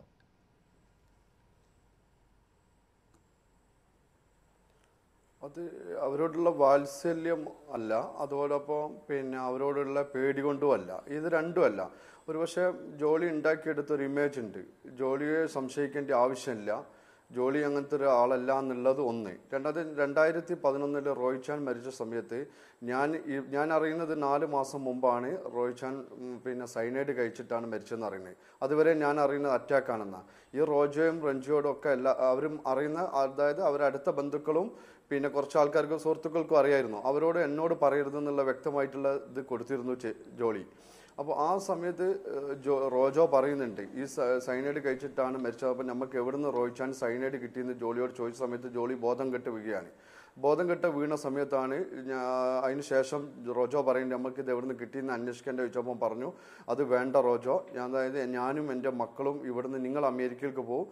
[SPEAKER 5] അത് അവരോടുള്ള വാത്സല്യം അല്ല അതോടൊപ്പം പിന്നെ അവരോടുള്ള പേടി കൊണ്ടുമല്ല ഇത് രണ്ടുമല്ല ഒരുപക്ഷെ ജോലി ഉണ്ടാക്കിയെടുത്ത ഒരു ഇമേജ് ഉണ്ട് ജോലിയെ സംശയിക്കേണ്ട ആവശ്യമില്ല ജോലി അങ്ങനത്തെ ഒരു ആളല്ല എന്നുള്ളത് ഒന്ന് രണ്ടാമത് രണ്ടായിരത്തി പതിനൊന്നില് റോയ് ചാൻ മരിച്ച സമയത്ത് ഞാൻ ഈ- ഞാൻ അറിയുന്നത് നാല് മാസം മുമ്പാണ് റോയ് ചാൻ ഉം, പിന്നെ സൈനൈഡ് കഴിച്ചിട്ടാണ് മരിച്ചതെന്ന് അറിയുന്നത് അതുവരെ ഞാൻ അറിയുന്നത് അറ്റാക്ക് ആണെന്ന ഈ റോജോയും റഞ്ജിയോടും ഒക്കെ എല്ലാ അവരും അറിയുന്ന അതായത് അവരുടെ അടുത്ത ബന്ധുക്കളും പിന്നെ കുറച്ച് ആൾക്കാർക്ക് സുഹൃത്തുക്കൾക്കും അറിയായിരുന്നു അവരോട് എന്നോട് പറയരുതെന്നുള്ള വ്യക്തമായിട്ടുള്ള ഇത് കൊടുത്തിരുന്നു ചെ- ജോളി അപ്പോൾ ആ സമയത്ത് ഏഹ്, ജോ റോജോ പറയുന്നുണ്ട് ഈ സ- സൈനൈഡ് കഴിച്ചിട്ടാണ് മരിച്ചത് അപ്പോൾ നമുക്ക് എവിടുന്ന് റോയിച്ചാൻ സൈനൈഡ് കിട്ടിയെന്ന് ജോളിയോട് ചോദിച്ച സമയത്ത് ജോളി ബോധം കെട്ട് വീഴുകയാണ് ബോധം കെട്ട് വീണ സമയത്താണ് ഞാൻ അതിന് ശേഷം റോജോ പറയുന്നത് നമുക്ക് ഇത് എവിടുന്ന് കിട്ടിയെന്ന് അന്വേഷിക്കേണ്ട ചോദിച്ചപ്പോൾ പറഞ്ഞു അത് വേണ്ട റോജോ ഞാൻ അതായത് ഞാനും എൻ്റെ മക്കളും ഇവിടുന്ന് നിങ്ങൾ അമേരിക്കയിലേക്ക് പോകും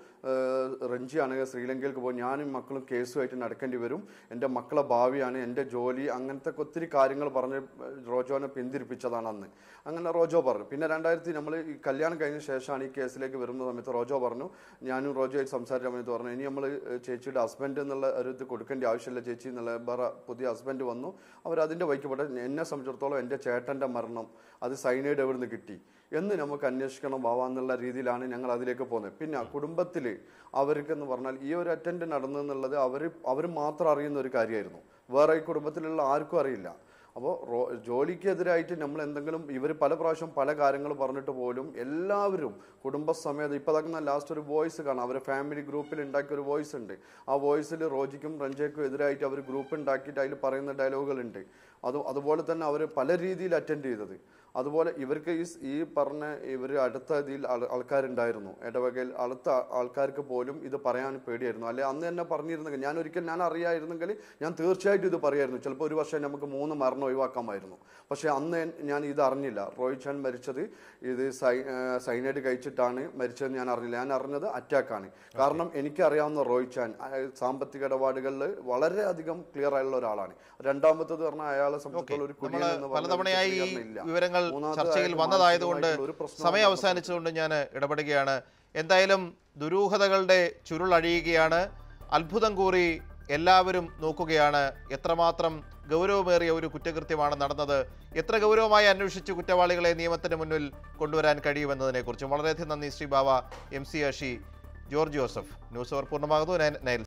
[SPEAKER 5] റഞ്ചി ആണെങ്കിൽ ശ്രീലങ്കയിലേക്ക് പോകും ഞാനും മക്കളും കേസുമായിട്ട് നടക്കേണ്ടി വരും എൻ്റെ മക്കളെ ഭാവിയാണ് എൻ്റെ ജോലി അങ്ങനത്തെ ഒത്തിരി കാര്യങ്ങൾ പറഞ്ഞ് റോജോനെ പിന്തിരിപ്പിച്ചതാണ് അന്ന് അങ്ങനെ റോജോ പറഞ്ഞു പിന്നെ രണ്ടായിരത്തി നമ്മൾ ഈ കല്യാണം കഴിഞ്ഞ ശേഷമാണ് ഈ കേസിലേക്ക് വരുന്ന സമയത്ത് റോജോ പറഞ്ഞു ഞാനും റോജോയായിട്ട് സംസാരിച്ച സമയത്ത് പറഞ്ഞു ഇനി നമ്മൾ ചേച്ചിയുടെ ഹസ്ബൻഡ് എന്നുള്ള ഒരു ഇത് കൊടുക്കേണ്ട ആവശ്യമില്ല ചേച്ചി എന്നുള്ള വേറെ പുതിയ ഹസ്ബൻഡ് വന്നു അവർ അതിൻ്റെ വൈക്ക് പോട്ടെ എന്നെ സംബന്ധിച്ചിടത്തോളം എൻ്റെ ചേട്ടൻ്റെ മരണം അത് സൈനൈഡ് എവിടെ നിന്ന് കിട്ടി എന്ന് നമുക്ക് അന്വേഷിക്കണം വാവാന്നുള്ള രീതിയിലാണ് ഞങ്ങൾ അതിലേക്ക് പോകുന്നത് പിന്നെ കുടുംബത്തിൽ അവർക്കെന്ന് പറഞ്ഞാൽ ഈ ഒരു അറ്റൻഡ് നടന്നെന്നുള്ളത് അവർ അവർ മാത്രം അറിയുന്ന ഒരു കാര്യമായിരുന്നു വേറെ ഈ കുടുംബത്തിലുള്ള ആർക്കും അറിയില്ല അപ്പോൾ റോ ജോലിക്കെതിരായിട്ട് നമ്മൾ എന്തെങ്കിലും ഇവർ പല പ്രാവശ്യം പല കാര്യങ്ങൾ പറഞ്ഞിട്ട് പോലും എല്ലാവരും കുടുംബസമേതം ഇപ്പോൾ അതൊക്കെ ലാസ്റ്റ് ഒരു വോയിസ് കാണാം അവരെ ഫാമിലി ഗ്രൂപ്പിൽ ഉണ്ടാക്കിയ ഒരു വോയിസ് ഉണ്ട് ആ വോയിസിൽ റോജിക്കും റഞ്ചയ്ക്കും എതിരായിട്ട് അവർ ഗ്രൂപ്പ് ഉണ്ടാക്കിയിട്ട് അതിൽ പറയുന്ന ഡയലോഗുകളുണ്ട് അത് അതുപോലെ തന്നെ അവർ പല രീതിയിൽ അറ്റൻഡ് ചെയ്തത് അതുപോലെ ഇവർക്ക് ഈ സ് ഈ പറഞ്ഞ ഇവർ അടുത്ത ഇതിൽ ആൾ- ആൾക്കാരുണ്ടായിരുന്നു ഇടവകയിൽ അടുത്ത ആ- ആൾക്കാർക്ക് പോലും ഇത് പറയാൻ പേടിയായിരുന്നു അല്ലെ അന്ന് തന്നെ പറഞ്ഞിരുന്നെങ്കിൽ ഞാൻ ഒരിക്കൽ ഞാൻ അറിയായിരുന്നെങ്കിൽ ഞാൻ തീർച്ചയായിട്ടും ഇത് പറയായിരുന്നു ചിലപ്പോൾ ഒരു വർഷം നമുക്ക് മൂന്ന് മരണം ഒഴിവാക്കാമായിരുന്നു പക്ഷേ അന്ന് എൻ- ഞാൻ ഇത് അറിഞ്ഞില്ല റോഹിത് ഖാൻ മരിച്ചത് ഇത് സൈ സൈനൈഡ് കഴിച്ചിട്ടാണ് മരിച്ചതെന്ന് ഞാൻ അറിഞ്ഞില്ല ഞാൻ അറിഞ്ഞത് അറ്റാക്കാണ് കാരണം എനിക്കറിയാവുന്ന റോഹിത് ഖാൻ ആ, സാമ്പത്തിക ഇടപാടുകളിൽ വളരെയധികം ക്ലിയർ ആയുള്ള ഒരാളാണ് രണ്ടാമത്തത് പറഞ്ഞാൽ അയാളെ സംബന്ധിച്ചുള്ള ഒരു കുടിയൻ
[SPEAKER 3] നമ്മൾ
[SPEAKER 5] എന്ന് പറഞ്ഞ ഒരു
[SPEAKER 3] പലതവണയായി ഈ
[SPEAKER 5] ചിത്രീകരണം ഇല്ല.
[SPEAKER 3] വിവരങ്ങൾ
[SPEAKER 5] മൂന്നാമത്
[SPEAKER 3] ചർച്ചയിൽ
[SPEAKER 5] അയാൾക്ക്
[SPEAKER 3] വന്നതായതുകൊണ്ട്
[SPEAKER 5] മാനസികമായിട്ടുള്ള ഒരു പ്രശ്നവും
[SPEAKER 3] സമയം അവസാനിച്ചുകൊണ്ട് ഞാൻ ഇടപെടുകയാണ് എന്തായാലും ദുരൂഹതകളുടെ ചുരുളഴിയുകയാണ് അത്ഭുതം കൂറി എല്ലാവരും നോക്കുകയാണ് എത്രമാത്രം ഗൗരവമേറിയ ഒരു കുറ്റകൃത്യമാണ് നടന്നത് എത്ര ഗൗരവമായി അന്വേഷിച്ച് കുറ്റവാളികളെ നിയമത്തിന് മുന്നിൽ കൊണ്ടുവരാൻ കഴിയുമെന്നതിനെക്കുറിച്ചും വളരെയധികം നന്ദി Shri Bava M C Ashi George Joseph news hour പൂർണ്ണമാകുന്നു നയൻ- നയൽ